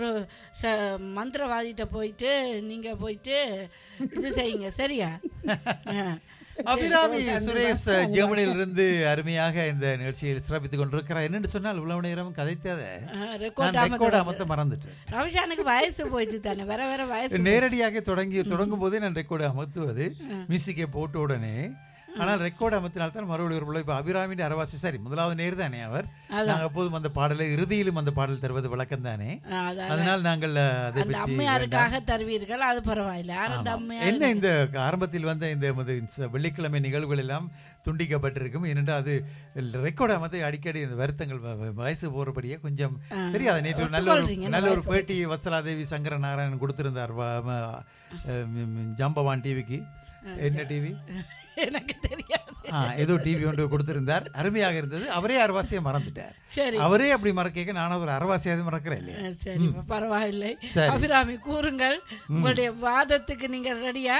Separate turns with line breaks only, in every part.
ச மந்திரவாதிகிட்ட போயிட்டு நீங்கள் போயிட்டு இது செய்யுங்க சரியா ஆ.
அபிராமி சுரேஷ் ஜெர்மனியிலிருந்து அருமையாக இந்த நிகழ்ச்சியில் சிறப்பித்துக் கொண்டிருக்கிறார் என்னென்று சொன்னால் இவ்வளவு நேரம் கதைத்ததை
ஆ, ரெக்கார்ட்
நான் ரெக்கார்ட்
ஆகாம
அமர்த்த மறந்துட்டேன்
ரவிஷானுக்கு வயசு போயிட்டு தானே வர வர வயசு
நேரடியாக தொடங்கி தொடங்கும் போதே நான் ரெக்கார்டு அமர்த்துவது மியூசிக்கை போட்ட உடனே ஆனால் ரெக்கார்டு அமர்த்தினால் தான் மறுபடியும் ஒரு பிள்ளை இப்போ அபிராமியின் அரவாசி சரி முதலாவது நேர் தானே அவர் நாங்கள் எப்போதும் அந்த பாடலை இறுதியிலும் அந்த பாடல் தருவது வழக்கம் தானே
ஆ, அதான்
அதனால் நாங்கள் அஹ், அதை
அந்த
பற்றி
அம்மையாருக்காக தருவீர்கள் அது பரவாயில்ல ஆனா அந்த அம்மையார்
என்ன இந்த ஆரம்பத்தில் வந்த இந்த மது- ச- வெள்ளிக்கிழமை நிகழ்வுகள் எல்லாம் துண்டிக்கப்பட்டிருக்கும் ஏனென்றால் அது ரெக்கார்ட் அமர்த்தி அடிக்கடி இந்த வருத்தங்கள் வ- வ- வயசு போறபடியே கொஞ்சம் தெரியாது நேற்று ஒரு நல்ல ஒரு
ஒத்துக்கொள்றீங்க,
நல்ல ஒரு பேட்டி வத்சலாதேவி சங்கர நாராயணன் கொடுத்திருந்தார் வ- ம- அஹ் ம், ம், ஜாம்பவான் டிவிக்கு என்ன டிவி
எனக்கு தெரியாது
ஏதோ டிவி ஒன்று கொடுத்திருந்தார் அருமையாக இருந்தது அவரே அரவாசியை மறந்துட்டார்
சரி
அவரே அப்படி மறக்க நானும் ஒரு அரவாசியாவது மறக்கிறேன் இல்லையா
ஆ, சரி இப்ப பரவாயில்லை
சரி.
அபிராமி கூறுங்கள் உங்களுடைய வாதத்துக்கு நீங்க ரெடியா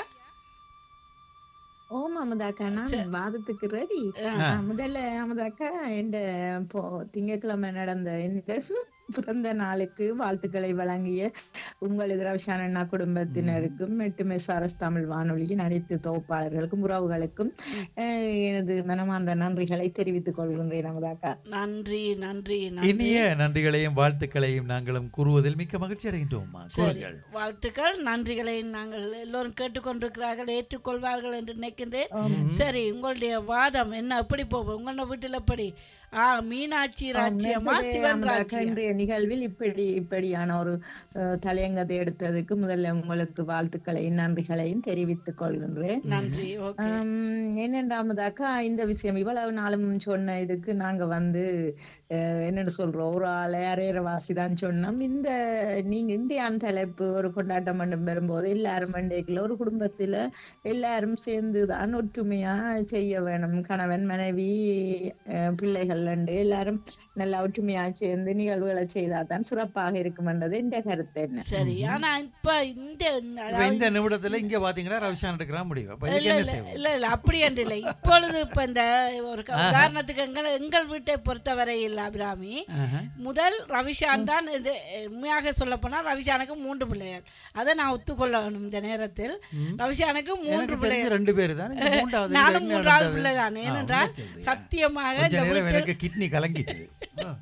ஓம் அமுதாக்கா நான் வாதத்துக்கு ரெடி முதல்ல அமுதாக்கா இந்த இப்போ திங்கட்கிழமை நடந்த இந்த பிறந்த நாளுக்கு வாழ்த்துக்களை வழங்கிய உங்களுக்கு ரவிஷான் அண்ணா குடும்பத்தினருக்கும் மெட்டுமே சாரஸ் தமிழ் வானொலியின் அனைத்து தொகுப்பாளர்களுக்கும் உறவுகளுக்கும் அஹ், எனது மனமார்ந்த நன்றிகளை தெரிவித்துக் கொள்கின்றேன் அமுதாக்கா
நன்றி நன்றி நன்றி
இனிய நன்றிகளையும் வாழ்த்துக்களையும் நாங்களும் கூறுவதில் மிக்க மகிழ்ச்சி அடைகின்றோம்மா கூறுங்கள்
வாழ்த்துக்கள் நன்றிகளை நாங்கள் எல்லோரும் கேட்டுக்கொண்டிருக்கிறார்கள் ஏற்றுக்கொள்வார்கள் என்று நினைக்கின்றேன் சரி உங்களுடைய வாதம் என்ன எப்படி போகும் உங்களோட வீட்டில் எப்படி ஆ மீனாட்சி ராஜ்யமா சிவன்
அமுதாக்கா,
ராஜ்யம்
இன்றைய நிகழ்வில் இப்படி இப்படியான ஒரு அஹ், தலையங்கத்தை எடுத்ததுக்கு முதல்ல உங்களுக்கு வாழ்த்துக்களையும் நன்றிகளையும் தெரிவித்துக் கொள்கின்றேன்
நன்றி ஓகே
ஆம், என்னென்றாமதாக்கா இந்த விஷயம் இவ்வளவு நாளும் சொன்ன இதுக்கு நாங்க வந்து அஹ், என்னன்னு சொல்றோம் ஒரு ஆளை அரையரவாசி தான் சொன்னோம் இந்த நீங்க இந்தியான் தலைப்பு ஒரு கொண்டாட்டம் பண்ண வரும்போது எல்லாரும் மண்டேக்குள்ள ஒரு குடும்பத்துல எல்லாரும் சேர்ந்து தான் ஒற்றுமையா செய்ய வேணும் கணவன் மனைவி அஹ், பிள்ளைகள் ரெண்டு எல்லாரும் நல்லா ஒற்றுமையா சேர்ந்து நிகழ்வுகளை செய்தாதான் சிறப்பாக இருக்கும்ன்றது இந்த கருத்து என்ன
சரி ஆனா இப்ப இந்த
இப்ப இந்த நிமிடத்துல இங்க பாத்தீங்கன்னா ரவிஷான் எடுக்கிறா முடியும் அப்ப இதுக்கு
இல்ல
என்ன
இல்ல
செய்வோம்
இல்ல இல்ல அப்படி என்று இல்லை இப்பொழுது இப்ப இந்த ஒரு க- உதாரணத்துக்கு எங்கள் எங்கள் வீட்டை பொறுத்தவரையில் அபிராமி
ஆஹா.
முதல் ரவிஷான் தான் இது உண்மையாக சொல்ல போனா ரவிஷானுக்கு மூன்று பிள்ளைகள் அதை நான் ஒத்துக்கொள்ளணும் இந்த நேரத்தில் ரவிஷானுக்கு மூன்று
எனக்கு
பிள்ளைகள்
தெரிஞ்ச ரெண்டு பேரு தான் இந்த மூன்றாவது
நானும்
என்ன
மூன்றாவது
நடந்தது?
பிள்ளை தான்
ஆ,
ஏனென்றால்
உண்மை சொல்றியா?
சத்தியமாக
கொஞ்ச
இந்த
நேரம்
வீட்டில்
எனக்கு கிட்னி கலங்கிட்டு ஆ.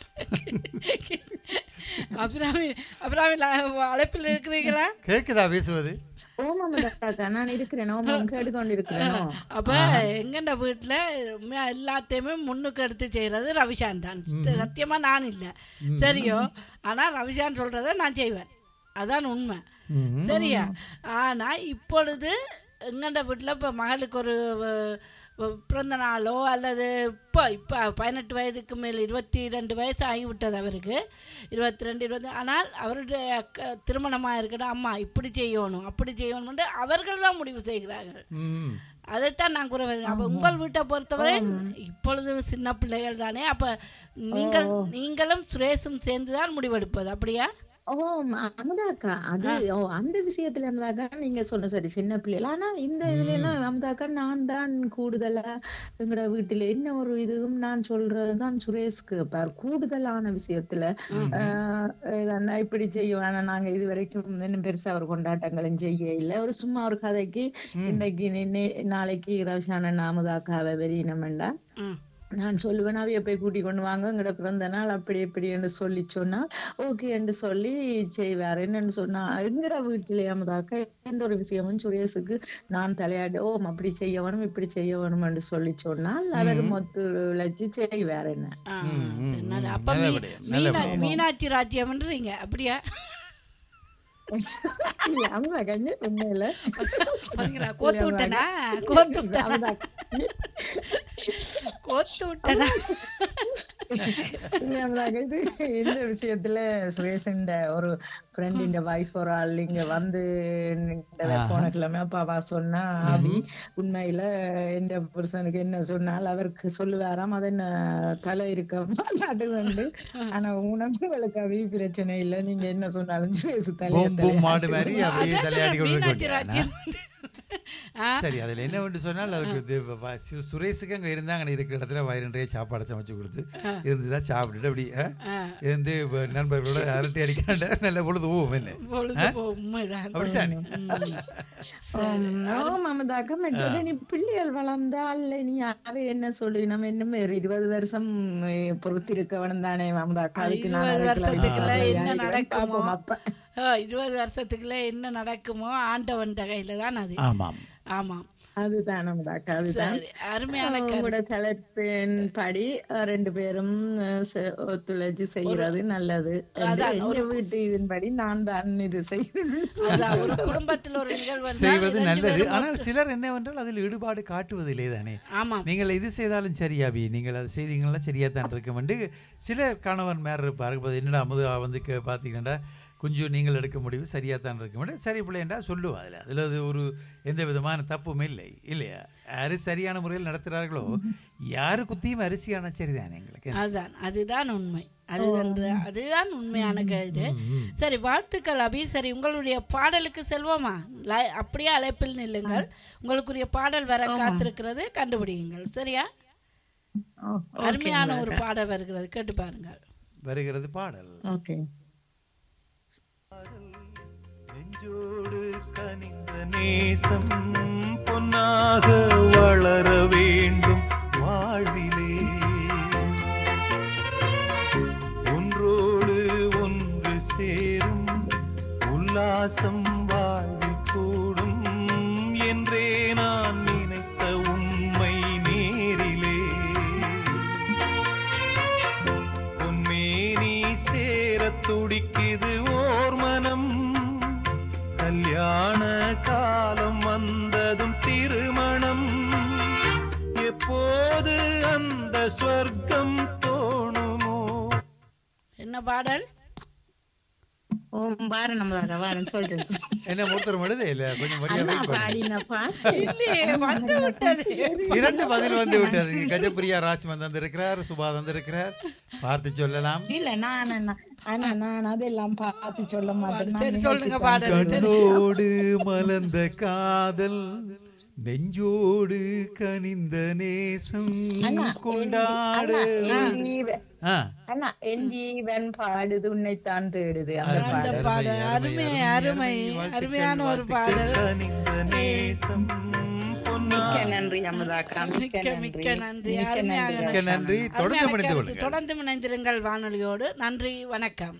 அபிராமி அபிராமி ல- அழைப்பில் இருக்கிறீங்களா
கேக்குதா பேசுவது
ஓமம் அக்கா நான் இருக்கிறேன் ஓமம் கேட்டுக்கொண்டிருக்கிறேனோ
அப்ப எங்கண்ட வீட்டுல உண்மையா எல்லாத்தையுமே முன்னுக்கு எடுத்து செய்யறது ரவிஷான் தான் சத்தியமா நான் இல்ல சரியோ ஆனா ரவிஷான் சொல்றதை நான் செய்வேன் அதான் உண்மை
ம்ஹும்.
சரியா ஆனா இப்பொழுது எங்கண்ட வீட்டுல இப்ப மகளுக்கு ஒரு அஹ், அஹ், பிறந்த நாளோ அல்லது இப்போ இப்போ பதினெட்டு வயதுக்கு மேல் இருபத்தி ரெண்டு வயசு ஆகிவிட்டது அவருக்கு இருபத்தி ரெண்டு இருபத்தி ஆனால் அவருடைய அக்க- திருமணமா இருக்கட்டும் அம்மா இப்படி செய்யணும் அப்படி செய்யணும் அவர்கள் தான் முடிவு செய்கிறார்கள்
ம்.
அதைத்தான் நான் கூற வருகிறேன் அப்போ உங்கள் வீட்டை பொறுத்தவரை இப்பொழுது சின்ன பிள்ளைகள் தானே அப்ப நீங்கள் நீங்களும் சுரேஷும் சேர்ந்து தான் முடிவெடுப்பது அப்படியா
ஓ ம- அமுதாக்கா அது ஓ அந்த விஷயத்துல இருந்தாக்கா நீங்க சொன்ன சரி சின்ன பிள்ளைகள் ஆனா இந்த இதுல எல்லாம் அமுதாக்கா நான் தான் கூடுதலா எங்கட வீட்டுல என்ன ஒரு இதுவும் நான் சொல்றதுதான் சுரேஷ்க்கு பார் கூடுதலான விஷயத்துல ஆஹ் இதென்ன இப்படி செய்யும் ஆனா நாங்க இது வரைக்கும் இன்னும் பெருசா ஒரு கொண்டாட்டங்களும் செய்ய இல்ல ஒரு சும்மா ஒரு கதைக்கு இன்னைக்கு நே- நாளைக்கு ரவிஷானன் அமுதாக்காவை வெறியினமெண்டா
ம்
நான் சொல்லுவேன் அவைய போய் கூட்டி கொண்டு வாங்க எங்கட பிறந்த நாள் அப்படி இப்படி என்று சொல்லி சொன்னால் ஓகே என்று சொல்லி செய்வார் என்னன்னு சொன்னா எங்கட வீட்டிலே அமுதாக்க எந்த ஒரு விஷயமும் சுரேஷுக்கு நான் தலையாடி ஓ அப்படி செய்ய வேணும் இப்படி செய்ய வேணும் என்று சொல்லி சொன்னால் அவர் மொத்து உழைச்சு செய்வார் என்ன
ஆ,
ம், ம்,
சரி, நல்ல-
ம்.
அப்ப மீ-
நல்லபடியா,
மீனா-
நல்லபடியா.
மீனாட்சி ராஜ்யம்ன்றீங்க அப்படியா
இல்ல, அமுதாக்கா இங்க உண்மையில
பாத்தீங்களா கோத்து விட்டனா கோத்து விட்டனா
அமுதாக்கா
கோத்து விட்டனா
இல்ல, அமுதாக்கா, இது இந்த விஷயத்துல சுரேஷன் ஒரு ஃப்ரெண்ட் வைஃப் ஒரு ஆள் இங்க வந்து இந்த போன கிழமை அப்பாவா சொன்னா ஆபி உண்மையில எந்த புருஷனுக்கு என்ன சொன்னால் அவருக்கு சொல்லுவாராம் அது என்ன தலை இருக்க மாட்டுதுண்டு ஆனா உனக்கு அவி பிரச்சனை இல்ல நீங்க என்ன சொன்னாலும் சுரேஷ் தலைய
பூம் பூம் மாடு மாதிரி அப்படியே தலையாடி கொண்டு
மீனாட்சி
இருக்க
ராஜ்யம் ஆ
சரி அதில் என்ன வந்து சொன்னால் அதுக்கு இது வ- சு- சுரேஷுக்கு அங்கே இருந்தாங்க இருக்கிற இடத்துல வயிறு நிறைய சாப்பாடு சமைச்சு கொடுத்து இருந்துதான் சாப்பிட்டுட்டு அப்படி ஆ,
ஆ.
இருந்து இப்ப நண்பர்களோட அரட்டை அடிக்காண்ட நல்ல பொழுது போவோம் என்ன
பொழுது போ- உண்மைதான்
அப்படித்தானே
ஓ மமதாக்கா மற்றது நீ பிள்ளைகள் வளர்ந்தால் நீ அவை என்ன சொல்லி நம்ம இன்னும் ஒரு இருபது வருஷம் அஹ், பொறுத்திருக்க வேணும் தானே மமதாக்கா அதுக்கு நான்
இருபது
அதுக்குள்ள
வருஷத்துக்குள்ள
ஆ,
என்ன
யாருக்கு
நடக்குமோ
பார்ப்போம் அப்ப
ஆ, இருபது வருஷத்துக்குள்ள என்ன நடக்குமோ ஆண்டவன் கையில தான் அது
ஆமாம்
ஆமாம்
அதுதான் மமதாக்கா அதுதான்
சரி அருமையான கரு
உங்களோட தலைப்பின் படி அஹ், ரெண்டு பேரும் அஹ், செ- ஒத்துழைச்சு செய்யறது நல்லது என்று எங்க வீட்டு இதன்படி நான் தான் இது செய்தேன்
அதான் ஒரு குடும்பத்தில் ஒரு நிகழ்வு வந்தால்
செய்வது
இரண்டு
நல்லது
பேரும்
ஆனால் சிலர் என்னவென்றால் அதில் ஈடுபாடு காட்டுவதில்லை தானே
ஆமாம்
நீங்கள் இது செய்தாலும் சரியாபி நீங்கள் அது செய்தீங்கன்னா சரியா தான் இருக்கும் என்று சில கணவன் மேர் இருப்பார் இப்போ என்னடா அமுது வந்து கே- பார்த்தீங்கன்னா கொஞ்சம் நீங்கள் எடுக்க முடிவு சரியாக தான் இருக்கும் சரி பிள்ளைண்டா சொல்லுவோம் அதில் அதில் அது ஒரு எந்த விதமான தப்பும் இல்லை இல்லையா யாரு சரியான முறையில் நடத்துகிறார்களோ யாரு குத்தியும் அரிசியான சரிதானே எங்களுக்கு
அதுதான் அதுதான் உண்மை அதுதான் அதுதான் உண்மையான க- இது சரி வாழ்த்துக்கள் அபி சரி உங்களுடைய பாடலுக்கு செல்வோமா லை- அப்படியே அழைப்பில் நில்லுங்கள் உங்களுக்குரிய பாடல் வர காத்திருக்கிறது கண்டுபிடியுங்கள் சரியா அருமையான ஒரு பாடல் வருகிறது கேட்டு பாருங்கள்
வருகிறது பாடல்
ஓகே
நெஞ்சோடு கனிந்த நேசம் பொன்னாக வளர வேண்டும் வாழ்விலே ஒன்றோடு ஒன்று சேரும் உல்லாசம் வாழ்வில் கூடும் என்றே நான் நினைத்த உண்மை நேரிலே பொன்மேனி சேரத் துடிக்குது ஓர் மனம் கல்யாண காலம் வந்ததும் திருமணம் எப்போது அந்த ஸ்வர்க்கம் தோணுமோ
என்ன பாடல்
ஓம் பாரு நம்மளாக வாரன் சொல்றேன்
என்ன ஒருத்தர் எழுத இல்லை கொஞ்சம் மரியாதை
அண்ணா பாடினப்பா
இல்லையே வந்து விட்டது
இரண்டு பதில் வந்து விட்டது கஜப்பிரியா ராஜ் வந்திருக்கிறார் சுபா வந்திருக்கிறார் பார்த்து சொல்லலாம்
இல்ல நான் அண்ணா அண்ணா நான் அதெல்லாம் பார்த்து சொல்ல மாட்டேன் நான்
சரி சொல்லுங்க
நினைச்சுதான்
பாடல் சரி.
கண்ணோடு மலர்ந்த காதல் நெஞ்சோடு கனிந்த நேசம்
அண்ணா,
கொண்டாடு
அண்ணா, என் ஜீவன்
ஆ,
அண்ணா என் ஜீவன் பாடுது உன்னைத்தான் தேடுது அந்த
அருமை,
அந்த
பாடல்
பாடல் அருமை அருமை அருமையான ஒரு பாடல்
கனிந்த நேசம் பொன்னா
மிக்க நன்றி அமுதாக்கா மிக்க
மிக்க
நன்றி
மிக்க நன்றி
மிக்க
அருமையாக
நன்றி
மிக்க நன்றி தொடர்ந்து
அருமையான
மணிந்து
கருத்து.
கொள்ளுங்கள்
தொடர்ந்து இணைந்திருங்கள் வானொலியோடு நன்றி வணக்கம்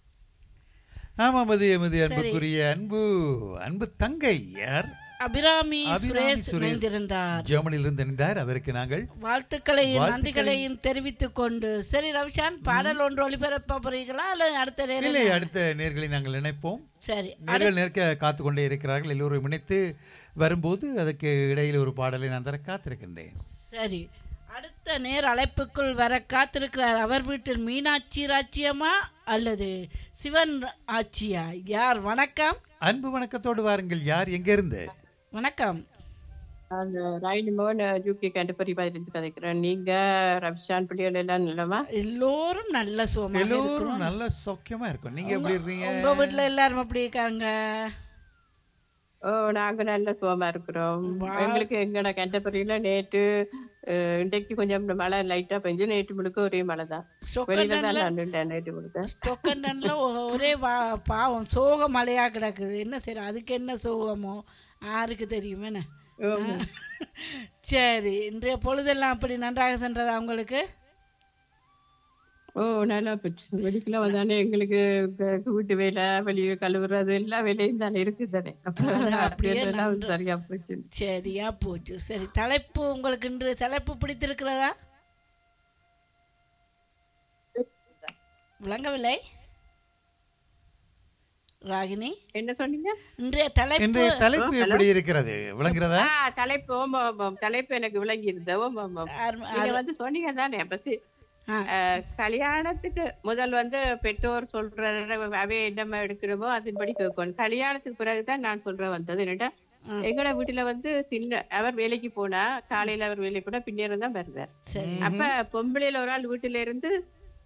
ஆமாம் அது எமது அன்புக்குரிய அன்பு அன்பு தங்கை யார்
அபிராமி
அபிராமி
சுரேஷ்
சுரேஷ்
இணைந்திருந்தார்
ஜெர்மனியிலிருந்து இணைந்தார் அவருக்கு நாங்கள்
வாழ்த்துக்களையும்
வாழ்த்துக்களை-
நன்றிகளையும் தெரிவித்துக் கொண்டு சரி ரவிஷான் பாடல் ஒன்று ஒளிபரப்ப போறீங்களா அல்லது அடுத்த நேரம்
இல்லை அடுத்த நேர்களை நாங்கள் இணைப்போம்
சரி
நேர்கள் நேர்க்க காத்து கொண்டே இருக்கிறார்கள் எல்லோரும் இணைத்து வரும்போது அதுக்கு இடையில் ஒரு பாடலை நான் தர காத்திருக்கின்றேன்
சரி அடுத்த நேர் அழைப்புக்குள் வர காத்திருக்கிறார் அவர் வீட்டில் மீனாட்சி ராச்சியமா அல்லது சிவன் ஆட்சியா யார் வணக்கம்
அன்பு வணக்கத்தோடு வாருங்கள் யார் எங்கிருந்து
வணக்கம்
நான் ராயினி மோகன் யூகே கண்டுபரி இருந்து கதைக்கிறேன் நீங்க ரவிஷான் பிள்ளைகள் எல்லாம் நிலமா
எல்லோரும் நல்ல சுகமாக
எல்லோரும்
இருக்கிறோம்
நல்ல சௌக்கியமா இருக்கும் நீங்க எப்படி இருக்கீங்க
உங்க வீட்டுல எல்லாரும் எப்படி இருக்காங்க
ஓ நாங்க நல்ல சுகமா இருக்கிறோம் எங்களுக்கு எங்கட கண்டபரியில நேற்று அஹ், இன்றைக்கு கொஞ்சம் மழை லைட்டா பெஞ்சு நேற்று முழுக்க ஒரே மழை தான் வெளியில தான் நான் நின்றேன் நேற்று முழுக்க
ஸ்டொக்கண்டன்ல ஒரே வா- பாவம் சோக மழையா கிடக்குது என்ன சரி அதுக்கு என்ன சோகமோ யாருக்கு தெரியும் என்ன
ஆமா.
சரி இன்றைய பொழுதெல்லாம் அப்படி நன்றாக சென்றதா உங்களுக்கு
ஓ நல்லா போச்சு வெளிக்குள்ள வந்தானே எங்களுக்கு க- வீட்டு வேலை வெளியே கழுவுறது எல்லா வேலையும் தானே இருக்குது தானே அப்ப
அப்படியே
அப்படியே எல்லாம்
நன்று.
சரியா போச்சு
சரியா போச்சு சரி தலைப்பு உங்களுக்கு இன்று தலைப்பு பிடித்திருக்கிறதா விளங்கவில்லை ராகினி
என்ன சொன்னீங்க
இன்றைய தலைப்பு
இன்றைய தலைப்பு எப்படி இருக்கிறது விளங்குறதா
ஆ தலைப்பு ஓம் ஓம் ஓம் தலைப்பு எனக்கு விளங்கி இருந்த ஓம் ஓம் ஓம்
அரும-
நீங்க வந்து சொன்னீங்க தானே பசி
ஆ.
கல்யாணத்துக்கு முதல் வந்து பெற்றோர் சொல்றத அவை என்னமா எடுக்கணுமோ அதன்படி கேட்கணும் கல்யாணத்துக்கு பிறகுதான் நான் சொல்ற வந்தது என்னட்டா எங்கட வீட்டுல வந்து சின்ன அவர் வேலைக்கு போனா காலையில அவர் வேலைக்கு போனா பின்னேரம் தான் வருவார்
சரி
அப்ப பொம்பளையில ஒரு ஆள் வீட்டுல இருந்து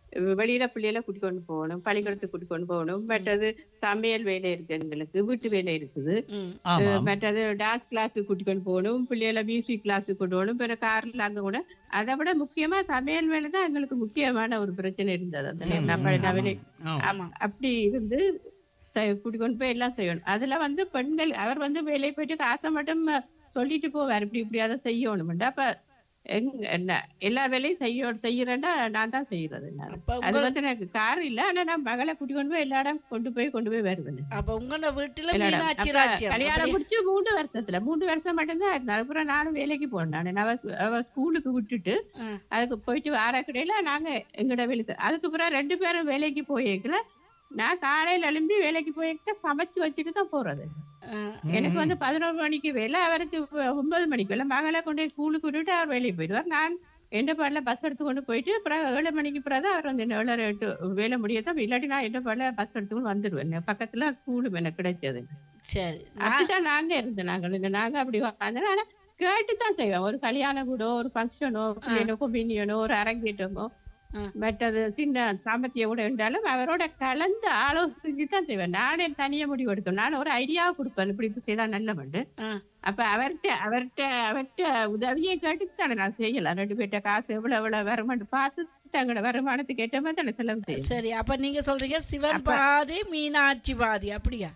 வெளியில பிள்ளைகளை கூட்டிக் கொண்டு போகணும் பள்ளிக்கூடத்துக்கு கூட்டிக் கொண்டு போகணும் மற்றது சமையல் வேலை இருக்கு எங்களுக்கு வீட்டு வேலை இருக்குது
ம்
ஆமாம்
மற்றது டான்ஸ் கிளாஸுக்கு கூட்டிக் கொண்டு போகணும் பிள்ளைகளை மியூசிக் கிளாஸுக்கு கொண்டு போகணும் பிற கார்ல அங்க கூட அதை விட முக்கியமா சமையல் வேலை தான் எங்களுக்கு முக்கியமான ஒரு பிரச்சனை இருந்தது அந்த நேரம். நம்ம நவீன
ஆமா
அப்படி இருந்து செய்- கூட்டிக் கொண்டு போய் எல்லாம் செய்யணும் அதுல வந்து பெண்கள் அவர் வந்து வேலையை போயிட்டு காசை மட்டும் சொல்லிட்டு போவார் இப்படி இப்படி அதை செய்யணும் அப்ப எங்க என்ன எல்லா வேலையும் செய்ய செய்யறேன்னா நான் தான் செய்யறது நான்
அப்ப
அது
உங்க
வந்து எனக்கு கார் இல்ல ஆனா நான் மகளை கூட்டிக் கொண்டு போய் எல்லா இடம் கொண்டு போய் கொண்டு போய் வருவேன்
அப்ப உங்களோட வீட்டுல
எல்லா இடம்.
மீனாட்சி
அப்ப
ராஜ்யம்
கல்யாணம்
அப்படியே-
முடிச்சு மூணு வருஷத்துல மூணு வருஷம் மட்டும்தான் இருந்தேன் அதுக்கப்புறம் நானும் வேலைக்கு போனேன் நான் அவ அவ ஸ்கூலுக்கு விட்டுட்டு
ஆ.
அதுக்கு போயிட்டு வார கடையில நாங்க எங்கட வெளியே அதுக்கப்புறம் ரெண்டு பேரும் வேலைக்கு போயிருக்கல நான் காலையில எழும்பி வேலைக்கு போயிருக்க சமைச்சு வச்சுட்டு தான் போறது
ஆ,
எனக்கு வந்து பதினோரு மணிக்கு வேலை அவருக்கு ஒன்பது மணிக்கு வேலை மகளை கொண்டு போய் ஸ்கூலுக்கு விட்டுட்டு அவர் வேலைக்கு போயிடுவார் நான் எந்த பாடல பஸ் எடுத்து கொண்டு போயிட்டு அப்புறம் ஏழு மணிக்கு பிறகு தான் அவர் வந்து என்ன ஏழரை எட்டு வேலை முடியத்தான் இல்லாட்டி நான் எந்த பாடல பஸ் எடுத்துக்கொண்டு வந்துடுவேன் பக்கத்துல ஸ்கூலும் எனக்கு கிடைச்சது
சரி நான்
அப்படித்தான் நாங்க இருந்தோம் நாங்கள் இந்த நாங்க அப்படி வந்தோம் ஆனா கேட்டுதான் செய்வோம் ஒரு கல்யாணம் கூட ஒரு ஃபங்க்ஷனோ பிள்ளைனோ கொம்பினியனோ ஒரு அரங்கேற்றமோ
ஆ.
மற்றது சின்ன சாமர்த்திய கூட இருந்தாலும் அவரோட கலந்து ஆலோசிச்சு தான் செய்வேன் நானே தனியா முடிவு எடுத்தோம் நான் ஒரு ஐடியாவை கொடுப்பேன் இப்படி இப்படி செய்தா நல்ல மண்டு
ஆ.
அப்ப அவர்கிட்ட அவர்கிட்ட அவர்கிட்ட உதவியை கேட்டு தானே நான் செய்யலாம் ரெண்டு பேர்ட்ட காசு எவ்வளவு எவ்வளவு வருமானு பார்த்து தங்களோட வருமானத்துக்கு ஏற்ற மாதிரி தானே செலவு செய்யணும்
சரி அப்ப நீங்க சொல்றீங்க சிவன் பாதி மீனாட்சி பாதி அப்படியா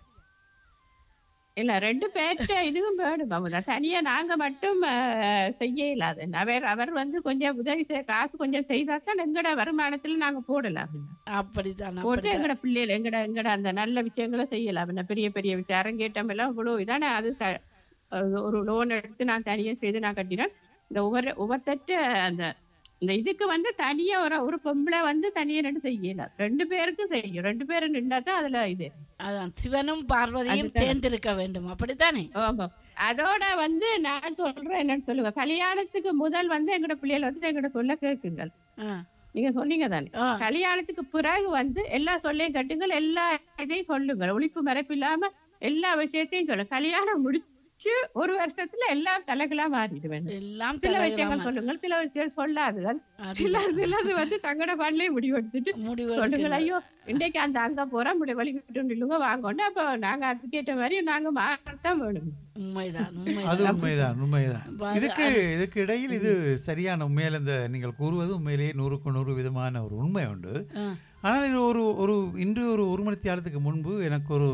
இல்ல ரெண்டு பேர்ட்ட இதுவும் வேணும் அமுதா தனியா நாங்க மட்டும் அஹ், செய்ய இல்லாத அவர் அவர் வந்து கொஞ்சம் உதவி செய்ய காசு கொஞ்சம் செய்தா தான் எங்கட வருமானத்துல நாங்க போடலாம்
அப்படித்தான்
போட்டு
அப்படித்தான்
எங்கட பிள்ளைகள் எங்கட எங்கட அந்த நல்ல விஷயங்களை செய்யலாம் என்ன பெரிய பெரிய விஷயம் அரங்கேற்றம் எல்லாம் இவ்வளவு இதானே அது த- அஹ், ஒரு லோன் எடுத்து நான் தனியா செய்து நான் கட்டினேன் இந்த ஒவ்வொரு ஒவ்வொருத்தட்ட அந்த இந்த இதுக்கு வந்து தனியா ஒரு ஒரு பொம்பளை வந்து தனியா ரெண்டு செய்யலாம் ரெண்டு பேருக்கும் செய்யும் ரெண்டு பேரும் நின்றா தான் அதுல இது
அதான் சிவனும் பார்வதியும்
அதுதான்.
சேர்ந்திருக்க வேண்டும் அப்படித்தானே
ஆமா அதோட வந்து நான் சொல்றேன் என்னன்னு சொல்லுங்க கல்யாணத்துக்கு முதல் வந்து எங்கட பிள்ளைகள் வந்து எங்கட சொல்ல கேக்குங்கள்
ஆ,
நீங்க சொன்னீங்க தானே
ஆ,
கல்யாணத்துக்கு பிறகு வந்து எல்லா சொல்லையும் கட்டுங்கள் எல்லா இதையும் சொல்லுங்கள் ஒழிப்பு மறைப்பு இல்லாம எல்லா விஷயத்தையும் சொல்ல கல்யாணம் முடிச்சு ஒரு வருஷத்துல எல்லாம் தலைகளா மாறிடுவேன்
எல்லாம்
சில
தலைகளாம.
விஷயங்கள் சொல்லுங்கள் சில விஷயம் சொல்லாதுகள் சில
அதுதான்.
சிலது வந்து தங்கட பாடலே முடிவெடுத்துட்டு
முடிவு
சொல்லுங்கள்
எடுத்துங்க.
ஐயோ இன்றைக்கு அந்த அங்க போறோம் இப்படி வழிகிட்டு நில்லுங்க வாங்கோண்டு அப்ப நாங்க அதுக்கேற்ற மாதிரி நாங்க மாறத்தான் வேணும்
உண்மைதான்
அது
உண்மைதான்
உண்மைதான் உண்மைதான்
அது-
இதுக்கு இதுக்கு இடையில் இது சரியான உண்மையில இந்த நீங்கள் கூறுவது உண்மையிலேயே நூறுக்கு நூறு விதமான ஒரு உண்மை உண்டு
ஆ,
ஆனால் இது ஒரு ஒரு இன்று ஒரு ஒரு மணி நேரத்துக்கு முன்பு எனக்கு ஒரு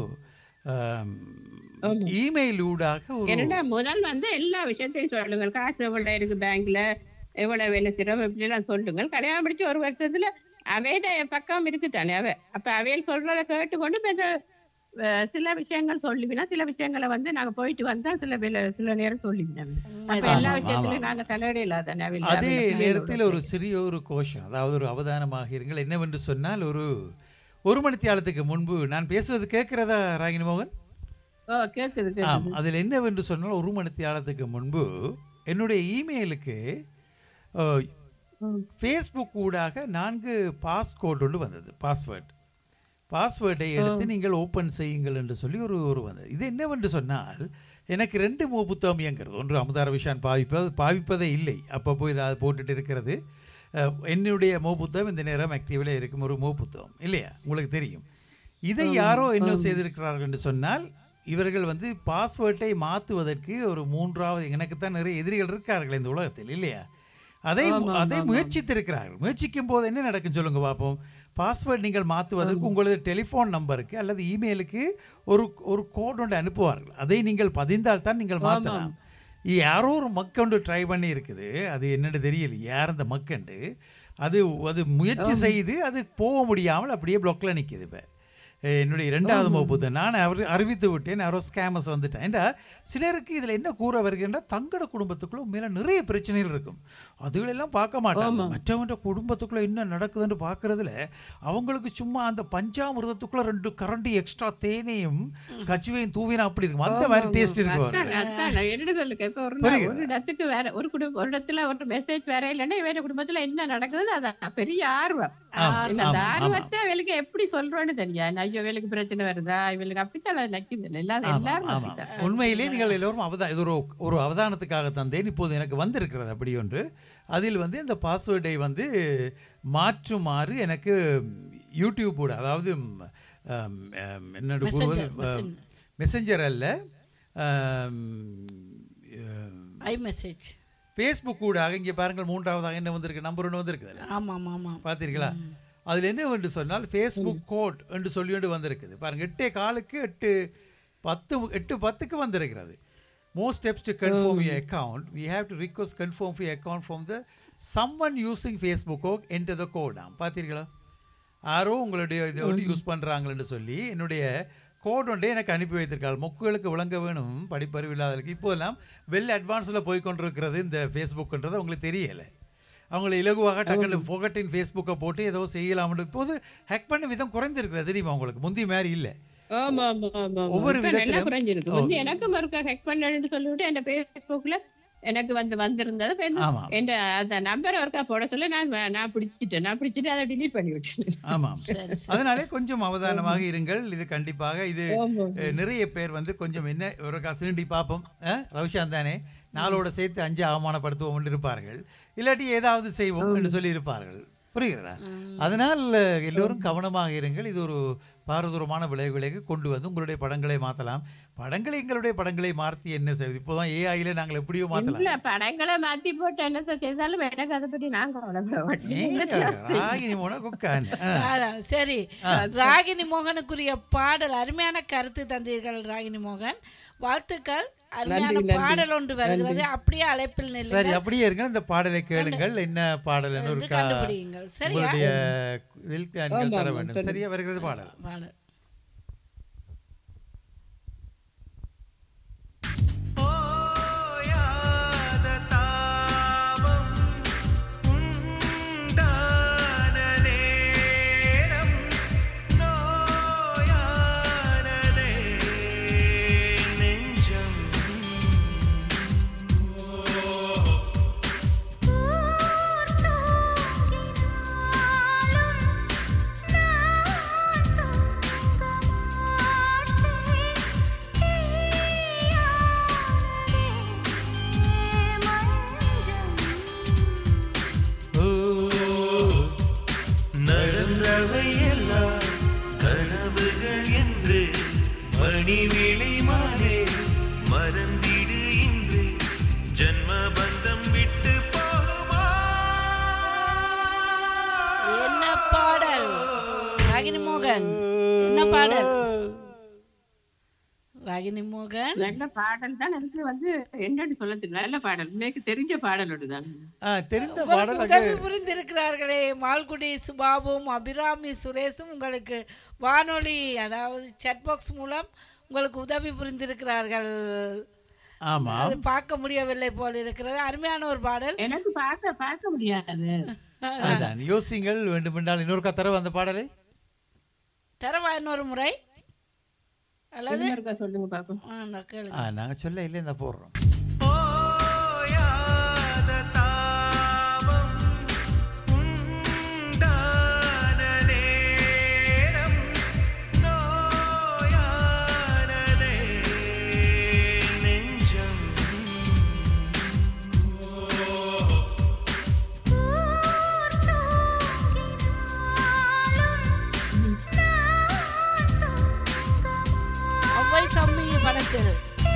ஆம்,
ஆமா.
இமெயில் ஊடாக ஒரு
என்னடா முதல் வந்து எல்லா விஷயத்தையும் சொல்லுங்கள் காசு எவ்வளவு இருக்கு பேங்க்ல எவ்வளவு வேலை செய்யறோம் இப்படி எல்லாம் சொல்லுங்கள் கல்யாணம் முடிச்சு ஒரு வருஷத்துல அவையிட பக்கம் இருக்கு தானே அவ அப்ப அவையில் சொல்றதை கேட்டுக்கொண்டு இப்ப இந்த, அஹ், சில விஷயங்கள் சொல்லுவினா சில விஷயங்களை வந்து நாங்க போயிட்டு வந்தா சில வேலை சில நேரம் சொல்லிவினோம் அப்ப
உண்மைதான்.
எல்லா
ஆமா,
விஷயத்திலும்
ஆமா.
நாங்க தலையிட இல்லாதானே அவையில்
அதே
அவையில்
நேரத்தில் ஒரு சிறிய ஒரு கோஷம் அதாவது ஒரு அவதானமாக இருங்கள் என்னவென்று சொன்னால் ஒரு ஒரு மணி தியாலத்துக்கு முன்பு நான் பேசுவது கேட்கிறதா ராகினி மோகன்
ஓ கேக்குது
ஆம்
கேக்குது
அதில் என்னவென்று சொன்னால் ஒரு மணி தியாலத்துக்கு முன்பு என்னுடைய இமெயிலுக்கு அஹ்,
ம்.
ஃபேஸ்புக் ஊடாக நான்கு பாஸ்கோட் ஒன்று வந்தது பாஸ்வேர்ட் பாஸ்வேர்டை எடுத்து நீங்கள் ஓப்பன் செய்யுங்கள் என்று சொல்லி ஒரு ஒரு வந்தது இது என்னவென்று சொன்னால் எனக்கு ரெண்டு மோ புத்தகம் இயங்கிறது ஒன்று அமுதார விஷான் பாவிப்பது பாவிப்பதே இல்லை அப்பப்போ இதை போட்டுட்டு இருக்கிறது அஹ், என்னுடைய மோ புத்தகம் இந்த நேரம் ஆக்டிவில் இருக்கும் ஒரு மோ புத்தகம் இல்லையா உங்களுக்கு தெரியும் இதை யாரோ என்ன செய்திருக்கிறார்கள் என்று சொன்னால் இவர்கள் வந்து பாஸ்வேர்ட்டை மாற்றுவதற்கு ஒரு மூன்றாவது எனக்கு தான் நிறைய எதிரிகள் இருக்கார்கள் இந்த உலகத்தில் இல்லையா அதை அதை முயற்சித்திருக்கிறார்கள் முயற்சிக்கும் போது என்ன நடக்கும் சொல்லுங்க பார்ப்போம் பாஸ்வேர்ட் நீங்கள் மாற்றுவதற்கு உங்களது டெலிஃபோன் நம்பருக்கு அல்லது இமெயிலுக்கு ஒரு ஒரு கோட் ஒன்று அனுப்புவார்கள் அதை நீங்கள் பதிந்தால் தான் நீங்கள் மாற்றலாம் யாரோ ஒரு மக்கண்டு ட்ரை பண்ணி இருக்குது அது என்னன்னு தெரியல யார் அந்த மக்கண்டு அது அது முயற்சி செய்து அது போக முடியாமல் அப்படியே பிளாக்ல நிற்கிது இப்போ என்னுடைய இரண்டாவது வகுப்பு நான் அவர் அறிவித்து விட்டேன் யாரோ ஸ்கேமஸ் வந்துட்டேன் ஏண்டா சிலருக்கு இதில் என்ன கூற வருகின்ற தங்கட குடும்பத்துக்குள்ள மேலே நிறைய பிரச்சனைகள் இருக்கும் அதுகளெல்லாம் பார்க்க மாட்டாங்க மற்றவங்க குடும்பத்துக்குள்ள என்ன நடக்குதுன்னு பார்க்கறதுல அவங்களுக்கு சும்மா அந்த பஞ்சாமிர்தத்துக்குள்ள ரெண்டு கரண்டி எக்ஸ்ட்ரா தேனையும் கச்சுவையும் தூவினா அப்படி இருக்கும் அந்த மாதிரி டேஸ்ட் இருக்கு அவருக்கு.
அதான், அதான் நான் என்ன சொல்லுங்க இப்ப ஒரு நாள்
புரியுது.
ஒரு இடத்துக்கு வேற ஒரு குடும்பம் ஒரு இடத்துல ஒரு மெசேஜ் வேற இல்லைன்னா வேற குடும்பத்துல என்ன நடக்குது அதான் பெரிய ஆர்வம் இல்ல அந்த ஆர்வத்தை அவளுக்கு எப்படி சொல்றோன்னு தெரியாது ஐயோ இவளுக்கு பிரச்சனை வருதா இவளுக்கு அப்படித்தான் நினைக்குது எல்லாரும்
ஆமா,
எல்லாரும்
ஆமா.
அப்படித்தான்.
உண்மையிலே நீங்கள் எல்லோரும் அவதா இது ஒரு ஒரு அவதானத்துக்காக தந்தேன் இப்போது எனக்கு வந்திருக்கிறது அப்படி ஒன்று அதில் வந்து இந்த பாஸ்வேர்டை வந்து மாற்றுமாறு எனக்கு யூடியூப்போட அதாவது ம், ஆம், ஆம், என்னோட கூறுவது
Messenger,
மெசஞ்சர் அல்ல
ஐ மெசேஜ்
ஃபேஸ்புக் ஊடாக இங்கே பாருங்கள் மூன்றாவதாக என்ன வந்திருக்கு நம்பர் ஒன்று வந்திருக்குது
ஆமாம் ஆமாம்
பார்த்தீர்களா அதில் என்ன என்று சொன்னால் ஃபேஸ்புக் கோட் என்று சொல்லி கொண்டு வந்திருக்குது பாருங்க எட்டே காலுக்கு எட்டு பத்து எட்டு பத்துக்கு வந்திருக்கிறது more steps to confirm you account we have to request confirm you account from the summon using Facebook code and the கோடாம் பார்த்தீர்களா யாரோ உங்களுடைய இதை வந்து யூஸ் பண்ணுறாங்களன்னு சொல்லி என்னுடைய கோட் ஒன்றே எனக்கு அனுப்பி வைத்திருக்காள் மொக்குகளுக்கு விளங்க வேணும் படிப்பறிவு இல்லாதவர்களுக்கு இப்போதெல்லாம் வெல் அட்வான்ஸில் போய் கொண்டிருக்கிறது இந்த ஃபேஸ்புக்ன்றது அவங்களுக்கு தெரியலை அவங்களை இலகுவாக டக்குனு புகட்டின் ஃபேஸ்புக்கை போட்டு ஏதோ செய்யலாம்னு இப்போது ஹேக் பண்ண விதம் குறைந்திருக்கிறது தெரியுமா உங்களுக்கு முந்தி மாதிரி இல்லை
ஆமா ஆமா ஆமா ஆமா.
ஒவ்வொரு
இப்ப நல்லா
விதத்திலும்
குறைஞ்சிருக்கு வந்து எனக்கும் ஒருக்கா ஹெக் பண்ணணும்னு சொல்லிவிட்டு என் பேஸ்புக்ல எனக்கு வந்து வந்திருந்தது இப்ப என்ன-
ஆமா
என் அந்த நம்பர் ஒருக்கா போட சொல்ல நான் நான் பிடிச்சிட்டேன் நான் பிடிச்சிட்டு அதை delete பண்ணி விட்டேன்
ஆமாம்
சரி சரி
அதனாலே கொஞ்சம் அவதானமாக இருங்கள் இது கண்டிப்பாக இது
ஆமா.
அஹ், நிறைய பேர் வந்து கொஞ்சம் என்ன ஒரு சீண்டி பார்ப்போம் அஹ், ரவிஷாந்த் தானே நாளோட சேர்த்து அஞ்சு அவமானப்படுத்துவோம் என்று இருப்பார்கள் இல்லாட்டி ஏதாவது செய்வோம் என்று சொல்லி இருப்பார்கள் புரிகிறதா அதனால் அஹ், எல்லோரும் கவனமாக இருங்கள் இது ஒரு பாரதூரமான விளைவுகளை கொண்டு வந்து உங்களுடைய படங்களை மாற்றலாம் படங்களை எங்களுடைய படங்களை மாற்றி என்ன செய்வது இப்போதான் ஏஐல நாங்கள் எப்படியோ மாற்றலாம்
இல்ல படங்களை மாத்தி போட்டு என்னத்த செய்தாலும் எனக்கு அதை பத்தி நான் கவலைப்பட மாட்டேன்
ராகினி மோன குக்கான்
அதான், சரி ராகினி மோகனுக்குரிய பாடல் அருமையான கருத்து தந்தீர்கள் ராகினி மோகன் வாழ்த்துக்கள் அருமையான
நன்றி, நன்றி.
பாடல் ஒன்று வருகிறது அப்படியே அழைப்பில்
சரி
நில்லுங்கள்
அப்படியே இருங்க இந்த பாடலை கேளுங்கள் என்ன பாடல்
என்று
ஒரு
கண்டுபிடியுங்கள் சரியா
உங்களுடைய இதில் நீங்கள்
ஆமா,
தர
ஆமா,
வேண்டும்
சரி.
சரியா வருகிறது பாடல்
பாடல்
ஓயாத தாபம் உண்டான நேரம் நோயானதே நெஞ்சம் ஓ நடந்தவை எல்லாம் கனவுகள் என்று மணிவிழி மாலே மறந்திடு இன்று ஜன்ம பந்தம் விட்டு போகுமா
என்ன பாடல் ராகினி மோகன் என்ன பாடல் ராகினி மோகன்
நல்ல பாடல் தான் எனக்கு வந்து என்னன்னு சொல்ல தெரியல நல்ல பாடல் எனக்கு தெரிஞ்ச பாடல் ஒன்றுதான்
ஆ, தெரிந்த
உங்களுக்கு
பாடல்
உதவி
அங்கே
புரிந்திருக்கிறார்களே மால்குடி சுபாபும் அபிராமி சுரேஷும் உங்களுக்கு வானொலி அதாவது chat box மூலம் உங்களுக்கு உதவி புரிந்திருக்கிறார்கள்
ஆமா
அது பார்க்க முடியவில்லை போல் இருக்கிறது அருமையான ஒரு பாடல்
எனக்கு பார்க்க பார்க்க முடியாது
அதான் யோசிங்கள் வேண்டுமென்றால் இன்னொரு தரவு அந்த பாடலை
தரவா இன்னொரு முறை அல்லது
இன்னும் இருக்கா சொல்லுங்க பாப்போம்
ஆ, இந்த கேளுங்க
ஆ நாங்க சொல்ல இல்லை இந்த போடுறோம்
ஓயாத தாபம் உண்டான நேரம் நோயானதே நெஞ்சம்
ஒவ்வை சம்மி படத்தில்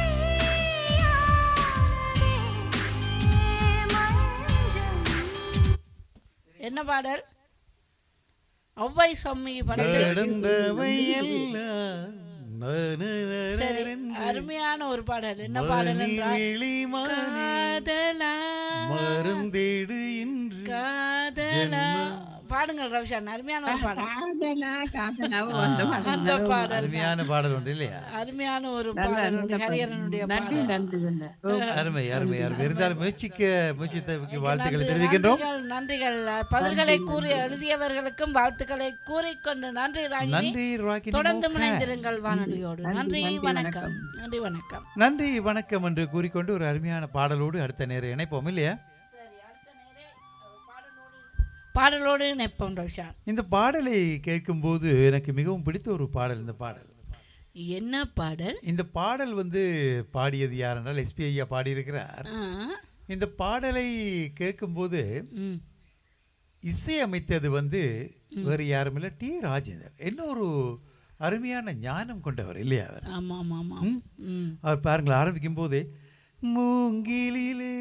என்ன பாடல் ஒவ்வை சம்மி படத்தில்
நடந்தவை எல்லாம்
சரி அருமையான ஒரு பாடல் என்ன பாடல் என்றால்
மணிவிழி மாலே
காதலா
மருந்தேடு இன்று
காதலா பாடுங்கள் ரவிஷான் அருமையான ஒரு பாடல்
காதலா காதலா அந்த பாடல்
அந்த பாடல்
அருமையான பாடல் உண்டு இல்லையா
அருமையான ஒரு பாடல் உண்டு ஹரியரனுடைய
நன்றி
பாடல்
நன்றி நன்றி. ஓ,
அருமை அருமை அருமை இருந்தாலும் முயற்சிக்க முயற்சித்தவைக்கு வாழ்த்துக்களை தெரிவிக்கின்றோம்
நன்றிகள் நன்றிகள் பதில்களை கூறி எழுதியவர்களுக்கும் வாழ்த்துக்களை கூறிக்கொண்டு நன்றி ராகினி
நன்றி ராகினி
தொடர்ந்து
மோகன்.
இணைந்திருங்கள் வானொலியோடு நன்றி வணக்கம் நன்றி வணக்கம்
நன்றி வணக்கம் என்று கூறிக்கொண்டு ஒரு அருமையான பாடலோடு அடுத்த நேரம் இணைப்போம் இல்லையா
பாடலோடு நிற்போம் ரோஷான்
இந்த பாடலை கேட்கும்போது எனக்கு மிகவும் பிடித்த ஒரு பாடல் இந்த பாடல்
என்ன பாடல்
இந்த பாடல் வந்து பாடியது யார் என்றால் எஸ்பி ஐயா பாடியிருக்கிறார்
ஆ,
இந்த பாடலை கேட்கும்போது
ம்
இசையமைத்தது வந்து வேறு யாரும் இல்லை டி ராஜேந்தர் என்ன ஒரு அருமையான ஞானம் கொண்டவர் இல்லையா அவர்
ஆமாம் ஆமாம் ஆமாம்
ம்?
ம்
அவர் பாருங்களேன் ஆரம்பிக்கும் போதே மூங்கிலிலே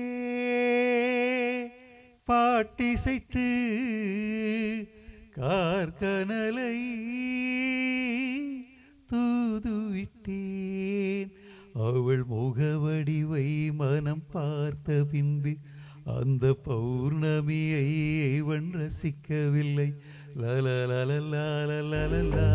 பாட்டிசைத்து கார்கனலை தூதுவிட்டேன் அவள் முகவடிவை மனம் பார்த்த பின்பு அந்த பௌர்ணமியை இவன் ரசிக்கவில்லை லலலலலலலலலா.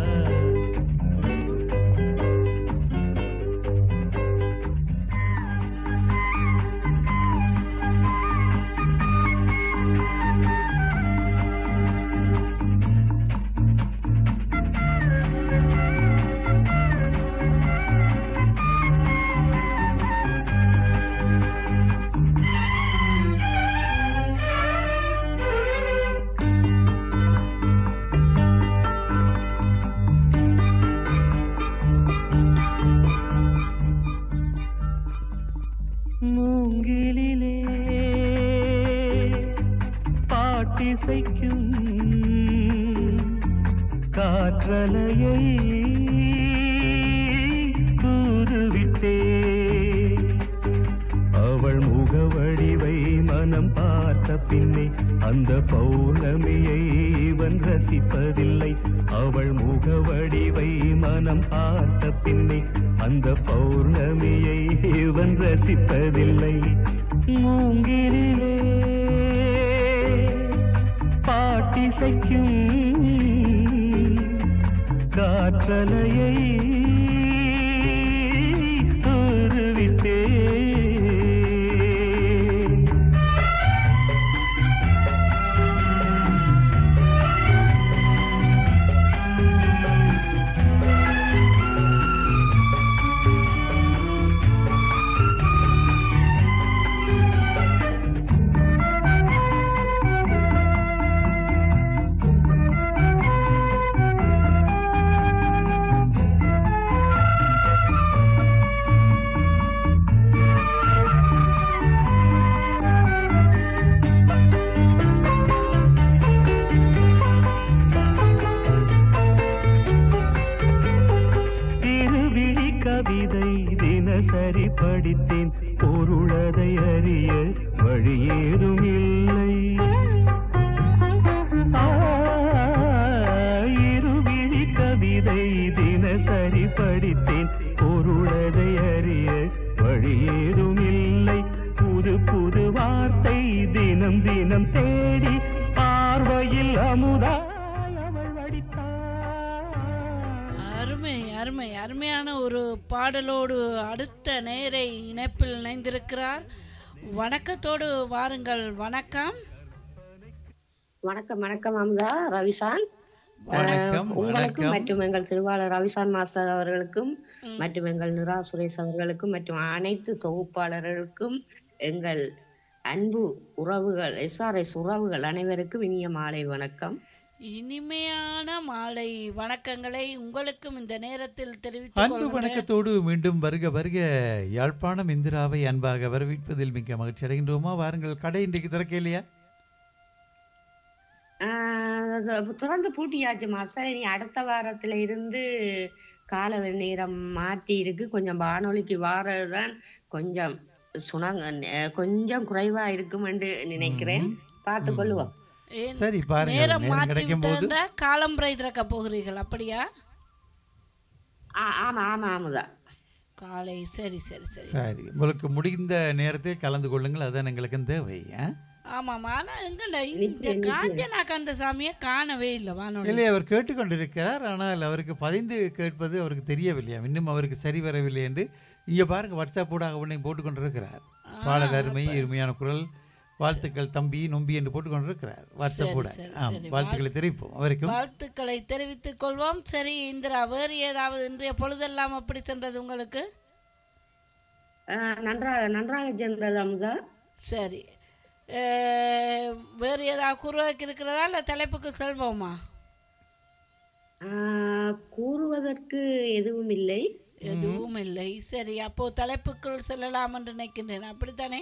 மூங்கிலிலே பாட்டிசைக்கும் காற்றலையை தூதுவிட்டே அவள் முகவடிவை மனம் பார்த்த பின்னே அந்த பௌர்ணமியை இவன் ரசிப்பதில்லை அவள் முகவடிவை மனம் பார்த்த பின்னே அந்த பௌர்ணமியை இவன் ரசிப்பதில்லை மூங்கிலே பாட்டிசைக்கும் காற்றலையை தூதுவிட்டே திருவிழி கவிதை தினசரி படித்தேன் பொருளதை அறிய வழி ஏதும் இல்லை ஆ, இருவிழி கவிதை தினசரி படித்தேன் பொருளதை அறிய வழி ஏதும் இல்லை புது புது வார்த்தை தினம் தினம் தேடி பார்வையில் அமுதாய் அவள் வடித்தாள்
அருமை அருமை அருமையான ஒரு பாடலோடு அடுத்த நேரை இணைப்பில் இணைந்திருக்கிறார் வணக்கத்தோடு வாருங்கள் வணக்கம்
வணக்கம் வணக்கம் அமுதா ரவிசான்
வணக்கம்
உங்களுக்கும்
வணக்கம்
மற்றும் எங்கள் திருவாளர் ரவிசான் மாஸ்டர் அவர்களுக்கும் மற்றும் எங்கள் நிரா சுரேஷ் அவர்களுக்கும் மற்றும் அனைத்து தொகுப்பாளர்களுக்கும் எங்கள் அன்பு உறவுகள் எஸ்ஆர்எஸ் உறவுகள் அனைவருக்கும் இனிய மாலை வணக்கம்
இனிமையான மாலை வணக்கங்களை உங்களுக்கும் இந்த நேரத்தில் தெரிவித்துக்
அன்பு
கொள்கிறேன்
வணக்கத்தோடு மீண்டும் வருக வருக யாழ்ப்பாணம் இந்திராவை அன்பாக வரவேற்பதில் மிக்க மகிழ்ச்சி அடைகின்றோமா வாருங்கள் கடை இன்றைக்கு திறக்க இல்லையா
ஆஹ் அது திறந்து பூட்டியாச்சு மாஸ்டர் இனி அடுத்த வாரத்துல இருந்து கால நேரம் மாற்றி இருக்கு கொஞ்சம் வானொலிக்கு வாரதுதான் கொஞ்சம் சுணங்க அஹ் கொஞ்சம் குறைவா இருக்கும் என்று நினைக்கிறேன் பார்த்து கொள்ளுவோம்
ஏன்
சரி பாருங்கள்
நேரம்
நேரம்
மாற்றி
கிடைக்கும் போது
விட்டா காலம்பரை திறக்க போகிறீர்கள் அப்படியா
ஆ- ஆமா ஆமா ஆமாதா
காலை சரி சரி சரி
சரி உங்களுக்கு முடிந்த நேரத்தில் கலந்து கொள்ளுங்கள் அதுதான் எங்களுக்கு தேவை ஆ?
ஆமாம் ஆனால் எங்கண்ட இந்த காஞ்சனா கந்தசாமியை காணவே இல்லை வானொலி
இல்லை அவர் கேட்டுக்கொண்டிருக்கிறார் ஆனால் அவருக்கு பதிந்து கேட்பது அவருக்கு தெரியவில்லையா இன்னும் அவருக்கு சரி வரவில்லை என்று இங்கே பாருங்க வாட்ஸ்அப் ஊடாக உன்னை போட்டுக்கொண்டிருக்கிறார் பாடல் அருமை அருமையான குரல் வாழ்த்துக்கள் தம்பி நொம்பி என்று போட்டுக்கொண்டிருக்கிறார் வாட்ஸ்அப் ஊடாக
சரி,
ஆம்
சரி.
வாழ்த்துக்களை தெரிவிப்போம் அவருக்கும்
வாழ்த்துக்களை தெரிவித்துக் கொள்வோம் சரி இந்திரா வேறு ஏதாவது இன்றைய பொழுதெல்லாம் அப்படி சென்றது உங்களுக்கு
ஆஹ் நன்றாக நன்றாக சென்றது அமுதா
சரி அஹ், வேறு ஏதாவது கூறுவதற்கு இருக்கிறதா இல்லை தலைப்புக்கு செல்வோமா
ஆஹ், கூறுவதற்கு எதுவும் இல்லை
எதுவும் இல்லை சரி அப்போ தலைப்புக்குள் செல்லலாம் என்று நினைக்கின்றேன் அப்படித்தானே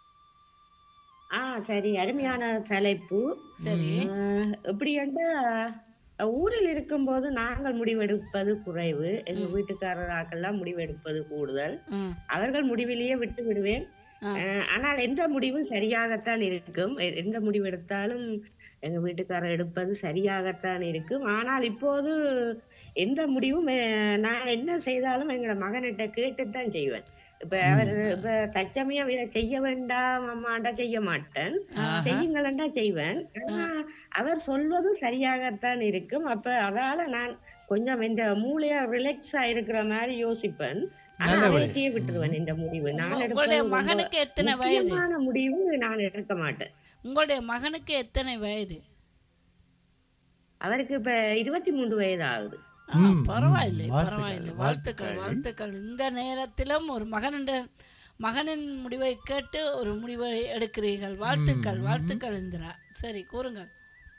ஆ சரி அருமையான தலைப்பு
சரி
ஆஹ், எப்படி என்றால் ஊரில் இருக்கும்போது நாங்கள் முடிவெடுப்பது குறைவு எங்க வீட்டுக்காரராக்கெல்லாம் முடிவெடுப்பது கூடுதல்
ம்
அவர்கள் முடிவிலேயே விட்டு விடுவேன்
ஆ.
ஆஹ், ஆனால் எந்த முடிவும் சரியாகத்தான் இருக்கும் எ- எந்த முடிவு எடுத்தாலும் எங்க வீட்டுக்காரர் எடுப்பது சரியாகத்தான் இருக்கும் ஆனால் இப்போது எந்த முடிவும் அஹ், நான் என்ன செய்தாலும் எங்களோட மகனிட்ட கேட்டுத்தான் செய்வேன் இப்ப அவர் இப்ப தச்சமயம் இதை செய்ய வேண்டாம் அம்மாண்டா செய்ய மாட்டேன் செய்யுங்களா செய்வேன் ஆனா அவர் சொல்வது சரியாகத்தான் இருக்கும் அப்ப அதால நான் கொஞ்சம் இந்த மூளையா ரிலாக்ஸா இருக்கிற மாதிரி யோசிப்பேன் ஆனா
நல்லபடி.
அவருக்கே விட்டுருவேன் இந்த முடிவு நான்
உங்களுடைய
எடுப்பது ரொம்ப
மகனுக்கு எத்தனை வயது
முக்கியமான முடிவு நான் எடுக்க மாட்டேன்
உங்களுடைய மகனுக்கு எத்தனை வயது
அவருக்கு இப்ப இருபத்தி மூன்று வயது ஆகுது
ஆ,
ம்,
பரவாயில்லை
ம், வாழ்த்துக்கள்,
பரவாயில்லை வாழ்த்துக்கள் வாழ்த்துக்கள் இந்த நேரத்திலும் ஒரு மகனின் மகனின் முடிவை கேட்டு ஒரு முடிவை எடுக்கிறீர்கள் வாழ்த்துக்கள் வாழ்த்துக்கள் இந்திரா சரி கூறுங்கள்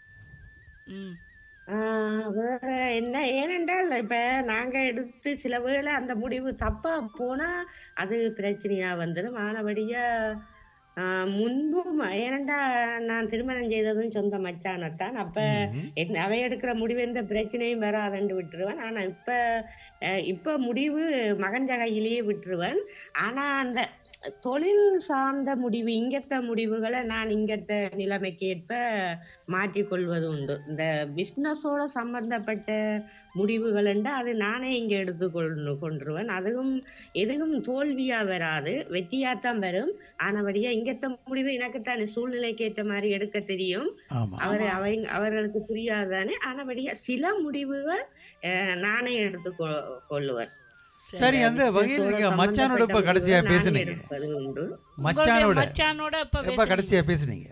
ம்
ஆஹ் வேற என்ன ஏனென்றால் இப்ப நாங்க எடுத்து சில வேளை அந்த முடிவு தப்பா போனா அது பிரச்சனையா வந்துடும் ஆனபடியா ஆஹ் முன்பும் ஏனெண்டா நான் திருமணம் செய்ததும் சொந்த மச்சானத்தான் அப்ப என்ன- அவ எடுக்கிற முடிவு எந்த பிரச்சனையும் வராதுன்னு விட்டுருவேன் ஆனா இப்ப அஹ் இப்ப முடிவு மகன் கையிலேயே விட்டுருவேன் ஆனா அந்த தொழில் சார்ந்த முடிவு இங்கத்த முடிவுகளை நான் இங்கத்த நிலைமைக்கு ஏற்ப மாற்றிக்கொள்வது உண்டு இந்த பிஸ்னஸோட சம்பந்தப்பட்ட முடிவுகள் அது நானே இங்க எடுத்து கொண்டு கொண்டுருவேன் அதுவும் எதுவும் தோல்வியா வராது வெற்றியாத்தான் வரும் ஆனபடியா இங்கத்த முடிவு எனக்குத்தானே சூழ்நிலைக்கு ஏற்ற மாதிரி எடுக்க தெரியும்
ஆமா
அவர் அவங்க அவர்களுக்கு புரியாதானே ஆனபடியா சில முடிவுகள் அஹ், நானே எடுத்து கொ- கொள்ளுவேன்
சரி அந்த வகையில் நீங்க மச்சானோட இப்ப கடைசியா
நான்
பேசுனீங்க
எடுப்பது உண்டு
உங்களுடைய
மச்சானோட
மச்சானோட இப்ப
எப்ப
பேசுனீங்க.
கடைசியா பேசுனீங்க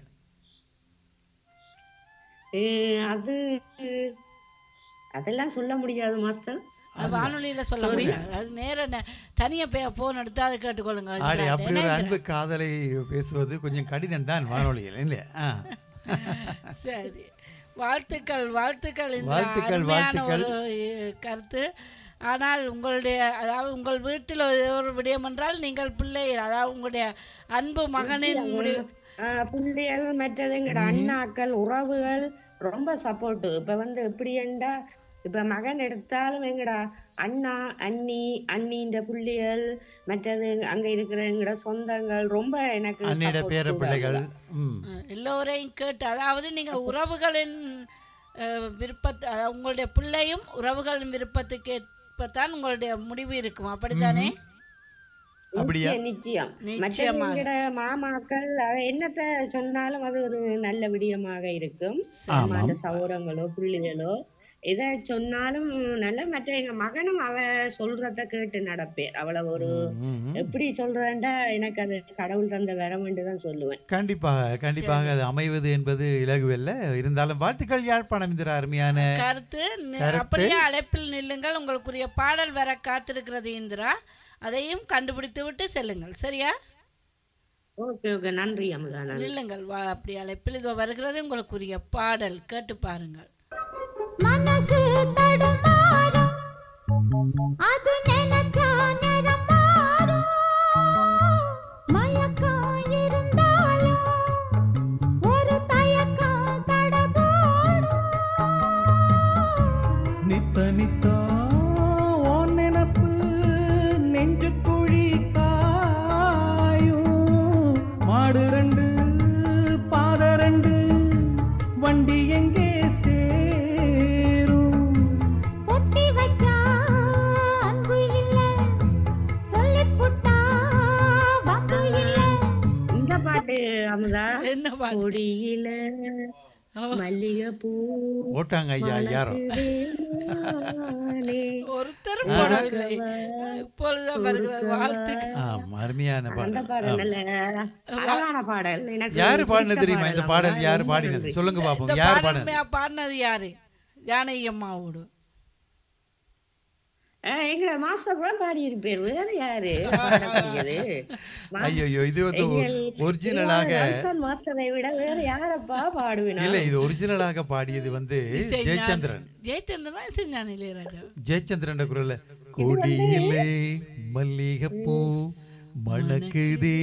அஹ், அது அதெல்லாம் சொல்ல முடியாது மாஸ்டர்
அது வானொலியில சொல்ல முடியாது அது நேர நே- தனியா பே போன் எடுத்து அதை கேட்டுக்கொள்ளுங்க அது
ஆடி
இல்ல,
அப்படி ஒரு
என்ன
அன்பு காதலை பேசுவது கொஞ்சம் கடினம் தான் வானொலியில் இல்லையா ஆ.
சரி வாழ்த்துக்கள் வாழ்த்துக்கள் இந்த
வாழ்த்துக்கள்,
அருமையான
வாழ்த்துக்கள்.
ஒரு அஹ், கருத்து ஆனால் உங்களுடைய அதாவது உங்கள் வீட்டில் ஒரு விடயம் என்றால் நீங்கள் பிள்ளைகள் அதாவது உங்களுடைய அன்பு மகனின் முடிவு
ஆஹ், பிள்ளைகள் மற்றது எங்கட அண்ணாக்கள் உறவுகள் ரொம்ப சப்போர்ட் இப்ப வந்து எப்படி என்றா இப்ப மகன் எடுத்தாலும் எங்கடா அண்ணா அண்ணி அண்ணின்ற பிள்ளைகள் மற்றது அங்க இருக்கிற எங்கட சொந்தங்கள் ரொம்ப எனக்கு
அண்ணிட
support
பேர
கூட
பிள்ளைகள்
அதுதான்.
ம்
அஹ், எல்லோரையும் கேட்டு அதாவது நீங்கள் உறவுகளின் அஹ், விருப்பத்தை அதாவது உங்களுடைய பிள்ளையும் உறவுகளின் விருப்பத்துக்கு ஏற்பத்தான் உங்களுடைய முடிவு இருக்கும் அப்படித்தானே
அப்படியா
நிச்சயம், நிச்சயம் மற்ற
நிச்சயமாக.
எங்கட மாமாக்கள் அவ என்னத்த சொன்னாலும் அது ஒரு நல்ல விடயமாக இருக்கும்
ஆமாம்.
அந்த சௌரங்களோ புள்ளிகளோ எதை சொன்னாலும் நல்ல மற்ற எங்க மகனும் அவ சொல்றத கேட்டு நடப்பேன் அவ்வளவு ஒரு
ம், ம்.
எப்படி சொல்றேன்டா எனக்கு அது கடவுள் தந்த வரம் தான் சொல்லுவேன்
கண்டிப்பாக கண்டிப்பாக அது அமைவது என்பது இலகுவல்ல இருந்தாலும் வாழ்த்துக்கள் யாழ்ப்பாணம் இந்த அருமையான
கருத்து நி-
கருத்து.
அப்படியே அழைப்பில் நில்லுங்கள் உங்களுக்குரிய பாடல் வர காத்திருக்கிறது இந்திரா அதையும் கண்டுபிடித்து விட்டு செல்லுங்கள் சரியா
ஓகே ஓகே நன்றி அமுதா நன்றி
நில்லுங்கள் வா அப்படி அழைப்பில் இதோ வருகிறது உங்களுக்குரிய பாடல் கேட்டு பாருங்கள்
மனசு தடுமாறும் அது நினைச்சா நிறம் மாறும் மயக்கம் இருந்தாலும் ஒரு தயக்கம் தடபோடும்
நித்த நித்தா உன் நினப்பு நெஞ்சு குழி காயும் மாடு ரெண்டு பாத ரெண்டு வண்டி எங்கே சேரும்
ஒட்டி வச்சா அன்பு இல்ல சொல்லிப் புட்டா வம்பு இல்ல
இந்த பாட்டு அமுதா
என்ன பாடல்
கொடியில மல்லிகை பூ
ஓட்டாங்க ஐயா யாரோ
மணக்குதே
ஒருத்தரும் போடவில்லை இப்பொழுதுதான் வருகிறது வாழ்த்துக்கள்
ஆமா அருமையான
அந்த
பாடல்
பாடல்
ஆமா.
நல்ல அழகான பாடல் எனக்கு
யாரு
பிடித்த
பாடினது தெரியுமா இந்த பாடல்
அமுதா.
யாரு
ரொம்ப
பாடினது
நன்றி.
சொல்லுங்க
இந்த
பாப்போம் யார்
பாடல்
பாடினது
மே- பாடினது யாரு ஜானகி அம்மாவோடு
அஹ் எங்களை மாஸ்டர் கூட பாடி இருப்பேர் வேற யாரு பாடக்கூடியது மா-
ஐயோ இது வந்து
எங்கள்
ஒரிஜினலாக
நல்சன் மாஸ்டரை விட வேற யாரப்பா பாடுவேனா
இல்ல இது ஒரிஜினலாக பாடியது வந்து
இசைஞானி-
ஜெயச்சந்திரன்
ஜெயச்சந்திரனா இசைஞானி இளையராஜா
ஜெயச்சந்திரன் குரல்ல கொடியிலே மல்லிகைப்பூ மணக்குதே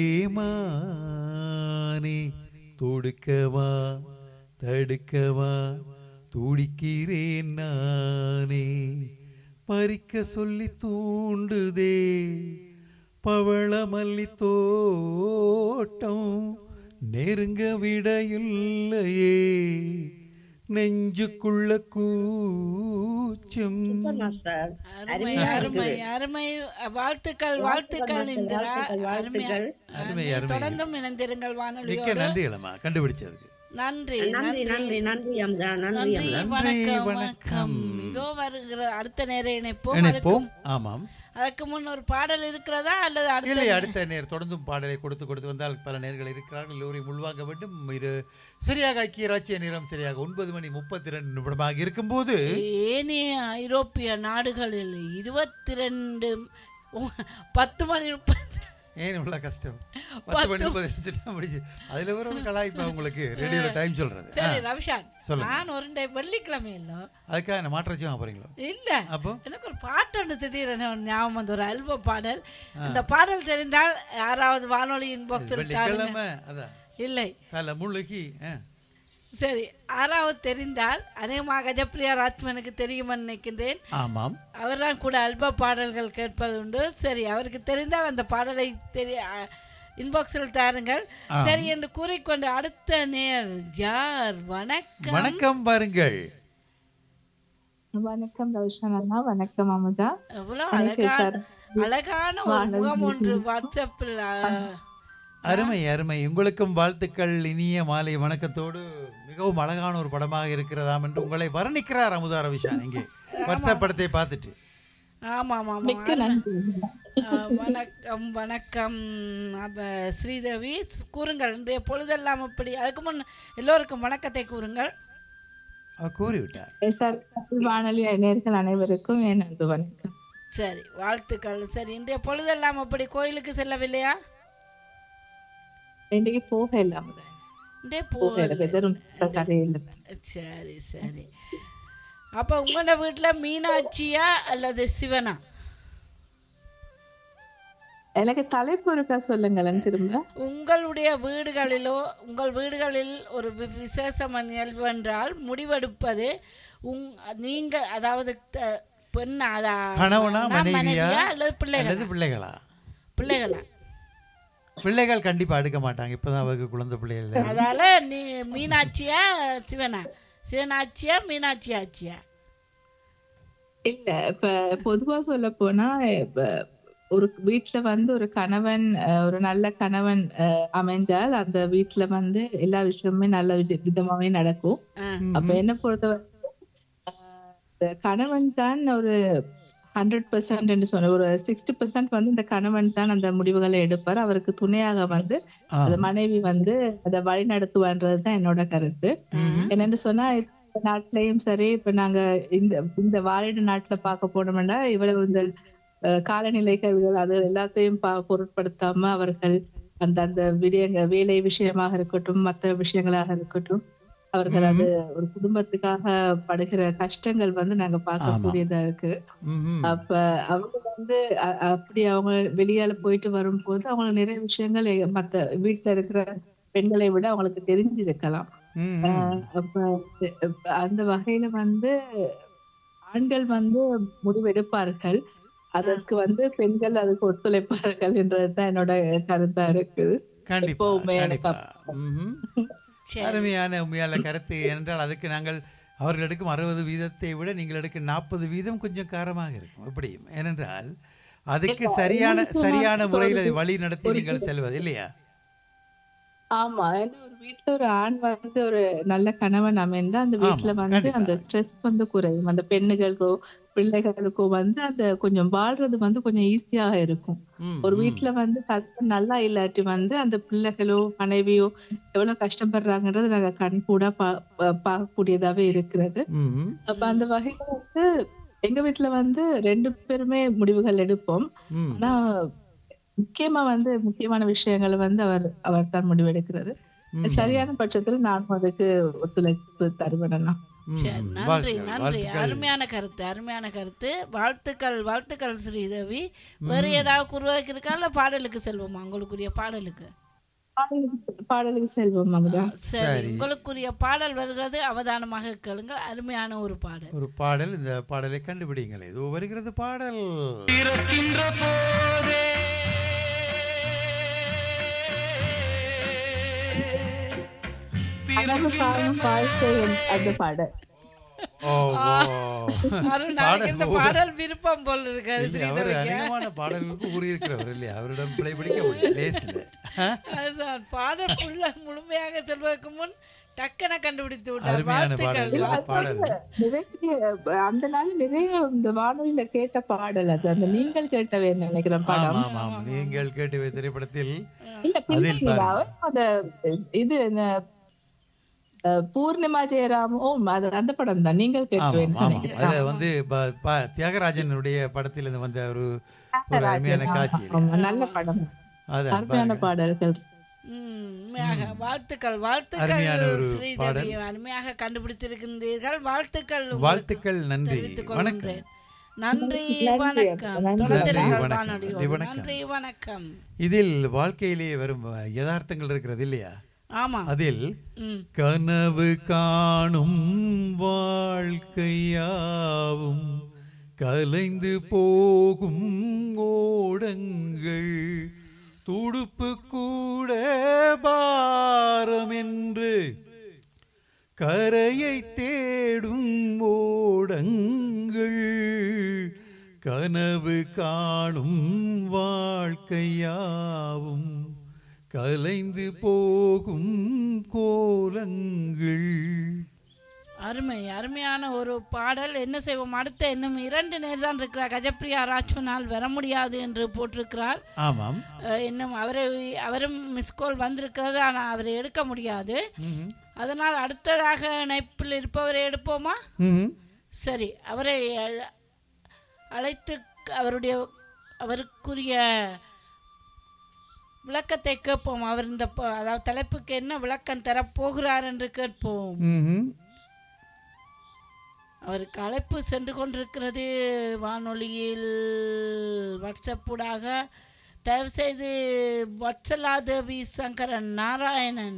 மானே தொடுக்கவா தடுக்கவா துடிக்கிறேன் நானே பறிக்க சொல்லி தூண்டுதே பவள மல்லி தோட்டம் நெருங்க விட இல்லையே நெஞ்சுக்குள்ள கூச்சம்
சூப்பர் மாஸ்டர்
அருமை
அருமையா
அருமை
இருக்குது.
அருமை வாழ்த்துக்கள் வாழ்த்துக்கள் இந்திரா
வாழ்த்துக்கள்,
அருமையா
வாழ்த்துக்கள்.
அருமை,
அருமை.
அருமை.
தொடர்ந்தும் இணைந்திருங்கள்
மிக்க
வானொலியோடு
நன்றி இளமா கண்டுபிடிச்சதுக்கு
நன்றி
நன்றி நன்றி நன்றி அம்ஜா நன்றி
நன்றி
அம்ஜா
வணக்கம்
வணக்கம்.
வணக்கம் இதோ வருகிற அடுத்த நேர இணைப்போம்
இணைப்போம்
அதுக்கு-
ஆமாம்
அதற்கு முன் ஒரு பாடல் இருக்கிறதா அல்லது அடுத்த
இல்லை அடுத்த நேர் தொடர்ந்தும் பாடலை கொடுத்து கொடுத்து வந்தால் பல நேர்கள் இருக்கிறார்கள் எல்லோரையும் உள்வாங்க வேண்டும் இரு சரியாக ஐக்கிய ராச்சிய நேரம் சரியாக ஒன்பது மணி முப்பத்தி ரெண்டு நிமிடமாக இருக்கும்போது
ஏனைய ஐரோப்பிய நாடுகளில் இருபத்தி ரெண்டு பத்து மணி முப்பது
ஏன் இவ்வளோ கஷ்டம் பத்து மணி
பத்து-
முப்பது நிமிஷம் முடிஞ்சு அதுல வர ஒரு கலாய்ப்பா உங்களுக்கு ரேடியோல டைம் சொல்றது ஆ,
சரி ரவிஷான்
சொல்லுங்க.
நான் ஒரு டை வெள்ளிக்கிழமை இல்ல
அதுக்காக என்ன மாற்றச்சி வாங்க போறீங்களோ
இல்ல
அப்போ
எனக்கு ஒரு பாட்டு ஒன்று திடீரென ஒரு ஞாபகம் வந்து ஒரு ஆல்பம் பாடல் இந்த பாடல் தெரிந்தால் யாராவது வானொலி இன்பாக்ஸில் தாருங்க
வெள்ளிக்கிழமை அதான்
இல்லை
தலை முழுகி ஆ.
சரி ஆறாவது தெரிந்தால் அநேகமாக கஜப்பிரியா ராஜ்மனுக்கு தெரியுமா நினைக்கின்றேன்
ஆமாம்
அவர்தான் கூட அல்ப பாடல்கள் கேட்பது உண்டு சரி அவருக்கு தெரிந்தால் அந்த பாடலை தெரிய இன்பாக்ஸில் தாருங்கள் சரி என்று கூறிக்கொண்டு அடுத்த நேர் யார் வணக்கம்
வணக்கம் பாருங்கள்
வணக்கம் ரோஷன் அண்ணா வணக்கம் அமுதா
எவ்வளோ
வணக்கம்
அழகான
சார்.
அழகான ஒரு முகம் ஒன்று வாட்ஸ்அப்பில் ஆ,
அருமை அருமை உங்களுக்கும் வாழ்த்துக்கள் இனிய மாலை வணக்கத்தோடு மிகவும் அழகான ஒரு படமாக இருக்கிறதாம் என்று உங்களை வர்ணிக்கிறார் அமுதா ரவிஷான் இங்கே வாட்ஸ்அப் படத்தை பார்த்துட்டு
ஆமாம் ஆமாம்
மிக்க நன்றி
ஆ, வணக்கம் வணக்கம் அப்ப ஸ்ரீதேவி கூறுங்கள் இன்றைய பொழுதெல்லாம் அப்படி அதுக்கு முன் எல்லோருக்கும் வணக்கத்தை கூறுங்கள்
அவர் கூறிவிட்டார்
சார் வானொலி நேர்கள் அனைவருக்கும் என் அன்பு வணக்கம்
சரி வாழ்த்துக்கள் சரி இன்றைய பொழுதெல்லாம் அப்படி கோயிலுக்கு செல்லவில்லையா
இன்றைக்கு போக இல்லாம
இன்றைய
போக இல்லை
போ
வெதரும் கரையில்
சரி சரி அப்போ உங்களோட வீட்டில் மீனாட்சியா அல்லது சிவனா
எனக்கு தலைப்பு இருக்கா சொல்லுங்களேன் திரும்ப
உங்களுடைய வீடுகளிலோ உங்கள் வீடுகளில் ஒரு வி- விசேஷம் நிகழ்வு என்றால் முடிவெடுப்பது உங் நீங்க அதாவது த- பெண் அதா
கணவனா
நான்
மனைவியா
அல்லது பிள்ளைகளா
அல்லது பிள்ளைகளா
பிள்ளைகளா
பிள்ளைகள் கண்டிப்பா எடுக்க மாட்டாங்க இப்பதான் அவருக்கு குழந்தை பிள்ளைகள்
அதால நீ மீனாட்சியா சிவனா சிவனாட்சியா மீனாட்சி ஆச்சியா
இல்ல இப்ப பொதுவா சொல்ல போனா இப்ப ஒரு வீட்ல வந்து ஒரு கணவன் அஹ், ஒரு நல்ல கணவன் அஹ், அமைந்தால் அந்த வீட்ல வந்து எல்லா விஷயமுமே நல்ல வித- விதமாவே நடக்கும் அப்ப என்ன பொறுத்தவரை ஆஹ், இந்த கணவன் தான் ஒரு ஹண்ட்ரட் பெர்சன்ட் சொன்ன ஒரு சிக்ஸ்டி பெர்சன்ட் வந்து இந்த கணவன் தான் அந்த முடிவுகளை எடுப்பார் அவருக்கு துணையாக வந்து அந்த மனைவி வந்து அதை வழி நடத்துவான்றதுதான் என்னோட கருத்து என்னன்னு சொன்னா இப்ப நாட்டிலையும் சரி இப்ப நாங்க இந்த இந்த வாழிட நாட்டுல பார்க்க போனோம்னா இவ்வளவு இந்த அஹ், காலநிலை கருவிகள் அது எல்லாத்தையும் பா- பொருட்படுத்தாம அவர்கள் அந்த அந்த விடயங்க வேலை விஷயமாக இருக்கட்டும் மற்ற விஷயங்களாக இருக்கட்டும் அவர்கள் அது ஒரு குடும்பத்துக்காக படுகிற கஷ்டங்கள் வந்து நாங்க பார்க்கக்கூடியதா இருக்கு அப்ப அவங்க வந்து அ- அப்படி அவங்க வெளியால போயிட்டு வரும்போது அவங்களுக்கு நிறைய விஷயங்கள் எ- மத்த வீட்டுல இருக்கிற பெண்களை விட அவங்களுக்கு தெரிஞ்சிருக்கலாம் ஆஹ் அப்ப அப்ப அந்த வகையில வந்து ஆண்கள் வந்து முடிவெடுப்பார்கள் அதற்கு வந்து பெண்கள் அதுக்கு ஒத்துழைப்பார்கள் என்றதுதான் என்னோட கருத்தா இருக்குது
கண்டிப்பா
எப்பவுமே எனக்கு
கண்டிப்பா ம்ஹும். அருமையான உண்மையான கருத்து என்றால் அதுக்கு நாங்கள் அவர்கள் எடுக்கும் அறுபது வீதத்தை விட நீங்கள் எடுக்கும் நாற்பது வீதம் கொஞ்சம் காரமாக இருக்கும் எப்படியும் ஏனென்றால் அதுக்கு
இல்ல,
சரியான
உங்களுக்கு
சரியான
வந்து
முறையில் அதை
ஒரு-
வழி நடத்தி
ஒரு-
நீங்கள் செல்வது இல்லையா
ஆமா ஏன்னா ஒரு வீட்ல ஒரு ஆண் வந்து ஒரு நல்ல கணவன் அமைந்தா அந்த வீட்ல
ஆமா,
வந்து
கண்டிப்பா.
அந்த ஸ்ட்ரெஸ் வந்து குறையும் அந்த பெண்ணுகளுக்கோ பிள்ளைகளுக்கோ வந்து அந்த கொஞ்சம் வாழ்றது வந்து கொஞ்சம் ஈஸியாக இருக்கும்
ம்,
ஒரு
ம்.
வீட்ல வந்து ஹஸ்பண்ட் நல்லா இல்லாட்டி வந்து அந்த பிள்ளைகளோ மனைவியோ எவ்வளவு கஷ்டப்படுறாங்கன்றது நாங்க கண் கூட பா பா- பார்க்கக்கூடியதாவே இருக்கிறது
ம்,
அப்ப அந்த வகையில வந்து எங்க வீட்ல வந்து ரெண்டு பேருமே முடிவுகள் எடுப்போம்
ம்.
ஆனா முக்கியமா வந்து முக்கியமான விஷயங்களை வந்து அவர் அவர் தான் முடிவெடுக்கிறது
ம்.
சரியான பட்சத்துல நானும் அதுக்கு ஒத்துழைப்பு தருவேனா
ம்,
சரி,
ம்.
நன்றி
வாழ்த்துக்கள்,
நன்றி
வாழ்த்துக்கள்.
அருமையான கருத்து அருமையான கருத்து வாழ்த்துக்கள் வாழ்த்துக்கள் ஸ்ரீதேவி வேறு ஏதாவது குருவாக்கு இருக்கா இல்ல பாடலுக்கு செல்வோமா உங்களுக்குரிய பாடலுக்கு
பாடலுக்கு பாடலுக்கு செல்வம் அங்கதான்
சரி
சரி.
உங்களுக்குரிய பாடல் வருகிறது அவதானமாக கேளுங்கள் அருமையான ஒரு பாடல்
ஒரு பாடல் இந்த பாடலை கண்டுபிடிங்கள் இதோ வருகிறது பாடல்
பிறக்கின்ற போதே
கனவு காணும் வாழ்க்கை என்- அந்த பாடல்
ஓ ஓ.
அருண் நாளைக்கு இந்த
பாடல்
பாடல் விருப்பம் போல் இருக்காது
இல்லை, அவர்
ஸ்ரீதேவிக்கு
அதிகமான பாடல்களுக்கு கூறியிருக்கிறவர் இல்லையா அவரிடம் பிழை பிடிக்க முடியும் லேசில்
அதுதான் பாடல் ஃபுல்லா முழுமையாக செல்வதற்கு முன் டக்குன கண்டுபிடித்து விட்டார்
அருமையான
வாழ்த்துக்கள்
பாடல்
வாழ்த்து-
பாடல்
நிறைய அந்த நாள் நிறைய இந்த வானொலியில கேட்ட பாடல் அது அந்த நீங்கள் கேட்டவே நினைக்கிறேன் படம்
ஆமாம் ஆமாம் நீங்கள் கேட்டு திரைப்படத்தில்
இல்ல
அதில்
பிள்ளைங்களாவே அந்த இது இந்த அஹ், பூர்ணிமா ஜெயராமும் அது அந்த படம் தான் நீங்கள் கேட்டவே
ஆமாம் ஆமாம்
நினைக்கிறேன்
அதுல வந்து ப- ப- தியாகராஜனுடைய படத்தில் இருந்து வந்த ஒரு ஒரு அருமையான காட்சி இல்லையா?
ஆமா, நல்ல படம்
அதான்
அருமையான
பாருங்க.
பாடல்கள்
ம், உண்மையாக வாழ்த்துக்கள்
அருமையான
வாழ்த்துக்கள்
ஒரு
ஸ்ரீதேவி
பாடல்.
அருமையாக கண்டுபிடித்திருக்கின்றீர்கள் வாழ்த்துக்கள் உங்களுக்கு
வாழ்த்துக்கள் நன்றி
தெரிவித்துக்
வணக்கம்
கொள்கின்றேன் நன்றி
நன்றி,
வணக்கம்
நன்றி.
தொடர்ந்திருங்கள்
நன்றி, வணக்கம்.
வானொலியோடு.
நன்றி, வணக்கம்.
நன்றி வணக்கம்
இதில் வாழ்க்கையிலேயே வரும் யதார்த்தங்கள் இருக்கிறது இல்லையா
ஆமா
அதில்
ம்
கனவு காணும் வாழ்க்கையாவும் கலைந்து போகும் ஓடங்கள் துடுப்பு கூட பாரம் என்று கரையை தேடும் ஓடங்கள் கனவு காணும் வாழ்க்கையாவும் கலைந்து போகும் கோலங்கள்
அருமை அருமையான ஒரு பாடல் என்ன செய்வோம் அடுத்த இன்னும் இரண்டு நேர் தான் இருக்கிறார் கஜப்பிரியா ராஜ்மனால் வர முடியாது என்று போட்டிருக்கிறார்
ஆமாம்
அஹ், இன்னும் அவரை அவரும் மிஸ்கால் வந்திருக்கிறது ஆனால் அவரை எடுக்க முடியாது
ம்ஹும்.
அதனால் அடுத்ததாக இணைப்பில் இருப்பவரை எடுப்போமா
ம்ஹும்.
சரி அவரை அழ- அழைத்து அவருடைய அவருக்குரிய விளக்கத்தை கேட்போம் அவர் இந்த ப- அதாவது தலைப்புக்கு என்ன விளக்கம் தரப்போகிறார் என்று கேட்போம்
ம்ஹும்.
அவருக்கு அழைப்பு சென்று கொண்டிருக்கிறது வானொலியில் வாட்ஸ்அப்பூடாக தயவுசெய்து வட்சலாதேவி சங்கரன் நாராயணன்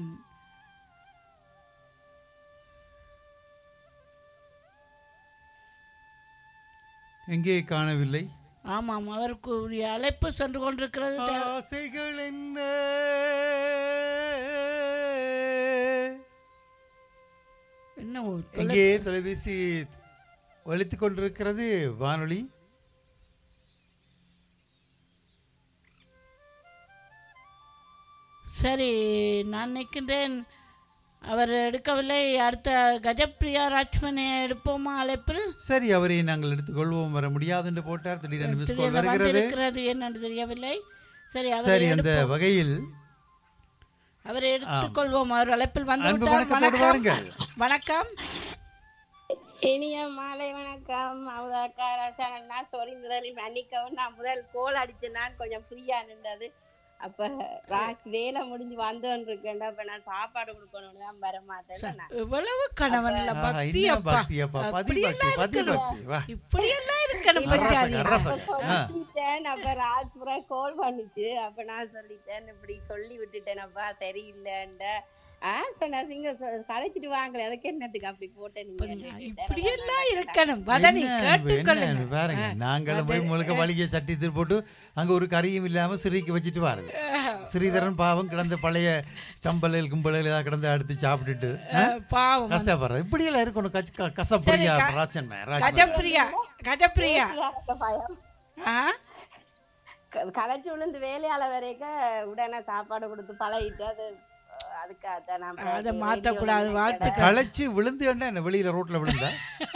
எங்கே காணவில்லை
ஆமாம் அவருக்கு உரிய அழைப்பு சென்று கொண்டிருக்கிறது த-
ஆசைகள் என்ன
என்ன ஒரு தொலை-
எங்கே தொலைபேசி ஒலித்துக் கொண்டிருக்கிறது வானொலி
சரி நான் நிற்கின்றேன் அவர் எடுக்கவில்லை அடுத்த கஜப்பிரியா ராஜ்மனை எடுப்போமா அழைப்பில்
சரி அவரை நாங்கள் எடுத்துக்கொள்வோம் வர முடியாது என்று போட்டார் திடீரென மிஸ் கால்
திடீரென
வருகிறது
வந்திருக்கிறது என்னன்னு தெரியவில்லை சரி அவரை
சரி அந்த
எடுப்போம்.
வகையில்
அவரை எடுத்துக்கொள்வோம் அவர் அழைப்பில் வந்து
அன்பு
விட்டார்
வணக்கத்தோடு
வணக்கம்
வாருங்கள்
வணக்கம்
இனிய மாலை வணக்கம் அவதாக்காரா சாரி முதலில் மன்னிக்கவும் நான் முதல் கோல் அடிச்சேன் நான் கொஞ்சம் ஃப்ரீயா நின்றது அப்ப ராஜ் வேலை முடிஞ்சு வந்தோன்னு இருக்கேன்டா அப்ப நான் சாப்பாடு கொடுக்கணும்னு தான் வர மாட்டேன் நான்
எவ்வளவு கணவன்ல
ஆஹா,
பக்தி
என்ன
அப்பா
பக்தி அப்பா பதி பக்தி
அப்படியெல்லாம்
பதி
இருக்கணும்.
பக்தி வா
இப்படி எல்லாம் இருக்கணும்
அரசக,
பஞ்சாதி
அரசக. ஆ.
சொல்லிட்டேன் அப்ப ராஜ்புரா கால் பண்ணிச்சு அப்ப நான் சொல்லிட்டேன் இப்படி சொல்லி விட்டுட்டேனப்பா சரியில்லைண்ட ஆ சொன்னா சிங்க கலைச்சிட்டு வாங்கல அதுக்கு என்னத்துக்கு அப்படி போட்டேன்
இப்படி எல்லாம் இருக்கணும் வதனி
என்ன அன்பு, என்ன
கேட்டுக்கொள்ளுங்க
அன்பு, பாருங்க நாங்களும் போய் முழுக்க வலிக்க சட்டி தூள் போட்டு அங்க ஒரு கறியும் இல்லாம சிறிக்கு வச்சுட்டு வாருங்க ஸ்ரீதரன் பாவம் கிடந்த பழைய சம்பளல் கும்பலில் ஏதாவது கிடந்து அடுத்து சாப்பிட்டுட்டு ஆ?
அஹ், பாவம்
கஷ்டப்படுறது இப்படி எல்லாம் இருக்கணும் கச்ச க- கசப்பிரியா
சரி, க-
ராஜன்மை ராஜ்மை.
கஜப்பிரியா கஜப்பிரியா
பயம்
ஆ
களைச்சு விழுந்து வேலையால வரைக்கும் உடனே சாப்பாடு கொடுத்து பழகிட்டு அது அஹ், அதுக்காகத்தான் நான்
அதை
radio
மாத்தக்கூடாது
ல
வாழ்த்துக்கள்
களைச்சு விழுந்து என்ன வெளியில ரோட்ல விழுந்தா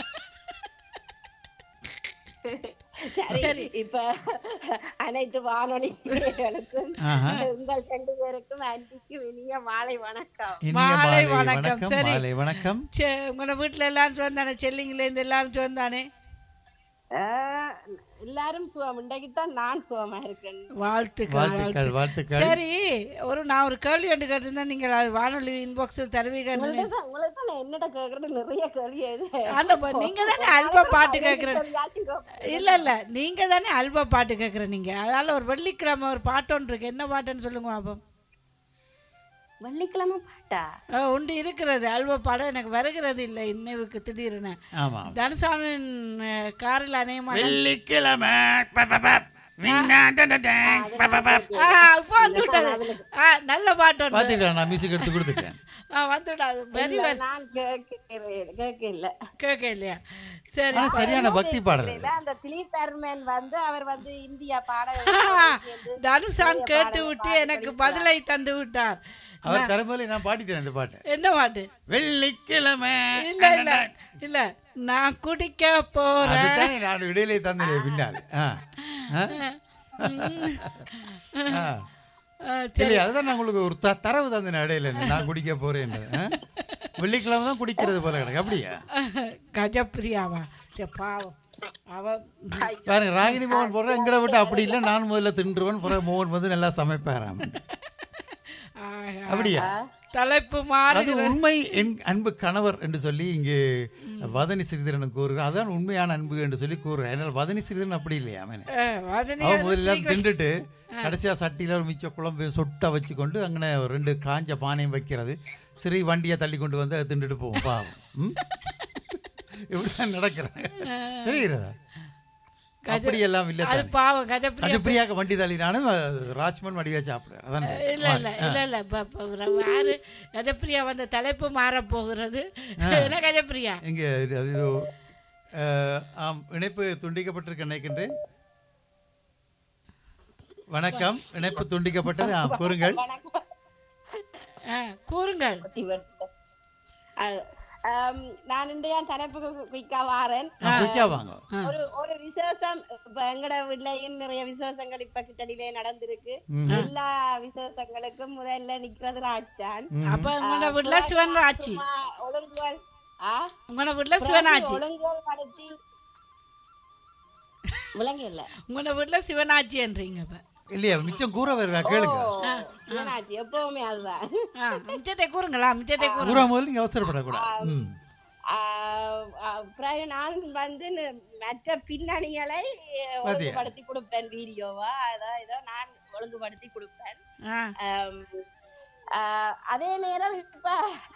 சரி இப்ப அனைத்து வானொலி நேயர்களுக்கும்
ஆஹா.
உங்கள் ரெண்டு பேருக்கும் அன்றைக்கும் இனிய மாலை வணக்கம்
இனிய
மாலை
மாலை
வணக்கம்.
வணக்கம்
சரி.
மாலை வணக்கம்
சே உங்களோட வீட்டில் எல்லாரும் சேர்ந்தானே செல்லிங்களே இந்த எல்லாரும் சேர்ந்தானே
ஆஹ், எல்லாரும் சுகம் இன்றைக்குத்தான் நான் சுகமா இருக்கேன்
வாழ்த்துக்கள்
வாழ்த்துக்கள் வாழ்த்துக்கள்
சரி ஒரு நான் ஒரு கேள்வி ஒன்று கேட்டிருந்தேன் நீங்கள் அது வானொலி இன்பாக்ஸில் தருவீங்கன்னு
உங்களுக்கு தான் உங்களுக்கு தான் நான் என்னடா கேக்குறது நிறைய கேள்வி இது
அந்த ப- நீங்க தானே ஆல்பம் பாட்டு கேட்குறேன் இல்ல இல்ல நீங்க தானே ஆல்பம் பாட்டு கேட்குற நீங்க அதனால ஒரு வெள்ளிக்கிழமை ஒரு பாட்டு ஒன்று இருக்கு என்ன பாட்டுன்னு சொல்லுங்க பாப்போம்
வெள்ளிக்கிழமை பாட்டா
அஹ், உண்டு இருக்கிறது ஆல்பம் பாடம் எனக்கு வருகிறது இல்லை இன்னைவுக்கு திடீர்னு
ஆமா
தனுசானின் அஹ், காரில் அநேகமாக
வெள்ளிக்கிழமை ப, ப, ப. மின்னா, ட, ட, ட, ப, ப, ப.
ஆ, இப்போ வந்து விட்டது ஆ, நல்ல பாட்டு ஒன்று
பாத்தீங்களா நான் மியூசிக் எடுத்து கொடுத்துட்டேன்
ஆ வந்து விடாது வெரி
இல்ல,
வெரி
நான் கேட்கிறேன் கேட்க இல்ல
கேட்க இல்லையா சரி
ஆனா சரியான பக்தி பாடல்
இல்ல, அந்த திலீப் தர்மன் வந்து அவர் வந்து இந்தியா பாட
தனுஷான் கேட்டு விட்டு எனக்கு பதிலை தந்து விட்டார்
அவர் தரும்போது நான் பாடிட்டேன் இந்த பாட்டை
என்ன பாட்டு
வெள்ளிக்கிழமை
இல்ல இல்ல இல்ல நான் குடிக்க போறேன்
அதுதான் நான் இடையிலே தந்தேன் பின்னால் ஆ. ஆ? ஆ.
ஆ,
சரி அதுதான் நான் உங்களுக்கு ஒரு த- தரவு தந்தேன் இடையில நான் குடிக்க போறேன் வெள்ளிக்கிழமை தான் குடிக்கிறது போல கிடக்கு அப்படியா
கஜப்பிரியாவா சரி பாவம் அவ
பாருங்க ராகினி மோகன் போடுற எங்கட விட்டு அப்படி இல்லை நான் முதல்ல தின்றுவன் பிறகு மோகன் வந்து நல்லா சமைப்பாராம்
ஆஹா.
அப்படியா
தலைப்பு
அது
மாறி
உண்மை என் அன்பு கணவர் என்று சொல்லி இங்கே வதனி சிறிதரன் கூறுகிறார் அதான் உண்மையான அன்பு என்று சொல்லி கூறுகிறார் ஏன்னால் வதனி சிறிதரன் அப்படி இல்லையா அவன்
வதனி
அவன் முதல்ல தின்றுட்டு கடைசியா சட்டியில ஒரு மிச்ச குழம்பு சொட்டை வச்சுக்கொண்டு அங்கே ஒரு ரெண்டு காஞ்ச பானையும் வைக்கிறது சிறு வண்டியை தள்ளி கொண்டு வந்து அதை தின்றுட்டு போவோம் பாவம் ம்? இப்படிதான் நடக்கிறாங்க தெரிகிறதா அப்படி எல்லாம் இல்லை
அது பாவம் கஜப்பிரியா
கஜப்பிரியாக்க வண்டி தள்ளினாலும் ராஜ்மன் வடிவா சாப்பிடுறார் அதான்
இல்ல இல்ல இல்ல இல்ல இப்ப- இப்ப ஒரு வேறு கஜப்பிரியா வந்த தலைப்பு மாற போகிறது என்ன கஜப்பிரியா
இங்கே இது- அது இதோ, அஹ், ஆம் இணைப்பு துண்டிக்கப்பட்டிருக்க நினைக்கின்றேன் வணக்கம் இணைப்பு துண்டிக்கப்பட்டது ஆ கூறுங்கள்
ஆ, கூறுங்கள்
அஹ், ஆம், நான் இன்றைய தலைப்புக்கு குயிக்கா வாரேன்
ஆ, குயிக்கா வாங்க
ஒரு ஒரு விசேஷம் இப்ப எங்கட வீட்லயும் நிறைய விசேஷங்கள் இப்ப கிட்டடியிலே நடந்திருக்கு எல்லா விசேஷங்களுக்கும் முதல்ல நிக்கிறது ராஜ்தான்
அப்ப உங்களோட வீட்டுல சிவன் ஆட்சி
சும்மா ஒழுங்குகள் ஆ
உங்களோட வீட்டுல சிவன் ஆட்சி
ஒழுங்குகள் படுத்தி விளங்க இல்ல
உங்களோட வீட்டுல சிவனாட்சின்றீங்க இப்ப
இல்லையா மிச்சம் கூற வருவா கேளுங்க
சிவனாட்சி எப்பவுமே அதுதான்
ஆ, மிச்சத்தை கூறுங்களா மிச்சத்தை கூறுங்க
கூற முதல்ல நீங்க அவசரப்படக்கூடாது ம்.
ஆஹ் ஆஹ் பிறகு நான் வந்து ந- மற்ற பின்னணிகளை ஒழுங்குபடுத்தி கொடுப்பேன் வீடியோவா அதோ இதோ நான் ஒழுங்குபடுத்தி கொடுப்பேன்
ஆ,
ஆம், ஆஹ் அதே நேரம் இப்ப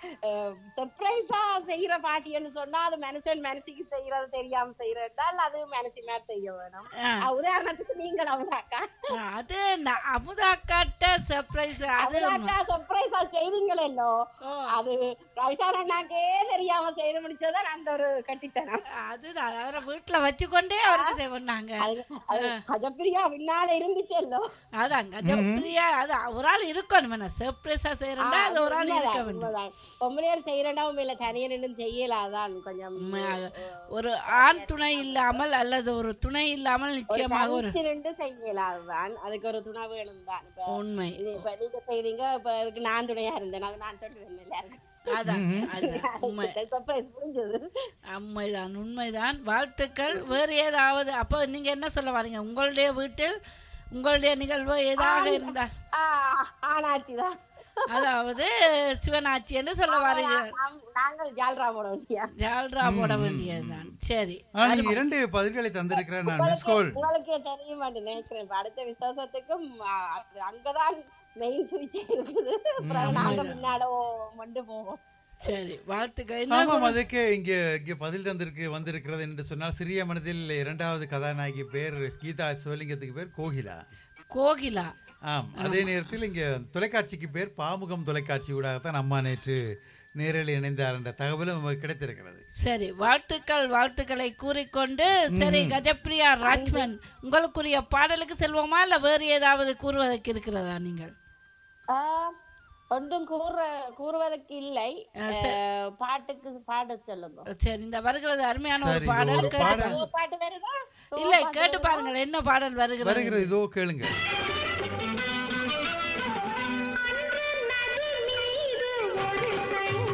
சர்ப்ரைஸா செய்யற பாட்டின்னு சொன்னா அது மனுஷன் மனசுக்கு செய்யறது தெரியாம செய்யறதால் அது மனசு மேல செய்ய வேணும்
ஆ.
ஆஹ் உதாரணத்துக்கு நீங்கள் அவதாக்கா
ஆ, அது ந- அமுதா காட்ட சர்ப்ரைஸ் அது
அவதாக்கா சர்ப்ரைஸா செய்வீங்களோ
ஓ.
அது ரவிசான் அண்ணாக்கே தெரியாம செய்து முடிச்சதான் அந்த ஒரு கட்டித்தனம்
அதுதான் அவரை வீட்டுல வச்சுக்கொண்டே அவருக்கு செய்வாங்க
அது அது கஜப்பிரியா பின்னால இருந்துச்சல்லோ
அதான் கஜப்பிரியா அது ஒரு ஆள் இருக்கணும் என்ன சர்ப்ரைஸா செய்யறா அது ஒரு ஆள் இருக்க வேண்டும்
பொம்பளையார் செய்யறா உண்மையில தனியா நின்று செய்யல அதான் கொஞ்சம்
உண்மையாக. ஒரு ஆண் துணை இல்லாமல் அல்லது ஒரு துணை இல்லாமல் நிச்சயமாக ஒரு
தனிச்சு நின்று செய்யல அதுதான் அதுக்கு ஒரு துணை வேணும் தான் இப்ப
உண்மை
இது இப்ப நீங்க செய்றீங்க இப்ப அதுக்கு நான் துணையா இருந்தேன் அது நான் சொல்லுவேன் எல்லாருக்கும்
அதான் அதான் உண்மை
சர்ப்ரைஸ் புரிஞ்சது
உண்மைதான் உண்மைதான் வாழ்த்துக்கள் வேறு ஏதாவது அப்போ நீங்க என்ன சொல்ல வரீங்க உங்களுடைய வீட்டில் உங்களுடைய நிகழ்வு ஏதாக இருந்தால்
ஆஹ் ஆனாச்சி தான்
அதாவது சிவனாட்சி என்று சொல்ல வரீங்க
நாங்கள் ஜால்ரா போட வேண்டியா
ஜால்ரா போட வேண்டியதுதான் சரி
ஆ, நீங்க இரண்டு பதில்களை தந்திருக்கிறேன் நான் மிஸ் கால்
உங்களுக்கே தெரிய மாட்டேன் நினைக்கிறேன் இப்ப அடுத்த விசுவாசத்துக்கும் ஆ, அது அங்கதான் மெயின் சுவிட்ச் இருக்குது அப்புறம் நாங்க முன்னாட கொண்டு போவோம்
சரி வாழ்த்துக்கள் என்ன
ஆமாம் அதுக்கு இங்கே இங்கே பதில் தந்திருக்கு வந்திருக்கிறது என்று சொன்னால் சிறிய மனதில் இரண்டாவது கதாநாயகி பேர் கீதா சிவலிங்கத்துக்கு பேர் கோகிலா
கோகிலா
ஆம் அதே நேரத்தில் இங்கே தொலைக்காட்சிக்கு பேர் பாமுகம் தொலைக்காட்சி ஊடாகத்தான் அம்மா நேற்று நேரில் இணைந்தார் என்ற தகவலும் நமக்கு கிடைத்திருக்கிறது
சரி வாழ்த்துக்கள் வாழ்த்துக்களை கூறிக்கொண்டு சரி கஜப்பிரியா ராஜ்மன் உங்களுக்குரிய பாடலுக்கு செல்வோமா இல்ல வேறு ஏதாவது கூறுவதற்கு இருக்கிறதா நீங்கள்
ஆ, ஒன்றும் கூற கூறுவதற்கு இல்லை அஹ், பாட்டுக்கு பாட சொல்லுங்க
சரி இந்த வருகிறது அருமையான ஒரு
சரி, இது
பாடல்
ஒரு
கேட்டு
பாடல்.
பாருங்க.
உங்க பாட்டு வருதா
இல்லை கேட்டு பாருங்கள் என்ன பாடல் வருகிறது
வருகிறது இதோ கேளுங்க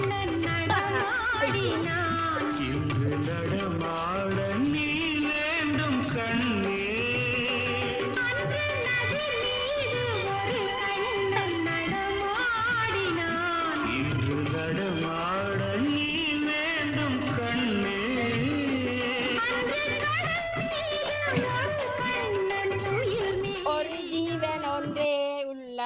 இன்று நடமாட நீ வேண்டும்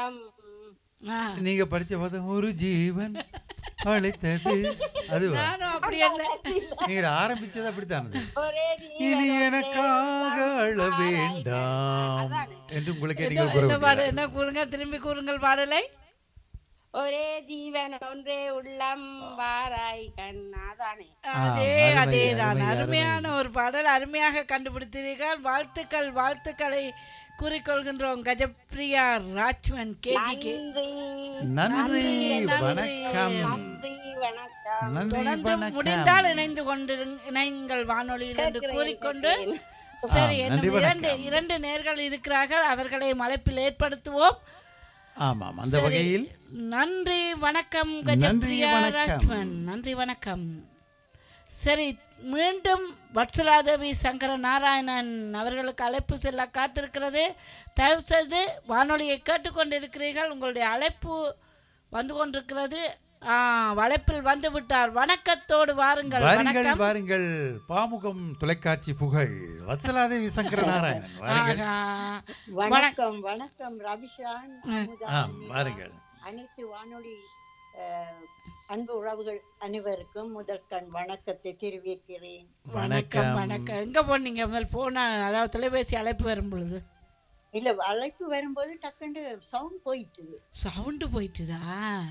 உள்ளம்
ஆ,
நீங்க படிச்ச பதம் ஒரு ஜீவன் அழைத்தது அதுவா
நானும் அப்படி இல்லை
நீங்க ஆரம்பிச்சது அப்படித்தானது
ஒரே
இனி எனக்காக அழ வேண்டாம் என்று உங்களுக்கு
என்ன
நீங்கள்
என்ன பாடு
கூற
என்ன கூறுங்க திரும்பி கூறுங்கள் பாடலை
ஒரே ஜீவன் ஒன்றே உள்ளம் வாராய் கண்ணாதானே
அதே
அருமை,
அதேதான்
அருமை,
அருமையான ஒரு பாடல் அருமையாக கண்டுபிடித்தீர்கள் வாழ்த்துக்கள் வாழ்த்துக்களை கூறிக்கொள்கின்றோம் கஜப்பிரியா ராஜ்மன் கேஜிக்கு
நன்றி
நன்றி வணக்கம்
நன்றி வணக்கம்
நன்றி
தொடர்ந்து
வணக்கம்
முடிந்தால் இணைந்து கொண்டு இணைங்கள் வானொலியில் என்று கூறிக்கொண்டு சரி
ஆ, நன்றி
இன்னும் இரண்டு
வணக்கம்.
இரண்டு நேர்கள் இருக்கிறார்கள் அவர்களை மலைப்பில் ஏற்படுத்துவோம்
ஆமாம் அந்த
சரி.
வகையில்
நன்றி வணக்கம்
நன்றி
கஜப்பிரியா
வணக்கம்.
ராஜ்மன் நன்றி வணக்கம் சரி மீண்டும் வத்சலாதேவி சங்கர நாராயணன் அவர்களுக்கு அழைப்பு செல்ல காத்திருக்கிறது தயவு செய்து வானொலியை கேட்டுக்கொண்டிருக்கிறீர்கள் உங்களுடைய அழைப்பு வந்து கொண்டிருக்கிறது ஆ, அழைப்பில் வந்து விட்டார் வணக்கத்தோடு வாருங்கள்
வாருங்கள்
வணக்கம்
வாருங்கள் பாமுகம் தொலைக்காட்சி புகழ் வத்சலாதேவி சங்கர நாராயணன் வாருங்கள்
ஆகா.
வணக்கம் வணக்கம் ரவிஷான்
ஆம் வாருங்கள்
அனைத்து வானொலி அஹ், அன்பு உறவுகள் அனைவருக்கும் முதல் கண் வணக்கத்தை தெரிவிக்கிறேன்
வணக்கம்
வணக்கம்
வணக்கம் எங்க போனீங்க முதல் போன அதாவது தொலைபேசி அழைப்பு வரும் பொழுது
இல்ல அழைப்பு வரும்போது டக்குன்னு சவுண்ட் போயிட்டு
சவுண்டு போயிட்டுதா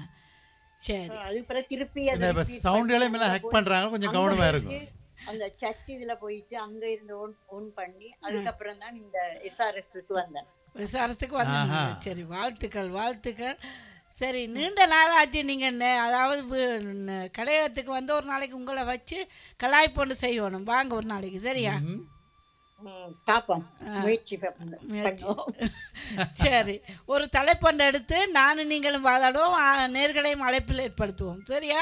சரி
அது பிறகு திருப்பி அதை
என்ன இப்ப
repeat
சவுண்டுகளை
பண்ணி
எல்லாம்
அங்க
ஹேக்
போய்
பண்றாங்க கொஞ்சம்
அங்க
கவனமா
போயிட்டு
இருக்கும்
அந்த சட் இதுல போயிட்டு அங்க இருந்து ஓன் ஓன் பண்ணி அதுக்கப்புறம் தான் இந்த எஸ்ஆர்எஸ்க்கு வந்தேன்
விசாரத்துக்கு வந்தீங்க
ஆஹா.
சரி வாழ்த்துக்கள் வாழ்த்துக்கள் சரி நீண்ட நாளாச்சு நீங்கள் அதாவது வி- ந- கலையகத்துக்கு வந்து ஒரு நாளைக்கு உங்களை வச்சு கலாய் பொண்ணு செய்யணும் வாங்க ஒரு நாளைக்கு சரியா
ம்.
ம், பாப்போம் முயற்சி பண்ண-
முயற்சி.
பண்ணுவோம்
சரி ஒரு தலைப்பண்டை எடுத்து நானும் நீங்களும் வாதாடுவோம் ஆ, நேர்களையும் அழைப்பில் ஏற்படுத்துவோம் சரியா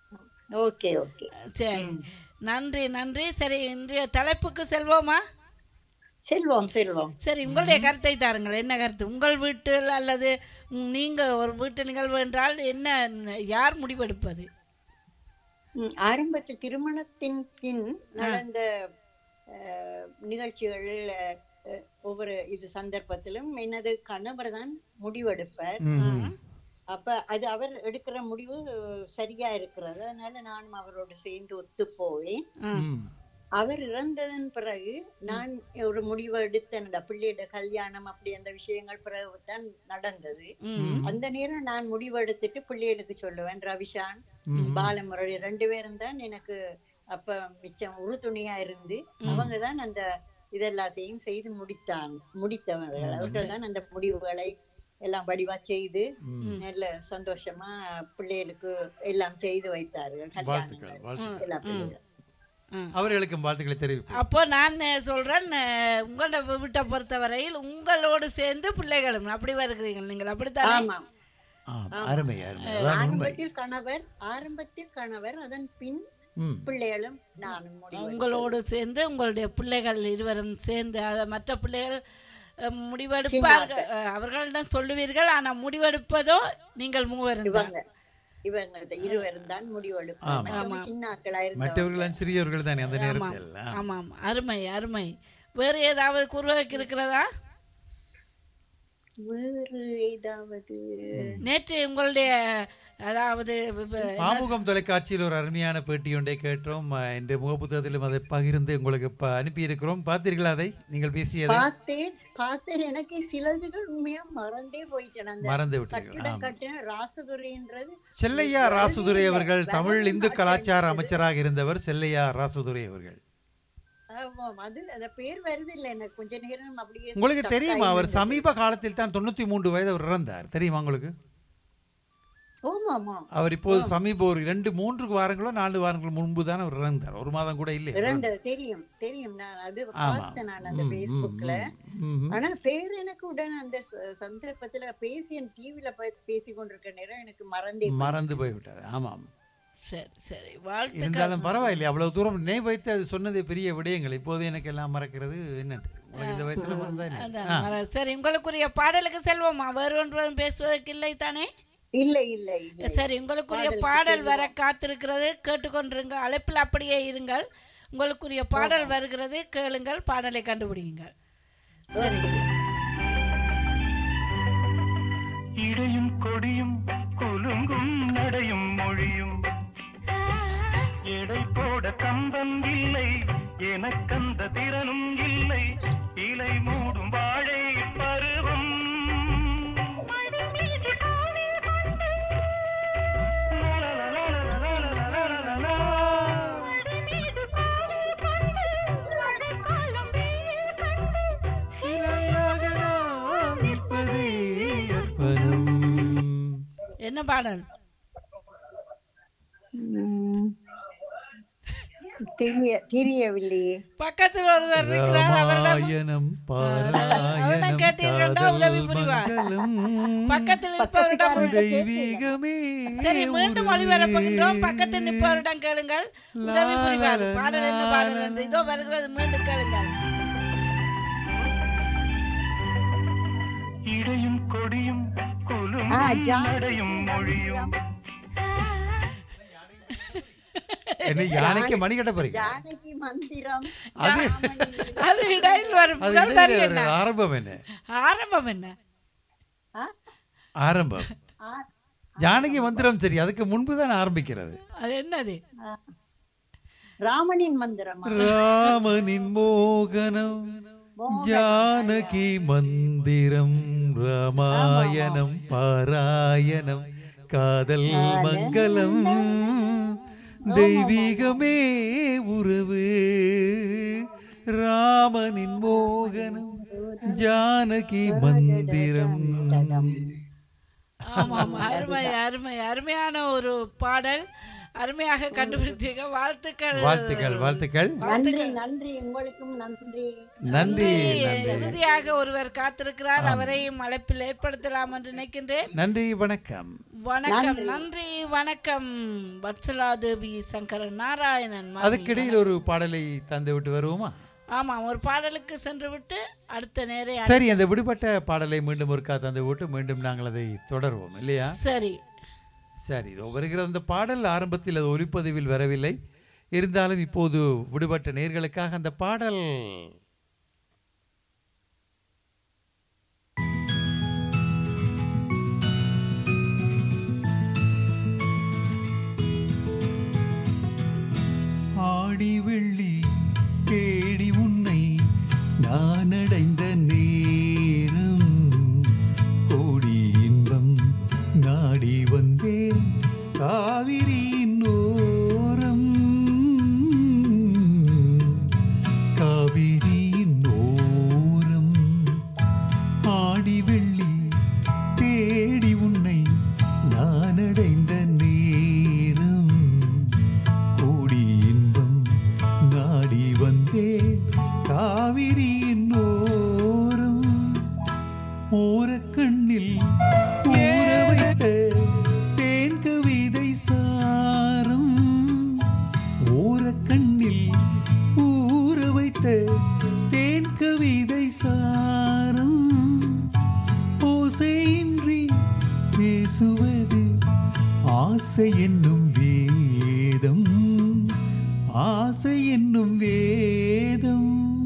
ஓகே ஓகே
சரி நன்றி நன்றி சரி இன்றைய தலைப்புக்கு செல்வோமா
செல்வோம் செல்வோம்
சரி உங்களுடைய கருத்தை தாருங்கள் என்ன கருத்து உங்கள் வீட்டில் அல்லது உம், நீங்க ஒரு வீட்டு நிகழ்வு என்றால் என்ன யார் முடிவெடுப்பது
ம், ஆரம்பத்தில் திருமணத்தின் பின் நடந்த அஹ், நிகழ்ச்சிகள் அஹ், அஹ், ஒவ்வொரு இது சந்தர்ப்பத்திலும் எனது கணவர் தான் முடிவெடுப்பார்
ம்.
அப்ப அது அவர் எடுக்கிற முடிவு சரியா இருக்கிறது அதனால நானும் அவரோடு சேர்ந்து ஒத்து போவேன்
ம்.
அவர் இறந்ததன் பிறகு நான் ஒரு முடிவு எடுத்தேன் பிள்ளையோட கல்யாணம் அப்படி அந்த விஷயங்கள் பிறகு தான் நடந்தது
ம்.
அந்த நேரம் நான் முடிவெடுத்துட்டு பிள்ளைகளுக்கு சொல்லுவேன் ரவிஷான்
ம்.
பாலமுரளி ரெண்டு பேரும் தான் எனக்கு அப்ப மிச்சம் உறுதுணையா இருந்து அவங்க தான் அந்த இதெல்லாத்தையும் செய்து முடித்தான் முடித்தவர்கள் அவர்கள் தான் அந்த முடிவுகளை எல்லாம் வடிவா செய்து நல்ல சந்தோஷமா பிள்ளைகளுக்கு எல்லாம் செய்து வைத்தார்கள்
வாழ்த்துக்கள்
கல்யாணங்கள்
வாழ்த்துக்கள்
எல்லா பிள்ளைகளும்
அவர்களுக்கும் வாழ்த்துக்களை தெரிவிப்போம்
அப்போ நான் சொல்றேன் அஹ், உங்களோட வீட்டை பொறுத்தவரையில் உங்களோடு சேர்ந்து பிள்ளைகளும் அப்படி வருகிறீங்க நீங்கள் அப்படித்தானே
ஆமா
ஆம், அருமை அருமை அதான் உண்மை
ஆரம்பத்தில் கணவர் ஆரம்பத்தில் கணவர் அதன் பின்
ம்.
பிள்ளைகளும் நானும் முடிவு
உங்களோடு சேர்ந்து உங்களுடைய பிள்ளைகள் இருவரும் சேர்ந்து அதை மற்ற பிள்ளைகள் அஹ், முடிவெடுப்பார்கள் அஹ், அவர்களிடம் சொல்லுவீர்கள் ஆனால் முடிவெடுப்பதோ நீங்கள் மூவரும் தான்
இவங்க இவங்க இந்த இருவரும் தான் முடிவெடுப்பாங்க
ஆமா.
மற்றவங்க சின்ன ஆட்களா இருந்தவங்க
மற்றவர்கள் சிறியவர்கள் தானே அந்த நேரத்தில் ஆ.
ஆமாம் அருமை அருமை வேறு ஏதாவது குறுவைக்கு இருக்கிறதா
வேறு ஏதாவது
நேற்று உங்களுடைய அதாவது வ- வ-
பாமுகம் தொலைக்காட்சியில் ஒரு அருமையான பேட்டி ஒன்றை கேட்டோம் அஹ், இன்று முகப்புத்தகத்திலும் அதை பகிர்ந்து உங்களுக்கு ப- அனுப்பியிருக்கிறோம் பார்த்தீர்களா அதை நீங்கள் பேசியதை
பார்த்தேன் பார்த்தேன் எனக்கு சிலதுகள் உண்மையா மறந்தே போயிட்டேன் அந்த
மறந்து விட்டீர்கள்
கட்டிடம்
ஆம்.
கட்டின ராசதுரைன்றது
செல்லையா ராசுதுரை அவர்கள் தமிழ் இந்து கலாச்சார அமைச்சராக இருந்தவர் செல்லையா ராசுதுரை அவர்கள்
ஆமாம் அது அந்த பேர் வருது இல்ல எனக்கு கொஞ்ச நேரம் அப்படியே
உங்களுக்கு
stuck
தெரியுமா
ஆகி
அவர்
இருந்தது.
சமீப காலத்தில் தான் தொண்ணூத்தி மூன்று வயது அவர் இறந்தார் தெரியுமா உங்களுக்கு
ஆமா ஆமா
அவர் இப்போது சமீப ஒரு இரண்டு மூன்று வாரங்களோ நாலு வாரங்கள் முன்பு தான் அவர் இறந்தார் ஒரு மாதம் கூட இல்லை
இரண்டு தெரியும் தெரியும் நான் அது
ஆமா.
பார்த்தேன் நான் அந்த
ம், ம்,
பேஸ்புக்ல
ம், ம்.
ஆனா பேர் எனக்கு உடனே அந்த ச- சந்தர்ப்பத்துல பேசி என் டிவில பேசி கொண்டிருக்க நேரம் எனக்கு மறந்தே
மறந்து போய்விட்டார் ஆமாம்
சரி சரி வாழ்த்துக்கள்
இருந்தாலும் பரவாயில்லை அவ்வளவு தூரம் நினை வைத்து அது சொன்னது பெரிய விடயங்கள் இப்போது எனக்கு எல்லாம் மறக்கிறது என்னட்டு உங்களுக்கு இந்த வயசுல மறந்தா என்ன
அதான், மற- சரி உங்களுக்குரிய பாடலுக்கு செல்வோமா வேறு ஒன்றும் பேசுவதற்கு இல்லை தானே
இல்ல இல்ல இல்ல
சரி உங்களுக்குரிய
பாடலுக்கு
பாடல் வர
செல்வோம்.
காத்திருக்கிறது கேட்டுக்கொண்டிருங்க அழைப்பில் அப்படியே இருங்கள் உங்களுக்குரிய பாடல் வருகிறது கேளுங்கள் பாடலை கண்டுபிடிங்கள் சரி
கம்பன் இல்லை எனக்கந்த திறனும் இல்லை இலை மூடும் வாழை பருவம்
இலையாக நான் நிற்பதே அர்ப்பணம்
என்ன பாடல்
தெரிய தெரியவில்லையே
பக்கத்தில் ஒருவர் இருக்கிறார் அவரிடம்
ராமாயணம்
அவரிடம்
பாராயணம்
கேட்டீர்கள்டா உதவி புரிவார்
மங்களம்
பக்கத்தில் நிற்பவரிடம்
தெய்வீகமே
சரி மீண்டும் ஒளிபரப்புகின்றோம் பக்கத்தில் நிற்பவரிடம் கேளுங்கள் உதவி புரிவார் பாடல் என்ன பாடல் என்று இதோ வருகிறது மீண்டும் கேளுங்கள்
இடையும் கொடியும் கொலும்
ஆ, ஜா-
நடையும் மொழியும்
என்ன யானைக்கு மணி கட்ட போறீங்க
ஜானகி மந்திரம்
அது
அது இடையில் வரும்
அது
முதல் வரி
இடையில
என்ன
வருது. ஆரம்பம் என்ன
ஆரம்பம் என்ன
ஆரம்பம் ஜானகி மந்திரம் சரி அதுக்கு முன்பு தான் ஆரம்பிக்கிறது
அது என்னது
ராமனின் மந்திரம்
ராமனின் மோகனம் ஜானகி மந்திரம் ராமாயணம் பாராயணம் காதல் மங்களம் தெய்வீகமே உறவு ராமனின் மோகனம் ஜானகி மந்திரம்
ஆமாம் அருமை அருமை அருமையான ஒரு பாடல் அருமையாக கண்டுபிடித்தீங்க வாழ்த்துக்கள்
வாழ்த்துக்கள் வாழ்த்துக்கள்
நன்றி நன்றி உங்களுக்கும் நன்றி
நன்றி நன்றி
இறுதியாக ஒருவர் காத்திருக்கிறார் அவரையும் அழைப்பில் ஏற்படுத்தலாம் என்று நினைக்கின்றேன்
நன்றி வணக்கம்
வணக்கம் நன்றி வணக்கம் வத்சலா தேவி சங்கரன் நாராயணன் மாமி.
அதுக்கிடையில் ஒரு பாடலை தந்து விட்டு வருவோமா
ஆமாம் ஒரு பாடலுக்கு சென்று விட்டு அடுத்த நேரே
சரி அந்த விடுபட்ட பாடலை மீண்டும் ஒருக்கா தந்து விட்டு மீண்டும் நாங்கள் அதை தொடர்வோம் இல்லையா
சரி
சரி இதோ வருகிற அந்த பாடல் ஆரம்பத்தில் அது ஒலிப்பதிவில் வரவில்லை இருந்தாலும் இப்போது விடுபட்ட நேர்களுக்காக அந்த பாடல் ஆடி வெள்ளி தேடி உன்னை நான் அடைந்த நேரம் கோடி இன்பம் நாடி வந்தேன் காவிரியின் ஓரம் காவிரியின் ஓரம் ஆடி வெள்ளி தேடி உன்னை நான் அடைந்த நேரம் கோடி இன்பம் நாடி வந்தே காவிரியின் ஓரம் ஓரக்கண்ணில் ஊற வைத்த தேன் கவிதை சாரும் ஓரக்கண்ணில் ஊற வைத்த தேன் கவிதை சாரும் ஓசையின்றி பேசுவது ஆசை என்னும் வேதம் ஆசை என்னும் வேதம்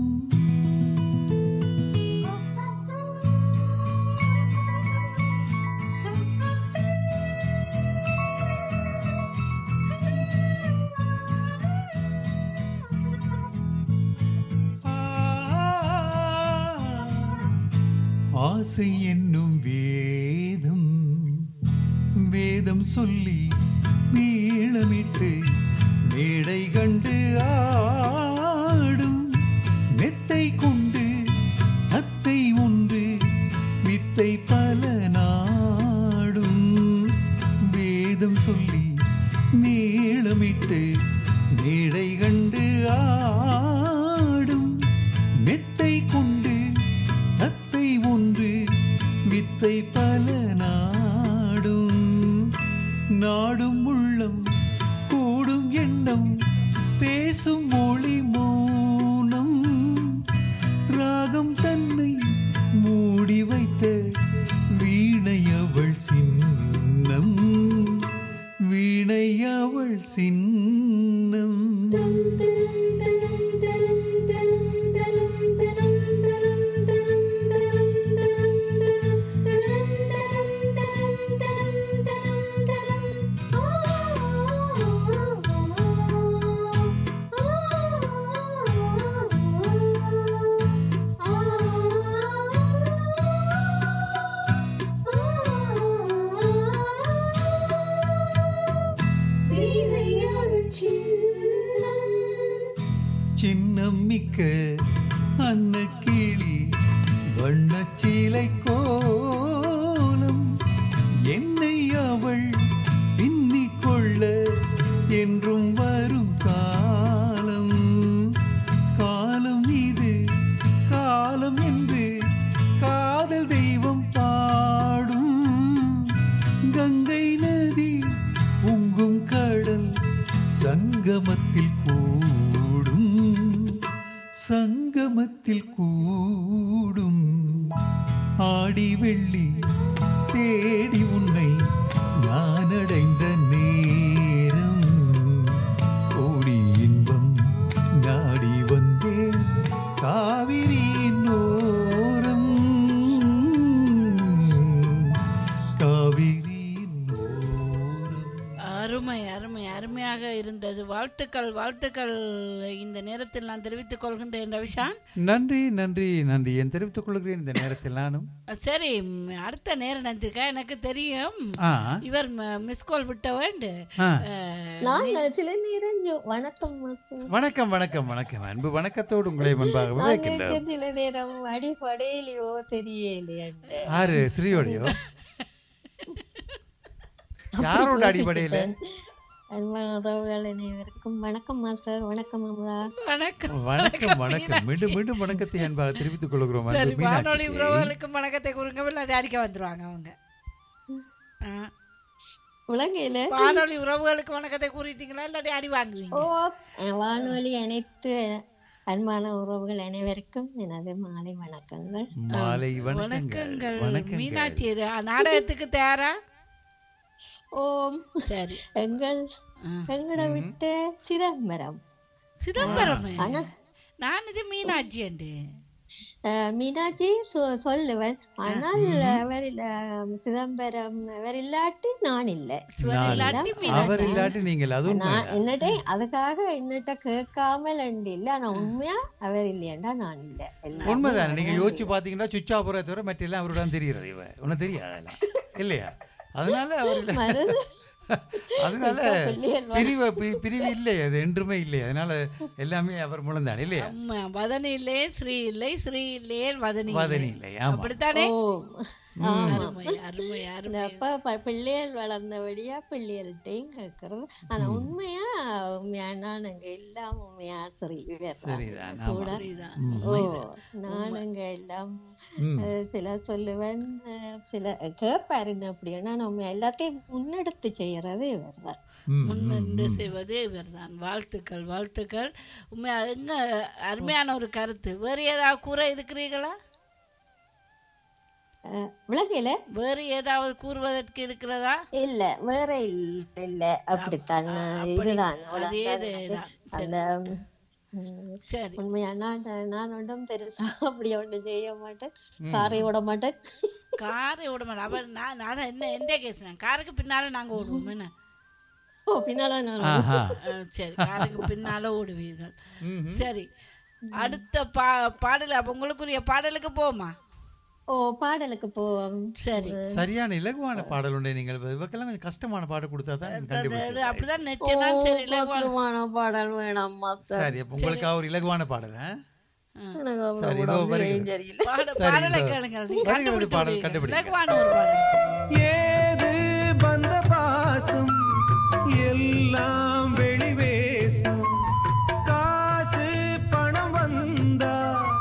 ஆசை என்னும் வேதம் வேதம் சொல்லி நீளமிட்டு மேடை கண்டு ஆடும் மெத்தை கொண்டு அத்தை ஒன்று வித்தை பல நாடும் வேதம் சொல்லி மேளமிட்டு மேடை கண்டு ஆடும் மெத்தை கொண்டு தத்தை ஒன்று வித்தை பல நாடும் நாடும் உள்ளம் கூடும் எண்ணம் பேசும் மொழி மௌனம் ராகம் தன்னை மூடி வைத்த வீணை அவள் சின்னம் வீணை அவள் சின்னம்
ஆ
ஆடி வெள்ளி தேடி உன்னை நான் அடைந்த நேரம் கோடி இன்பம் நாடி வந்தேன் காவிரியின் ஓரம் காவிரியின் ஓரம்
அருமை அருமை அருமையாக இருந்தது வாழ்த்துக்கள் வாழ்த்துக்கள் இந்த நேரத்தில் நான் தெரிவித்துக் கொள்கின்றேன் ரவிஷான்
நன்றி நன்றி நன்றி என் தெரிவித்துக் கொள்கிறேன் இந்த நேரத்தில் நானும்
சரி ம், அடுத்த நேரம் நந்திருக்கா எனக்கு தெரியும்
ஆ
இவர் மிஸ் கால் விட்ட வேண்டு
ஆ.
நான் சில நேரம் ஜோ- வணக்கம் மாஸ்டர்
வணக்கம் வணக்கம் வணக்கம் அன்பு வணக்கத்தோடு உங்களை முன்பாக
நான்
வைக்கின்றோம்
நினைச்சேன் சில நேரம் அடிப்படையிலையோ தெரியலையே
ஆறு ஸ்ரீயோடையோ யாரோட அடிப்படையில
அன்பான உறவுகள் அனைவருக்கும் வணக்கம் மாஸ்டர் வணக்கம் அமரா
வணக்கம்
வணக்கம் வணக்கம் மீண்டும் மீண்டும் வணக்கத்தை அன்பாக தெரிவித்துக் கொள்கிறோம் அன்பு
சரி வானொலி
மீனாட்சிக்கு.
உறவுகளுக்கு வணக்கத்தை கூறுங்க விளையாடி அடிக்க வந்துருவாங்க அவங்க ஆ.
உலகையில
வானொலி உறவுகளுக்கு வணக்கத்தை கூறிட்டீங்களா இல்லாட்டி அடி வாங்குவீங்க
ஓ அஹ், வானொலி அனைத்து அன்பான உறவுகள் அனைவருக்கும் எனது மாலை வணக்கங்கள்
மாலை வணக்கங்கள்
வணக்கங்கள்
வணக்கங்கள்
மீனாட்சி ரா- நாடகத்துக்கு தயாரா
ஓம்
சரி
எங்கள் எங்கட விட்ட சிதம்பரம்
சிதம்பரம்
ஆனா
நான் இது மீனாட்சி அண்டு
அஹ், மீனாட்சி சொ- சொல்லுவேன் ஆனால் அவர் இல்ல, சிதம்பரம் அவர் இல்லாட்டி நான் இல்லை
நான் அவர் இல்லாட்டி நீங்கள் அது உண்மை
நான் என்னட்டே அதுக்காக என்னட்ட கேட்காமல் அண்டு இல்லை ஆனா உண்மையா அவர் இல்லையாண்டா நான் இல்லை எல்லாமே
உண்மைதானே நீங்க யோசிச்சு பாத்தீங்கன்னா சுச்சாபுரை தவிர மற்ற எல்லாம் அவரோட தெரிகிறது இவ உனக்கு தெரியாதெல்லாம் இல்லையா அதனால அவர் இல்ல-
மருது
அதனால
இப்ப பிள்ளைகள் வ-
பிரிவு பி- பிரிவு இல்லை அது என்றுமே இல்லை அதனால எல்லாமே அவர் மூலம் தான் இல்லையா
ஆமா, வதனி இல்லை ஸ்ரீ இல்லை ஸ்ரீ இல்லையே வதனி
வதனி இல்லை, ஆமா.
அப்படித்தானே
ஓ ஆமா.
அருமை அருமை அருமை
அப்ப ப- பிள்ளைகள் வளர்ந்தபடியா பிள்ளைகள்கிட்டையும் கேட்கறது ஆனா உண்மையா உண்மையா நான் அங்க எல்லாம் உண்மையா சரி
சரிதான், ஆமா.
கூட
சரிதான்,
ஓ நான் அங்க எல்லாம்
ம்.
அஹ், சில சொல்லுவேன் அஹ், சில கேட்பாரு என்ன அப்படின்னா நம்ம எல்லாத்தையும் முன்னெடுத்து செய்யறது இவர்தான்
முன்னின்று செய்வது இவர்தான் வாழ்த்துக்கள் வாழ்த்துக்கள் உண்மை எங்க அருமையான ஒரு கருத்து வேறு ஏதாவது கூற இருக்கிறீர்களா
விலகையில
வேறு ஏதாவது கூறுவதற்கு இருக்கிறதா
இல்ல வேற இல்ல இல்ல அப்படித்தான்
அப்படி-
இதுதான்
அதே
அவ்வளவுதான்
இதுதான்.
அந்த ம்,
சரி
உண்மையா நான் நான் ஒன்றும் பெருசா அப்படி ஒன்றும் செய்ய மாட்டேன்
ம்.
காரை விட மாட்டேன்
காரை விட மாட்டேன் அப்ப நான் நான் என்ன எந்த கேஸ் நான் காருக்கு பின்னால நாங்க ஓடுவோம் என்ன
ஓ பின்னால நான்
ஆஹா.
அஹ், சரி காருக்கு பின்னால ஓடுவீர்கள்
ம்ஹும்.
சரி அடுத்த பா பாடல் அப்ப உங்களுக்குரிய பாடலுக்கு போமா
ஓ பாடலுக்கு போவோம்
சரி
சரியான இலகுவான பாடல் உண்டு நீங்கள் இவக்கெல்லாம் கொஞ்சம் கஷ்டமான பாடல் கொடுத்தா தான் கண்டுபிடிச்சு
அப்படிதான் நெச்சனா சரி இலகுவான
கஷ்டமான பாடல் வேணாம் மாஸ்டர்
சரி அப்ப உங்களுக்காக ஒரு இலகுவான பாடல் ஆ?
எனக்கு அவ்வளவு
சரி இதோ
உடம்பு
வருகிறது.
ஏன் சரியில்லை.
பாட-
சரி,
பாடலை
இதோ.
கேளுங்க நீங்க
வருகிறது
கண்டுபிடித்து
பாடல்
விடுவீர்கள்.
கண்டுபிடிங்க
இலகுவான ஒரு பாடல்
ஏது பந்த பாசம் எல்லாம் வெளிவேசம் காசு பணம் வந்தா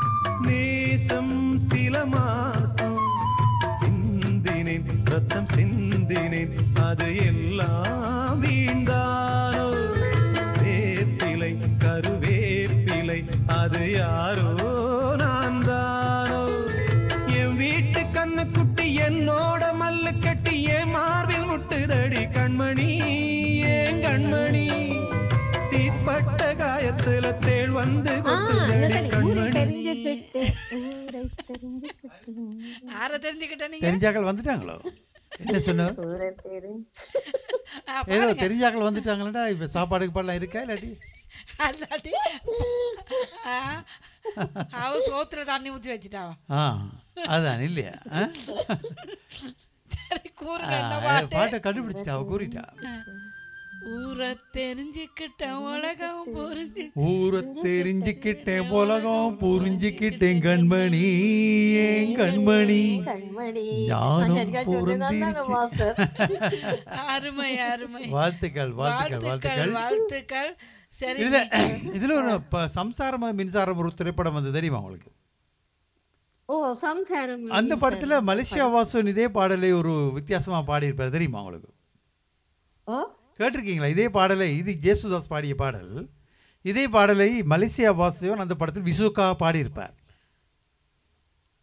நேசம் சில மாசம் சிந்தினேன் ரத்தம் சிந்தினேன் அது எல்லாம் வீண்டானோ வேப்பிலை கருவேப்பிலை அது யாரோ நான் தானோ என் வீட்டு கண்ணு குட்டி என்னோட மல்லு கட்டி என் மார்பில் முட்டுதடி கண்மணி ஏன் கண்மணி தீப்பட்ட காயத்துல தேள் வந்து
ஆ,
கொட்டுதடி
என்னது, ஊரை
கண்மணி
தெரிஞ்சுக்கிட்டு ஊரை தெரிஞ்சுக்கிட்டு
யாரை தெரிஞ்சுக்கிட்ட நீங்க
தெரிஞ்சாக்கள் வந்துட்டாங்களோ என்ன சொன்ன
ஊரை தெரிஞ்சு
ஆ,
ஏதோ
பாருங்க.
தெரிஞ்சாக்கள் வந்துட்டாங்களா இப்ப சாப்பாடுக்கு பாடலாம் இருக்கா இல்லாட்டி
அல்லாட்டி ஆ, அவ சோத்துல தண்ணி ஊத்தி வச்சுட்டாவா
ஆ அதான் இல்லையா ஆ?
சரி கூறுங்க
ஆ,
என்ன
பாட்டை
பாட்டு
கண்டுபிடிச்சிட்டா அவ கூறிட்டா
ஊரை தெரிஞ்சுக்கிட்ட உலகம் புரிஞ்சு
ஊரை தெரிஞ்சுக்கிட்டேன் உலகம் புரிஞ்சுக்கிட்டேன் கண்மணி ஏன் கண்மணி
கண்மணி
ஞானம்
சரியா சொன்னேன் தானே மாஸ்டர்
அருமை அருமை
வாழ்த்துக்கள் வாழ்த்துக்கள்
வாழ்த்துக்கள்
வாழ்த்துக்கள்
வாழ்த்துக்கள் சரி
இதுல இதுல ஒரு ப- சம்சாரம் மின்சாரம் ஒரு திரைப்படம் வந்து தெரியுமா உங்களுக்கு
ஓ சம்சாரம்
அந்த படத்துல மலேசியா வாசன் இதே பாடலை ஒரு வித்தியாசமா பாடியிருப்பார் தெரியுமா உங்களுக்கு
ஓ
கேட்டிருக்கீங்களா இதே பாடலை இது ஜேசுதாஸ் பாடிய பாடல் இதே பாடலை மலேசியா வாசுவன் அந்த படத்தில் விசுக்காக பாடியிருப்பார்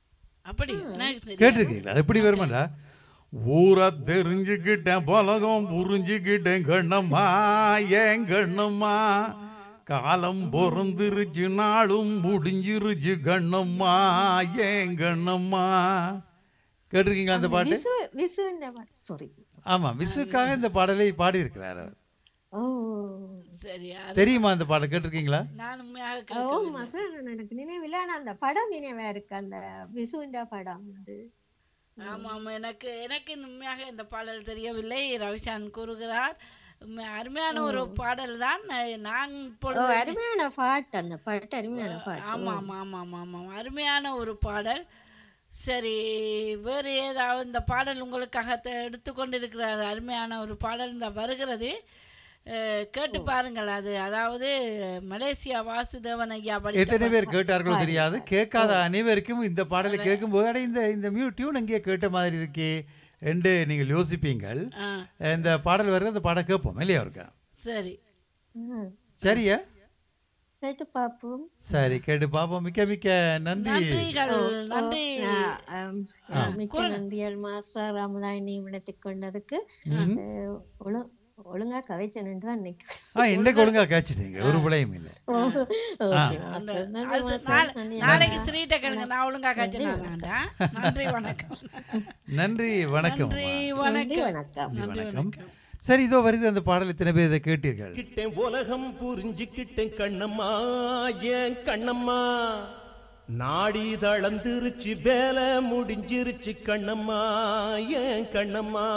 அப்படி எனக்கு தெரியாது.
கேட்டிருக்கீங்களா அது எப்படி வருமாடா ஊரை தெரிஞ்சுக்கிட்டேன் பலகம் புரிஞ்சுக்கிட்டேன் கண்ணம்மா ஏன் கண்ணம்மா காலம் பொறந்துருச்சு நாளும் முடிஞ்சிருச்சு கண்ணம்மா ஏன் கண்ணம்மா கேட்டிருக்கீங்களா அந்த பாட்டு
விசு விசுன்ற சாரி
ஆமா விசுக்காக இந்த பாடலை பாடி இருக்கிறார்
ஓ
சரி அது
தெரியுமா அந்த பாடல் கேட்டிருக்கீங்களா
நான் உண்மையாக
ஓ
கேட்கவில்லை.
மசார் எனக்கு நினைவில்லை ஆனா அந்த படம் நினைவா இருக்கு அந்த விசுன்ற படம் வந்து
ஆமாம் ஆமாம் எனக்கு எனக்கு உண்மையாக இந்த பாடல் தெரியவில்லை ரவிஷான் கூறுகிறார் உண்மை- அருமையான ஒரு பாடல் தான் நான்
ஓ
இப்பொழுது
அருமையான பாட்டு அந்த பாட்டு அருமையான பாட்டு
ஆமாம் ஆமாம் ஆமாம் ஆமாம் ஆமாம் அருமையான ஒரு பாடல் சரி வேறு ஏதாவது இந்த பாடல் உங்களுக்காக த- எடுத்துக்கொண்டிருக்கிறார் அருமையான ஒரு பாடல் இந்த வருகிறது அஹ், கேட்டு பாருங்கள் அது அதாவது மலேசியா வாசுதேவன் ஐயா படித்த
எத்தனை
பா-
பேர் கேட்டார்களோ தெரியாது கேட்காத அனைவருக்கும் இந்த பாடலை கேட்கும்போது அட இந்த இந்த மியூ டியூன் எங்கேயோ கேட்ட மாதிரி இருக்கே என்று நீங்கள் யோசிப்பீங்கள்
ஆ
இந்த பாடல் வருது அந்த பாடம் கேட்போம் இல்லையா இருக்கா
சரி
ம்.
சரியா
கேட்டு பார்ப்போம்
சரி கேட்டு பாப்போம் மிக்க மிக்க நன்றி
நன்றிகள்
ஓ,
நன்றி
ஆ, ஆம். மிக்க நன்றிகள் மாஸ்டர் ராமதாயினி விடத்திக் கொண்டதுக்கு
ம்ஹும்.
அஹ், ஒழு ஒழுங்கா கதைச்சேன்னு தான் நினைக்கிறேன்
ஆ இன்றைக்கு ஒழுங்கா கேச்சிட்டீங்க ஒரு பிழையும் இல்லை
ஓ, ஓகே மாஸ்டர் நன்றி
அது
மாஸ்டர்
நாளை-
நன்றி
நாளைக்கு ஸ்ரீட்ட கேளுங்க நான் ஒழுங்கா காய்ச்சினா வேண்டாம் நன்றி வணக்கம்
நன்றி வணக்கம்
நன்றி
நன்றி
வணக்கம்
வணக்கம்
வணக்கம் சரி இதோ வருகிற அந்த பாடல் இத்தனை பேர் இதை கேட்டீர்கள்
கிட்டேன் உலகம் புரிஞ்சுக்கிட்டேன் கண்ணம்மா ஏன் கண்ணம்மா நாடி தளர்ந்துருச்சு வேலை முடிஞ்சிருச்சு கண்ணம்மா ஏன் கண்ணம்மா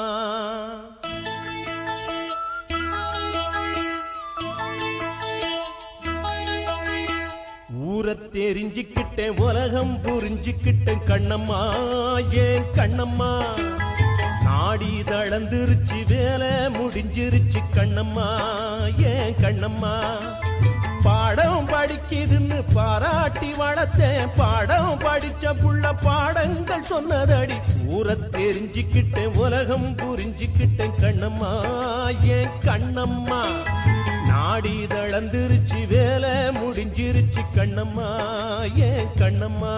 ஊரை தெரிஞ்சுக்கிட்டேன் உலகம் புரிஞ்சுக்கிட்டேன் கண்ணம்மா ஏன் கண்ணம்மா நாடி தளர்ந்துருச்சு வேலை முடிஞ்சிருச்சு கண்ணம்மா ஏன் கண்ணம்மா பாடம் படிக்குதுன்னு பாராட்டி வளர்த்தேன் பாடம் படிச்ச புள்ள பாடங்கள் சொன்னதடி ஊரை தெரிஞ்சுக்கிட்டேன் உலகம் புரிஞ்சுக்கிட்டேன் கண்ணம்மா ஏன் கண்ணம்மா நாடி தளர்ந்துருச்சு வேலை முடிஞ்சிருச்சு கண்ணம்மா ஏன் கண்ணம்மா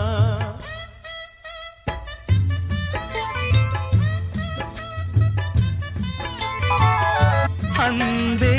அன்பே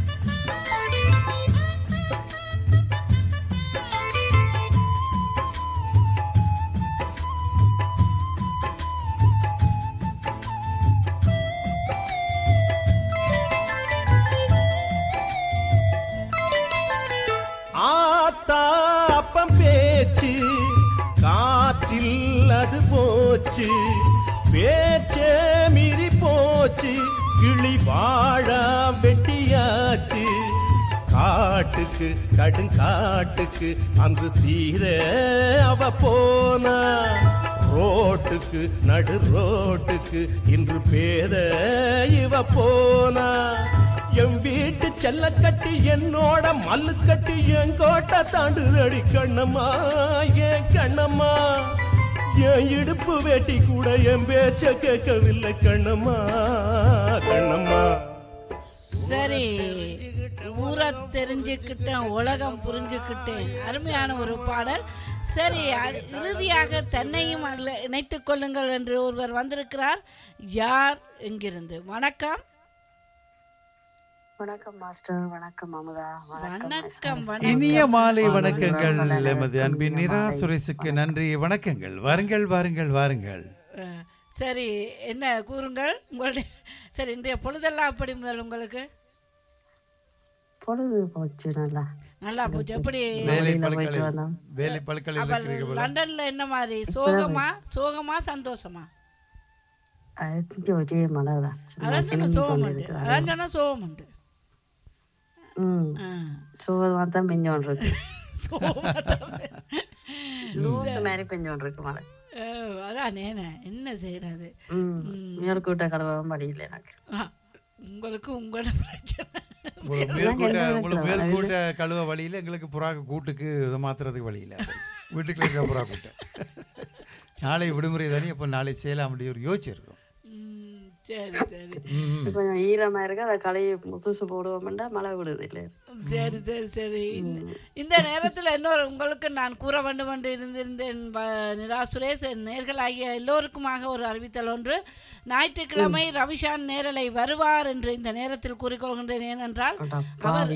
ஆத்தா அப்பம் பேச்சு காற்றில் அது போச்சு பேச்சே மீறி போச்சு கிளி வாழ வெட்டியாச்சு காட்டுக்கு கடுங்காட்டுக்கு அன்று சீர அவ போனா ரோட்டுக்கு நடு ரோட்டுக்கு இன்று பேத இவ போனா என் வீட்டு செல்ல கட்டி என்னோட மல்லு கட்டி என் கோட்டை தாண்டுதடி கண்ணம்மா ஏன் கண்ணம்மா என் இடுப்பு வேட்டி கூட என் பேச்ச கேட்கவில்லை கண்ணம்மா கண்ணம்மா
சரி ஊரை தெரிஞ்சுக்கிட்டேன் உலகம் புரிஞ்சுக்கிட்டேன் அருமையான ஒரு பாடல் சரி அ- இறுதியாக தன்னையும் அதில் இணைத்துக் கொள்ளுங்கள் என்று ஒருவர் வந்திருக்கிறார் யார் எங்கிருந்து வணக்கம்
வணக்கம் மாஸ்டர் வணக்கம் அமுதா
வணக்கம்
இனிய
வணக்கம்
மாலை வணக்கங்கள் எமது அன்பின் நிரா சுரேசுக்கு நன்றி வணக்கங்கள் வாருங்கள் வாருங்கள் வாருங்கள்
அஹ், சரி என்ன கூறுங்கள் உங்களுடைய சரி இன்றைய பொழுதெல்லாம் அப்படி முதல் உங்களுக்கு
பொழுது போச்சு நல்லா
நல்லா போச்சு எப்படி
வேலை
வெளியில போயிட்டு
பழுக்களில்
வந்தோம்.
வேலை பழுக்களில்
அப்ப
இருக்கிறீர்கள் போல.
லண்டன்ல என்ன மாதிரி சோகமா சோகமா சந்தோஷமா
அஹ் இங்க ஒரே மழை தான் சும்மா
அதான் சொன்ன
சினுங்கி
சோகம்
கொண்டு
உண்டு
இருக்குது.
அதான் சொன்ன சோகம் உண்டு
ம் சோகமா தான் பெஞ்சோன் இருக்கு
சோகமா
லூசு மாதிரி பெஞ்சோன் இருக்கு மழை
அஹ், அதானே என்ன செய்யறது
ம் மேற்கு விட்ட கடவுளும் படிக்கல எனக்கு
ஆ, உங்களுக்கு உங்களோட பிரச்சனை
உங்களுக்கு மேல்கூட்ட உங்களுக்கு மேல்கூட்ட கழுவ வழியில எங்களுக்கு புறாக்கு கூட்டுக்கு இதை மாத்துறதுக்கு வழியில வீட்டுக்குள்ள இருக்க புறா கூட்டை நாளை விடுமுறை தானே அப்போ நாளை செய்யலாம் அப்படி ஒரு யோசிச்சிருக்கோம்
ம், சரி சரி
கொஞ்சம் ஈரமா இருக்கு அதை களையை புதுசு போடுவோம்டா மழை விடுது இல்லை
சரி சரி சரி இந்த- இந்த நேரத்தில் இன்னொரு உங்களுக்கு நான் கூற வேண்டும் என்று இருந்திருந்தேன் வ- நிரா சுரேஷ் நேர்களாகிய எல்லோருக்குமாக ஒரு அறிவித்தல் ஒன்று ஞாயிற்றுக்கிழமை ரவிஷான் நேரலை வருவார் என்று இந்த நேரத்தில் கூறிக்கொள்கின்றேன் ஏனென்றால் அவர்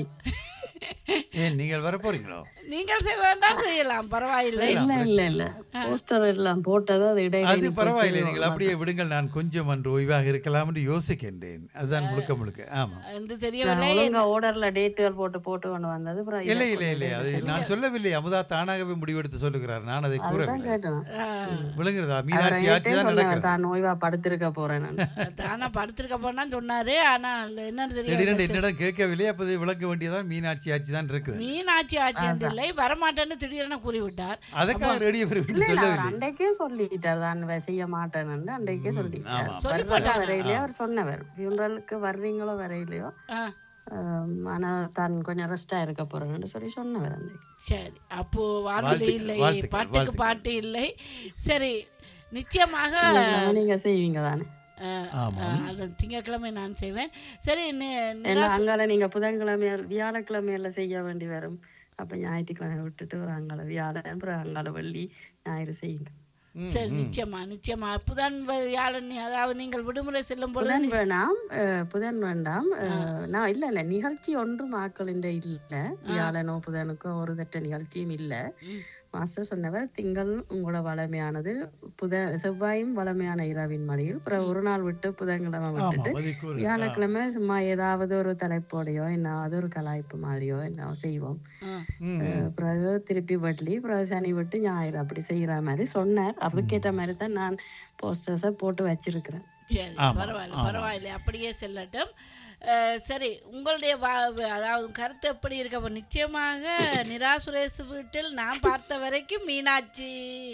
ஏன் நீங்கள் வர போறீங்களோ
நீங்கள் செய்ய வேண்டாம் செய்யலாம் பரவாயில்லை
இல்ல இல்ல இல்ல போஸ்டர் எல்லாம் போட்டது அது
அது
இடையில
பரவாயில்லை நீங்கள் அப்படியே விடுங்கள் நான் கொஞ்சம் அன்று ஓய்வாக இருக்கலாம் என்று யோசிக்கின்றேன் அதுதான் முழுக்க முழுக்க ஆமா
என்று
நான்
தெரியவில்லை
ஒழுங்கா ஓர்டர்ல டேட்டுகள் போட்டு போட்டு கொண்டு வந்தது அப்புறம் இதை
இல்லை இல்லை இல்லை
கொஞ்சம்
அது நான் சொல்லவில்லை அமுதா தானாகவே முடிவெடுத்து சொல்லுகிறார் நான் அதை
அதுதான்
கூறவில்லை
கேட்டேன்
விளங்குறதா
அவர்
மீனாட்சி ஆட்சி
என்கிட்டயே
தான்
சொன்னார்,
நடக்கிறது
தான் ஓய்வா படுத்திருக்க போறேன் நான்
தானா படுத்திருக்க போனான்னு சொன்னாரு ஆனால் என்னன்னு
திடீரென்று
தெரியல
என்னிடம் கேட்கவில்லை அப்போது விளக்க வேண்டியதான் மீனாட்சி ஆட்சி தான் இருக்குது
மீனாட்சி ஆட்சி என்று இல்லை வரமாட்டேன்னு திடீரென கூறிவிட்டார்
அதுக்காக ரேடியோ
இல்ல
என்று
இல்ல அவர்
சொல்லவில்லை
அன்றைக்கே சொல்லிட்டார் தான் வே- செய்ய மாட்டேன்னு அன்றைக்கே சொல்லிட்டார்
ஆமா.
சொல்லி
வர்றதோ
போட்டாரா?
வரையிலையோ அவர் சொன்னவர் ஃபியூனரலுக்கு வர்றீங்களோ வரையிலையோ
ஆ,
ஆம், ஆனா தான் கொஞ்சம் ரெஸ்டா இருக்க போறேன்னு சொல்லி சொன்னவர் அன்றைக்கு
சரி அப்போ வானொலி
வாழ்த்துக்கள்,
இல்லை
வாழ்த்துக்கள்,
பாட்டுக்கு
வாழ்த்துக்கள்.
பாட்டு இல்லை சரி நிச்சயமாக
இல்ல, நீங்க செய்வீங்க தானே
அஹ்,
ஆமாம்.
அஹ், அது திங்கட்கிழமை நான் செய்வேன் சரி நி-
ஏன்னா
நிராச-
அங்கால நீங்க புதன்கிழமை வியாழக்கிழமையில செய்ய வேண்டி வரும் அப்ப ஞாயிற்றுக்கிழமை விட்டுட்டு ஒரு அங்கால வியாழன் அப்புறம் அங்கால வெள்ளி ஞாயிறு செய்யுங்க
சரி நிச்சயமா நிச்சயமா புதன் வியாழன் அதாவது நீங்கள் விடுமுறை செல்லும் பொழுது
புதன் வேண்டாம் அஹ், புதன் வேண்டாம் அஹ், நான் இல்ல இல்ல நிகழ்ச்சி ஒன்றும் ஆக்களின் இல்ல வியாழனோ புதனுக்கோ ஒரு தட்ட நிகழ்ச்சியும் இல்ல மாஸ்டர் சொன்னவர் திங்கள் உங்களோட வளமையானது புத செவ்வாயும் வளமையான இரவின் மடியில் அப்புறம் ஒரு நாள் விட்டு புதன்கிழமை விட்டுட்டு
ஆமாம், அதை கூறு.
வியாழக்கிழமை சும்மா ஏதாவது ஒரு தலைப்போடையோ என்ன ஒரு கலாய்ப்பு மாதிரியோ என்ன செய்வோம்
ஆ,
ம்,
அஹ் அப்புறம் அது திருப்பி வெள்ளி அப்புறம் சனி விட்டு ஞாயிறு அப்படி செய்யற மாதிரி சொன்னார் அதுக்கேற்ற மாதிரி தான் நான் போஸ்டர்ஸை போட்டு வச்சிருக்கிறேன்
சரி
ஆமாம்,
பரவாயில்ல
ஆமாம்.
பரவாயில்லை அப்படியே செல்லட்டும் அஹ், சரி உங்களுடைய வா- அதாவது கருத்து எப்படி இருக்க அப்ப நிச்சயமாக நிராசுரேசு வீட்டில் நான் பார்த்த வரைக்கும் மீனாட்சி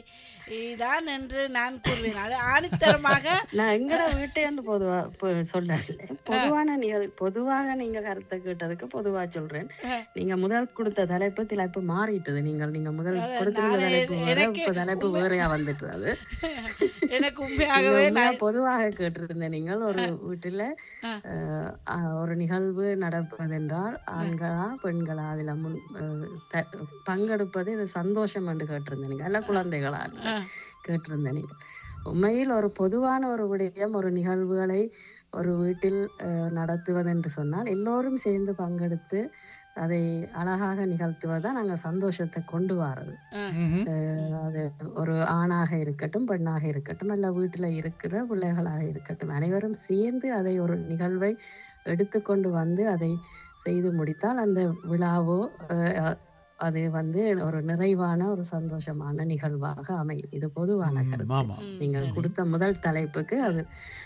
தான் என்று நான் கூறுவேன் அது ஆணித்தரமாக
நான் எங்கட வீட்டேன்னு பொதுவா பொ- சொல்லல பொதுவான நிகழ் பொதுவாக நீங்க கருத்தை கேட்டதுக்கு பொதுவா சொல்றேன் நீங்க முதல் கொடுத்த தலைப்பு தலைப்பு மாறிட்டது நீங்கள் நீங்க முதல் கொடுத்திருந்த
நானே
தலைப்பு வேற
எனக்கு
இப்ப தலைப்பு வேறையா வந்துட்டு அது
எனக்கு
நீங்க
உண்மையாகவே
உண்மையா
நான்
பொதுவாக கேட்டிருந்த நீங்கள் ஒரு வீட்டுல அஹ், அஹ், ஒரு நிகழ்வு நடப்பதென்றால் ஆண்களா பெண்களா அதுல முன் அஹ், த- பங்கெடுப்பது இது சந்தோஷம் என்று கேட்டிருந்த நீங்க அல்ல குழந்தைகளா கேட்டிருந்த நீங்க உண்மையில் ஒரு பொதுவான ஒரு விடயம் ஒரு நிகழ்வுகளை ஒரு வீட்டில் அஹ், நடத்துவதென்று சொன்னால் எல்லோரும் சேர்ந்து பங்கெடுத்து அதை அழகாக நிகழ்த்துவதுதான் நாங்க சந்தோஷத்தை கொண்டு வாரது
ம்ஹும்.
அஹ் அது ஒரு ஆணாக இருக்கட்டும் பெண்ணாக இருக்கட்டும் அல்ல வீட்டுல இருக்கிற பிள்ளைகளாக இருக்கட்டும் அனைவரும் சேர்ந்து அதை ஒரு நிகழ்வை எடுத்துக்கொண்டு வந்து அதை செய்து முடித்தால் அந்த விழாவோ அஹ், அது வந்து ஒரு நிறைவான ஒரு சந்தோஷமான நிகழ்வாக அமையும் இது பொதுவான
ம்,
கருத்து
ஆமாம்.
நீங்கள் கொடுத்த முதல் தலைப்புக்கு அது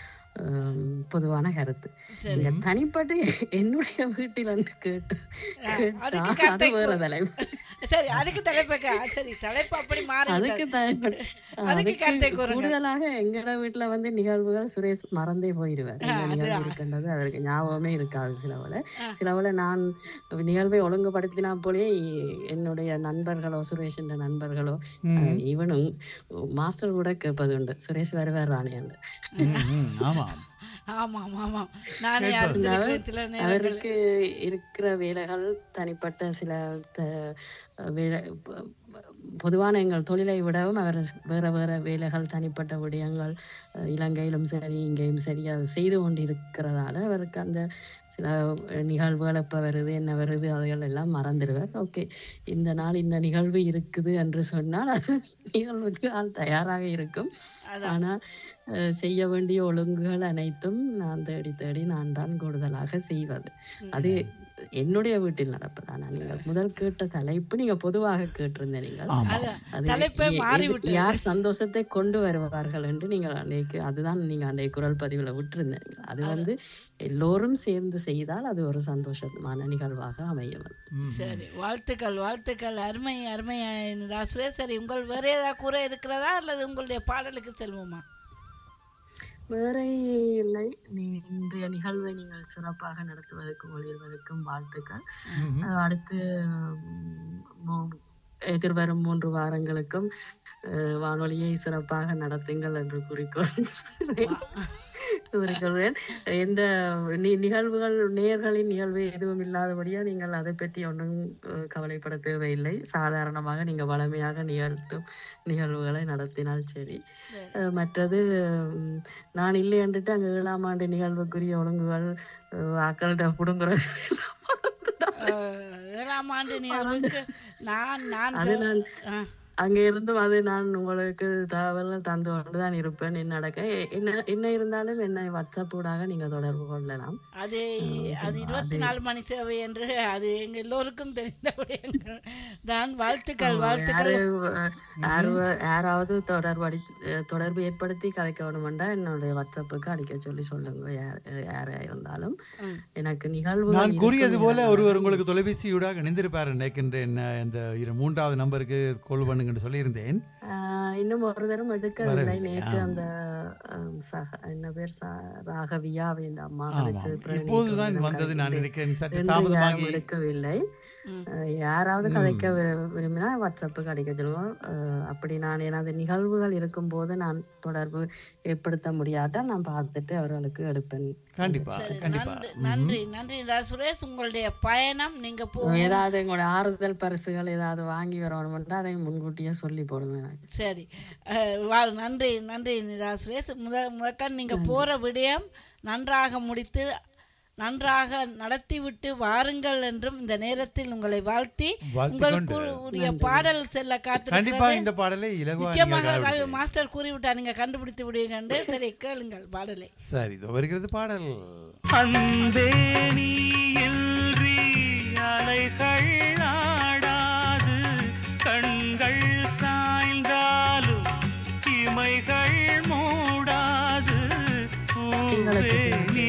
ஹம், பொதுவான கருத்து நீங்க தனிப்பட்டு என்னுடைய வீட்டில் வந்து கேட்டு
அதுக்கு
கேட்டா
கருத்தை
அது வேற
கூறு.
தலைப்பு
சரி அதுக்கு தலைப்புக்கா சரி தலைப்பு அப்படி மாறி
அதுக்கு தனிப்பட்ட
அதுக்கு கருத்தை
அதுக்கு
கூறுங்க
கூடுதலாக எங்கட வீட்டுல வந்து நிகழ்வுகள் சுரேஷ் மறந்தே போயிடுவார் இந்த
அது
நிகழ்வு
ஆ.
இருக்கின்றது அவருக்கு ஞாபகமே இருக்காது சிலவுல சிலவுல நான் நிகழ்வை ஒழுங்குபடுத்தினா போலே என்னுடைய நண்பர்களோ சுரேஷ் நண்பர்களோ
ம்.
இவனும் மாஸ்டர் கூட கேட்பது உண்டு சுரேஷ் வருவார் ராணியாண்டு
ம், ம், ஆமாம்
ஆமாம் ஆமாம் நானே
கேட்பார்.
அறிந்திருக்கிறேன் சில நேரங்கள்
அவருக்கு இருக்கிற வேலைகள் தனிப்பட்ட சில த- வேலை ப- பொதுவான எங்கள் தொழிலை விடவும் அவர் வேற வேற வேலைகள் தனிப்பட்ட விடயங்கள் அஹ், இலங்கையிலும் சரி இங்கேயும் சரி அது செய்து கொண்டிருக்கிறதால அவருக்கு அந்த சில நிகழ்வுகள் எப்போ வருது என்ன வருது அதுகள் எல்லாம் மறந்துடுவார் ஓகே இந்த நாள் இந்த நிகழ்வு இருக்குது என்று சொன்னால் அது நிகழ்வுக்கு ஆள் தயாராக இருக்கும் ஆனா அஹ், செய்ய வேண்டிய ஒழுங்குகள் அனைத்தும் நான் தேடி தேடி நான் தான் கூடுதலாக செய்வது அது என்னுடைய வீட்டில் நடப்பதானா நீங்கள் முதல் கேட்ட தலைப்பு நீங்க பொதுவாக கேட்டிருந்த நீங்கள்
ஆமா.
அது
தலைப்பே
எ-
மாறிவிட்டது.
எது- யார் சந்தோஷத்தை கொண்டு வருவார்கள் என்று நீங்கள் அன்னைக்கு அதுதான் நீங்க அன்றைய குரல் பதிவுல விட்டிருந்தீங்க அது வந்து எல்லோரும் சேர்ந்து செய்தால் அது ஒரு சந்தோஷமான நிகழ்வாக அமையும்
சரி வாழ்த்துக்கள் வாழ்த்துக்கள் அருமை அருமை ராசுரே சரி உங்கள் வேற ஏதாவது கூற இருக்கிறதா அல்லது உங்களுடைய பாடலுக்கு செல்வோமா
வேற இல்லை நீ- இன்றைய நிகழ்வை நீங்கள் சிறப்பாக நடத்துவதற்கும் ஒளிர்வதற்கும் வாழ்த்துக்கள் அஹ் அடுத்து உம், மூ- எதிர்வரும் மூன்று வாரங்களுக்கும் அஹ், வானொலியை சிறப்பாக நடத்துங்கள் என்று குறிக்கோள் கூறிக்கொள்வேன் எந்த நி- நிகழ்வுகள் நேர்களின் நிகழ்வு எதுவும் இல்லாதபடியா நீங்கள் அதை பற்றி ஒன்றும் அஹ், கவலைப்பட தேவையில்லை சாதாரணமாக நீங்க வளமையாக நிகழ்த்தும் நிகழ்வுகளை நடத்தினால் சரி அஹ், மற்றது உம், நான் இல்லை என்றுட்டு அங்க ஏழாம் ஆண்டு நிகழ்வுக்குரிய ஒழுங்குகள் அஹ், ஆக்கள்கிட்ட புடுங்குறது
அஹ், ஏழாம் ஆண்டு நிகழ்வுக்கு நான் நான்
அது
சொ-
நான்
ஆ.
அங்க இருந்தும் அது நான் உங்களுக்கு தகவல் தந்து கொண்டுதான் இருப்பேன் என்ன நடக்க எ- என்ன என்ன இருந்தாலும் என்னை வாட்ஸ்அப் ஊடாக நீங்க தொடர்பு கொள்ளலாம்
அது அது இருபத்தி நாலு மணி சேவை என்று அது எங்க எல்லோருக்கும் தெரிந்த விடயங்கள் தான் வாழ்த்துக்கள்
ஆமா,
வாழ்த்துக்கள்
யாரு அஹ், யாரு யாராவது தொடர்பு அடி அஹ், தொடர்பு ஏற்படுத்தி கதைக்க வேணுமெண்டா என்னுடைய வாட்ஸ்அப்புக்கு அடிக்க சொல்லி சொல்லுங்க யார் யாரா இருந்தாலும் எனக்கு நிகழ்வு
நான் கூறியது போல ஒருவர் உங்களுக்கு தொலைபேசியூடாக இணைந்திருப்பார் நினைக்கின்றேன் அஹ், இந்த இரு மூன்றாவது நம்பருக்கு கோல் பண்ணுங்கன்னு சொல்லியிருந்தேன்
இன்னும் ஒரு தரம் எடுக்கவில்லை
வரவில்லை,
நேற்று
ஆ.
அந்த அஹ், சக என்ன பேர் ச- ராகவியா இந்த அம்மா
ஆமாம்.
அழைச்சது பிறகு
இப்போதுதான்
நேற்று
வந்தது நான்
கழித்து
நினைக்கிறேன் சற்று
இன்று யாரும்
தாமதமாகி
எடுக்கவில்லை அஹ், யாராவது கதைக்க விரு- விரும்பினா வாட்ஸ்அப்புக்கு அடிக்க சொல்லுவோம் அஹ், அப்படி நான் எனது நிகழ்வுகள் இருக்கும்போது நான் தொடர்பு ஏற்படுத்த முடியாட்டால் நான் பார்த்துட்டு அவர்களுக்கு எடுப்பேன்
கண்டிப்பா
சரி,
கண்டிப்பா
நன்றி நன்றி நன்றி ரா சுரேஷ் உங்களுடைய பயணம் நீங்க போகும்
ஏதாவது எங்களோட ஆறுதல் பரிசுகள் ஏதாவது வாங்கி வரணும்னா அதை முன்கூட்டியே சொல்லி போடுவேன் எனக்கு.
சரி அஹ், வாழ் நன்றி நன்றி நிரா சுரேஷ் முத முதற்கண் நீங்க போற விடயம் நன்றாக முடித்து நன்றாக நடத்திவிட்டு வாருங்கள் என்றும் இந்த நேரத்தில் உங்களை வாழ்த்தி
வாழ்த்திக்
உங்களுக்கு
கொண்டு.
உரிய பாடல் செல்ல
கண்டிப்பா
காத்திருக்கிறது
இந்த பாடலை இலகுவா
முக்கியமாக
நீங்கள்
ரவி
கண்டுபிடிப்பீர்கள்.
மாஸ்டர் கூறிவிட்டார் நீங்க கண்டுபிடித்து விடுவீங்க சரி கேளுங்கள் பாடலை
சரி இதோ வருகிறது பாடல்
அன்பே நீ இன்றி அலைகள் ஆடாது கண்கள் சாய்ந்தாலும் இமைகள் மூடாது பூவே நீ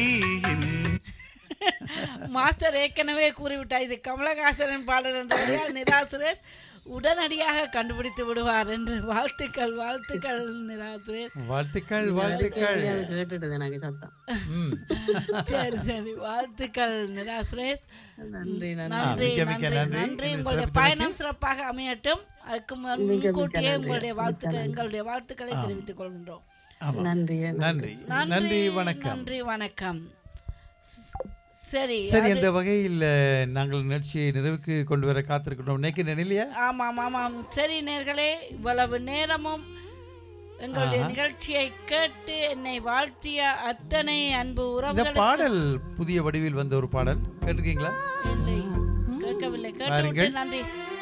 மாஸ்டர் ஏற்கனவே கூறிவிட்டார் இது கமலஹாசனின் பாடல் என்றபடியால் நிரா சுரேஷ் உடனடியாக கண்டுபிடித்து விடுவார் என்று வாழ்த்துக்கள் வாழ்த்துக்கள் நிரா சுரேஷ்
வாழ்த்துக்கள்
நீங்க
வாழ்த்துக்கள்
அடிக்கடி அது கேட்டுடுது எனக்கு சத்தம்
ம்.
சரி சரி வாழ்த்துக்கள் நிரா சுரேஷ்
நன்றி நன்றி
நன்றி
மிக்க, மிக்க
நன்றி
நன்றி.
நன்றி
இந்த
உங்களுடைய
சிறப்பு
பயணம்
நிகழ்ச்சி.
சிறப்பாக அமையட்டும் அதுக்கு முன்
மிக்க, மிக்க
முன்கூட்டியே
நன்றி.
உங்களுடைய
மிக்க
வாழ்த்துக்கள்
நன்றி.
எங்களுடைய வாழ்த்துக்களை தெரிவித்துக் கொள்கின்றோம்
ஆமா.
நன்றி
நன்றி நன்றி வணக்கம்
நன்றி வணக்கம் ஸ்- சரி
சரி
அது-
அந்த வகையில் அஹ், நாங்கள் நிகழ்ச்சியை நிறைவுக்கு கொண்டு வர காத்திருக்கிறோம் நினைக்கிறேன் இல்லையா
ஆமாம் ஆமாம் சரி நேர்களே இவ்வளவு நேரமும் எங்களுடைய
ஆஹா.
நிகழ்ச்சியை கேட்டு என்னை வாழ்த்திய அத்தனை அன்பு
இந்த
உறவுகளுக்கு
பாடல் புதிய வடிவில் வந்த ஒரு பாடல் கேட்டிருக்கீங்களா
இல்லை கேட்கவில்லை கேட்டு
பாருங்கள்.
நன்றி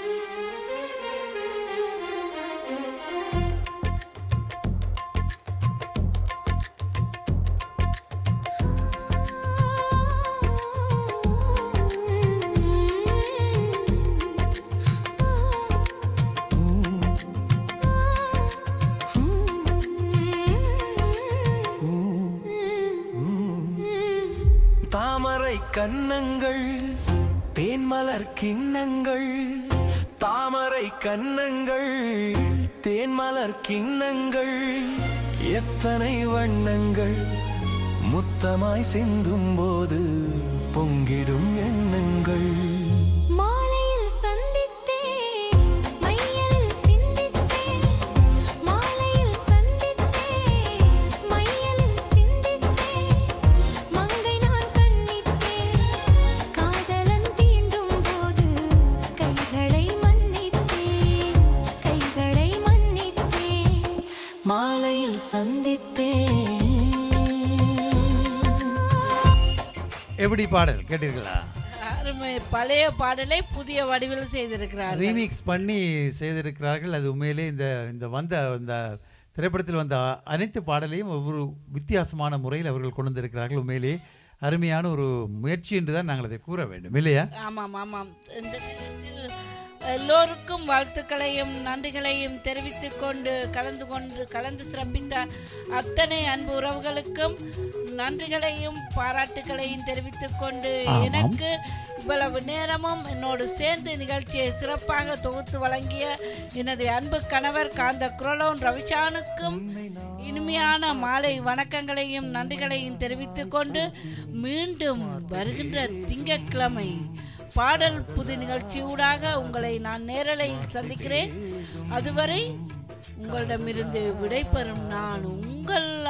தாமரை கன்னங்கள் தேன்மலர் கிண்ணங்கள் தாமரை கன்னங்கள் தேன்மலர் கிண்ணங்கள் எத்தனை வண்ணங்கள் முத்தமாய் சிந்தும் போது பொங்கிடும் எண்ணங்கள்
மாலையில் சந்தித்தேன் மையலில் சிந்தித்தேன் மாலையில் சந்தித்தேன் மையலில் சிந்தித்தேன் மங்கை நான் கண்ணித்தேன் காதலன் தீண்டும் போது கைகளை மன்னித்தேன் கைகளை மன்னித்தேன்
மாலையில் சந்தித்தேன்
எப்படி பாடல் கேட்டீர்களா
அருமை பழைய பாடலை புதிய வடிவில் செய்திருக்கிறார்
ரீமிக்ஸ் பண்ணி செய்திருக்கிறார்கள் அது உண்மையிலே இந்த இந்த வந்த இந்த திரைப்படத்தில் வந்த அனைத்து பாடலையும் ஒவ்வொரு வித்தியாசமான முறையில் அவர்கள் கொண்டு வந்திருக்கிறார்கள் உண்மையிலே அருமையான ஒரு முயற்சி என்று தான் நாங்கள் அதை கூற வேண்டும் இல்லையா
ஆமாம் ஆமாம் இந்த நேரத்தில் எல்லோருக்கும் வாழ்த்துக்களையும் நன்றிகளையும் தெரிவித்துக் கொண்டு கலந்து கொண்டு கலந்து சிறப்பித்த அத்தனை அன்பு உறவுகளுக்கும் நன்றிகளையும் பாராட்டுகளையும் தெரிவித்துக் கொண்டு
ஆமாம்.
எனக்கு இவ்வளவு நேரமும் என்னோடு சேர்ந்து நிகழ்ச்சியை சிறப்பாக தொகுத்து வழங்கிய எனது அன்பு கணவர் காந்த குரலோன் ரவிஷானுக்கும் இனிமையான மாலை வணக்கங்களையும் நன்றிகளையும் தெரிவித்துக் கொண்டு மீண்டும் வருகின்ற திங்கட்கிழமை பாடல் புது நிகழ்ச்சியூடாக உங்களை நான் நேரலையில் சந்திக்கிறேன் அதுவரை உங்களிடமிருந்து விடைபெறும் நான் உங்கள்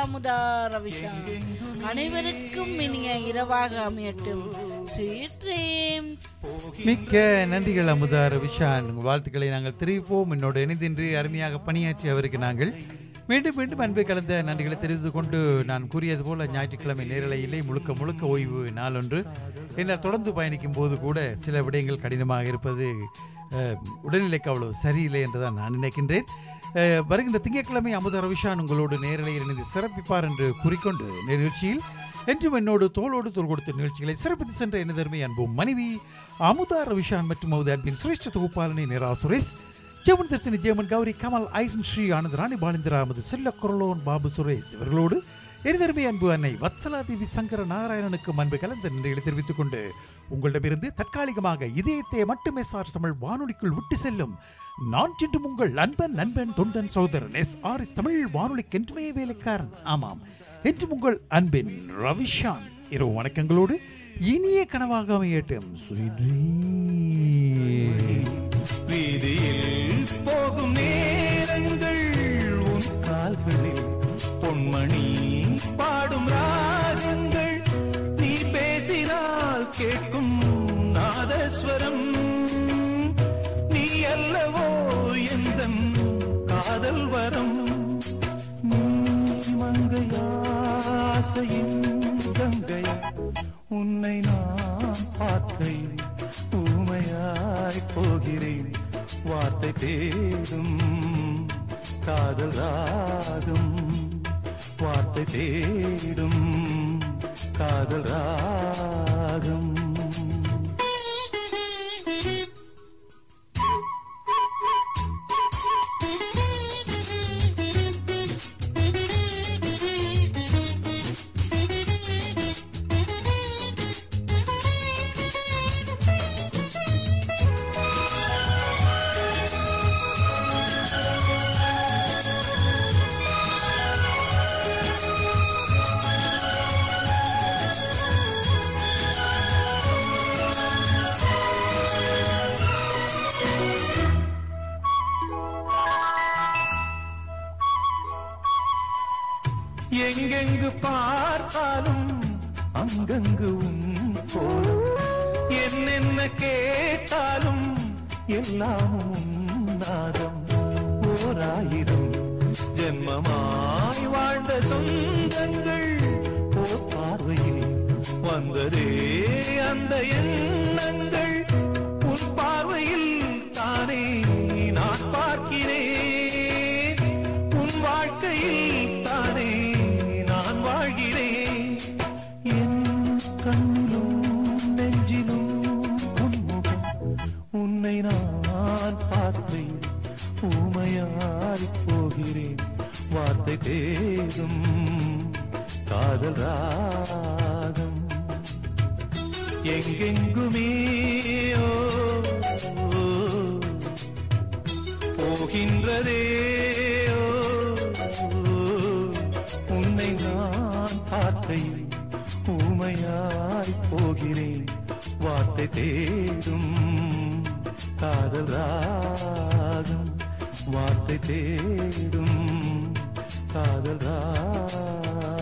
அமுதா ரவிஷா அனைவருக்கும் இனிய இரவாக அமையட்டும் ஸ்வீட் ட்ரீம்ஸ்
மிக்க நன்றிகள் அமுதா ரவிஷான் உங்கள் வாழ்த்துக்களை நாங்கள் தெரிவிப்போம் என்னோடு இணைந்தின்றி அருமையாக பணியாற்றி அவருக்கு நாங்கள் மீண்டும் மீண்டும் அன்பு கலந்த நன்றிகளை தெரிவித்துக் கொண்டு நான் கூறியது போல ஞாயிற்றுக்கிழமை நேரலை இல்லை முழுக்க முழுக்க ஓய்வு நாளொன்று என்னால் தொடர்ந்து பயணிக்கும் போது கூட சில விடயங்கள் கடினமாக இருப்பது அஹ், உடல்நிலைக்கு அவ்வளவு சரியில்லை என்றுதான் நான் நினைக்கின்றேன் அஹ், வருகின்ற திங்கட்கிழமை அமுத ரவிஷான் உங்களோடு நேரலையில் இணைந்து சிறப்பிப்பார் என்று கூறிக்கொண்டு நிகழ்ச்சியில் என்றும் என்னோடு தோளோடு தோள் கொடுத்த நிகழ்ச்சிகளை சிறப்பித்து சென்ற எனதருமை அன்பும் மனைவி அமுதா ரவிஷான் மற்றும் அவரது அன்பின் சிரேஷ்ட தொகுப்பாளனி நிரா சுரேஷ் ஜெமன் தர்சினி ஜெமன் கௌரி கமல் ஐரன் ஸ்ரீ ஆனந்த் ராணி பாலிந்திரா அமது செல்ல குரலோன் பாபு சுரேஷ் இவர்களோடு எனதருமை அன்பு அன்னை வத்சலா தேவி சங்கர நாராயணனுக்கு அன்பு கலந்த நன்றிகளை தெரிவித்துக் கொண்டு உங்களிடமிருந்து தற்காலிகமாக இதயத்தை மட்டுமே சார் தமிழ் வானொலிக்குள் விட்டு செல்லும் நான் சென்றும் உங்கள் அன்பன் நண்பன் தொண்டன் சகோதரன் எஸ் ஆர் எஸ் தமிழ் வானொலிக்கு என்றுமே வேலைக்காரன் ஆமாம் என்றும் உங்கள் அன்பின் ரவிஷான் இரவு வணக்கங்களோடு இனிய கனவாக அமையட்டும் Sweet dreams.
வீதியில் போகும் நேரங்கள் உன் கால்களில் பொன்மணி பாடும் ராகங்கள் நீ பேசினால் கேட்கும் நாதஸ்வரம் நீ அல்லவோ எந்த காதல் வரம் நீ மங்கையாசையின் கங்கை உன்னை நான் பார்க்கையில் ஊமையாய் போகிறேன் வார்த்தை தேடும் காதல் ராகம் வார்த்தை தேடும் காதல் ராகம் எங்கெங்கு பார்த்தாலும் அங்கங்கு உன் போலும் என்னென்ன கேட்டாலும் எல்லாமும் உன் நாதம் ஓராயிரம் ஜென்மமாய் வாழ்ந்த சொந்தங்கள் ஓர் பார்வையில் வந்ததே அந்த எண்ணங்கள் உன் பார்வையில் தானே நான் பார்க்கிறேன் உன் வாழ்க்கையில் தானே நான் வாழ்கிறேன் என் கண்ணிலும் நெஞ்சிலும் உன்முகம் உன்னை நான் பார்த்தேன் ஊமையாய் போகிறேன் வார்த்தை தேடும் காதல் ராகம் எங்கெங்குமே ஓ, ஓ, போகின்றதே ஓ, ஓ, உன்னை நான் பார்க்கையில் ஊமையாய் போகிறேன் வார்த்தை தேடும் காதல் ராகம் வார்த்தை தேடும் காதல் ராகம்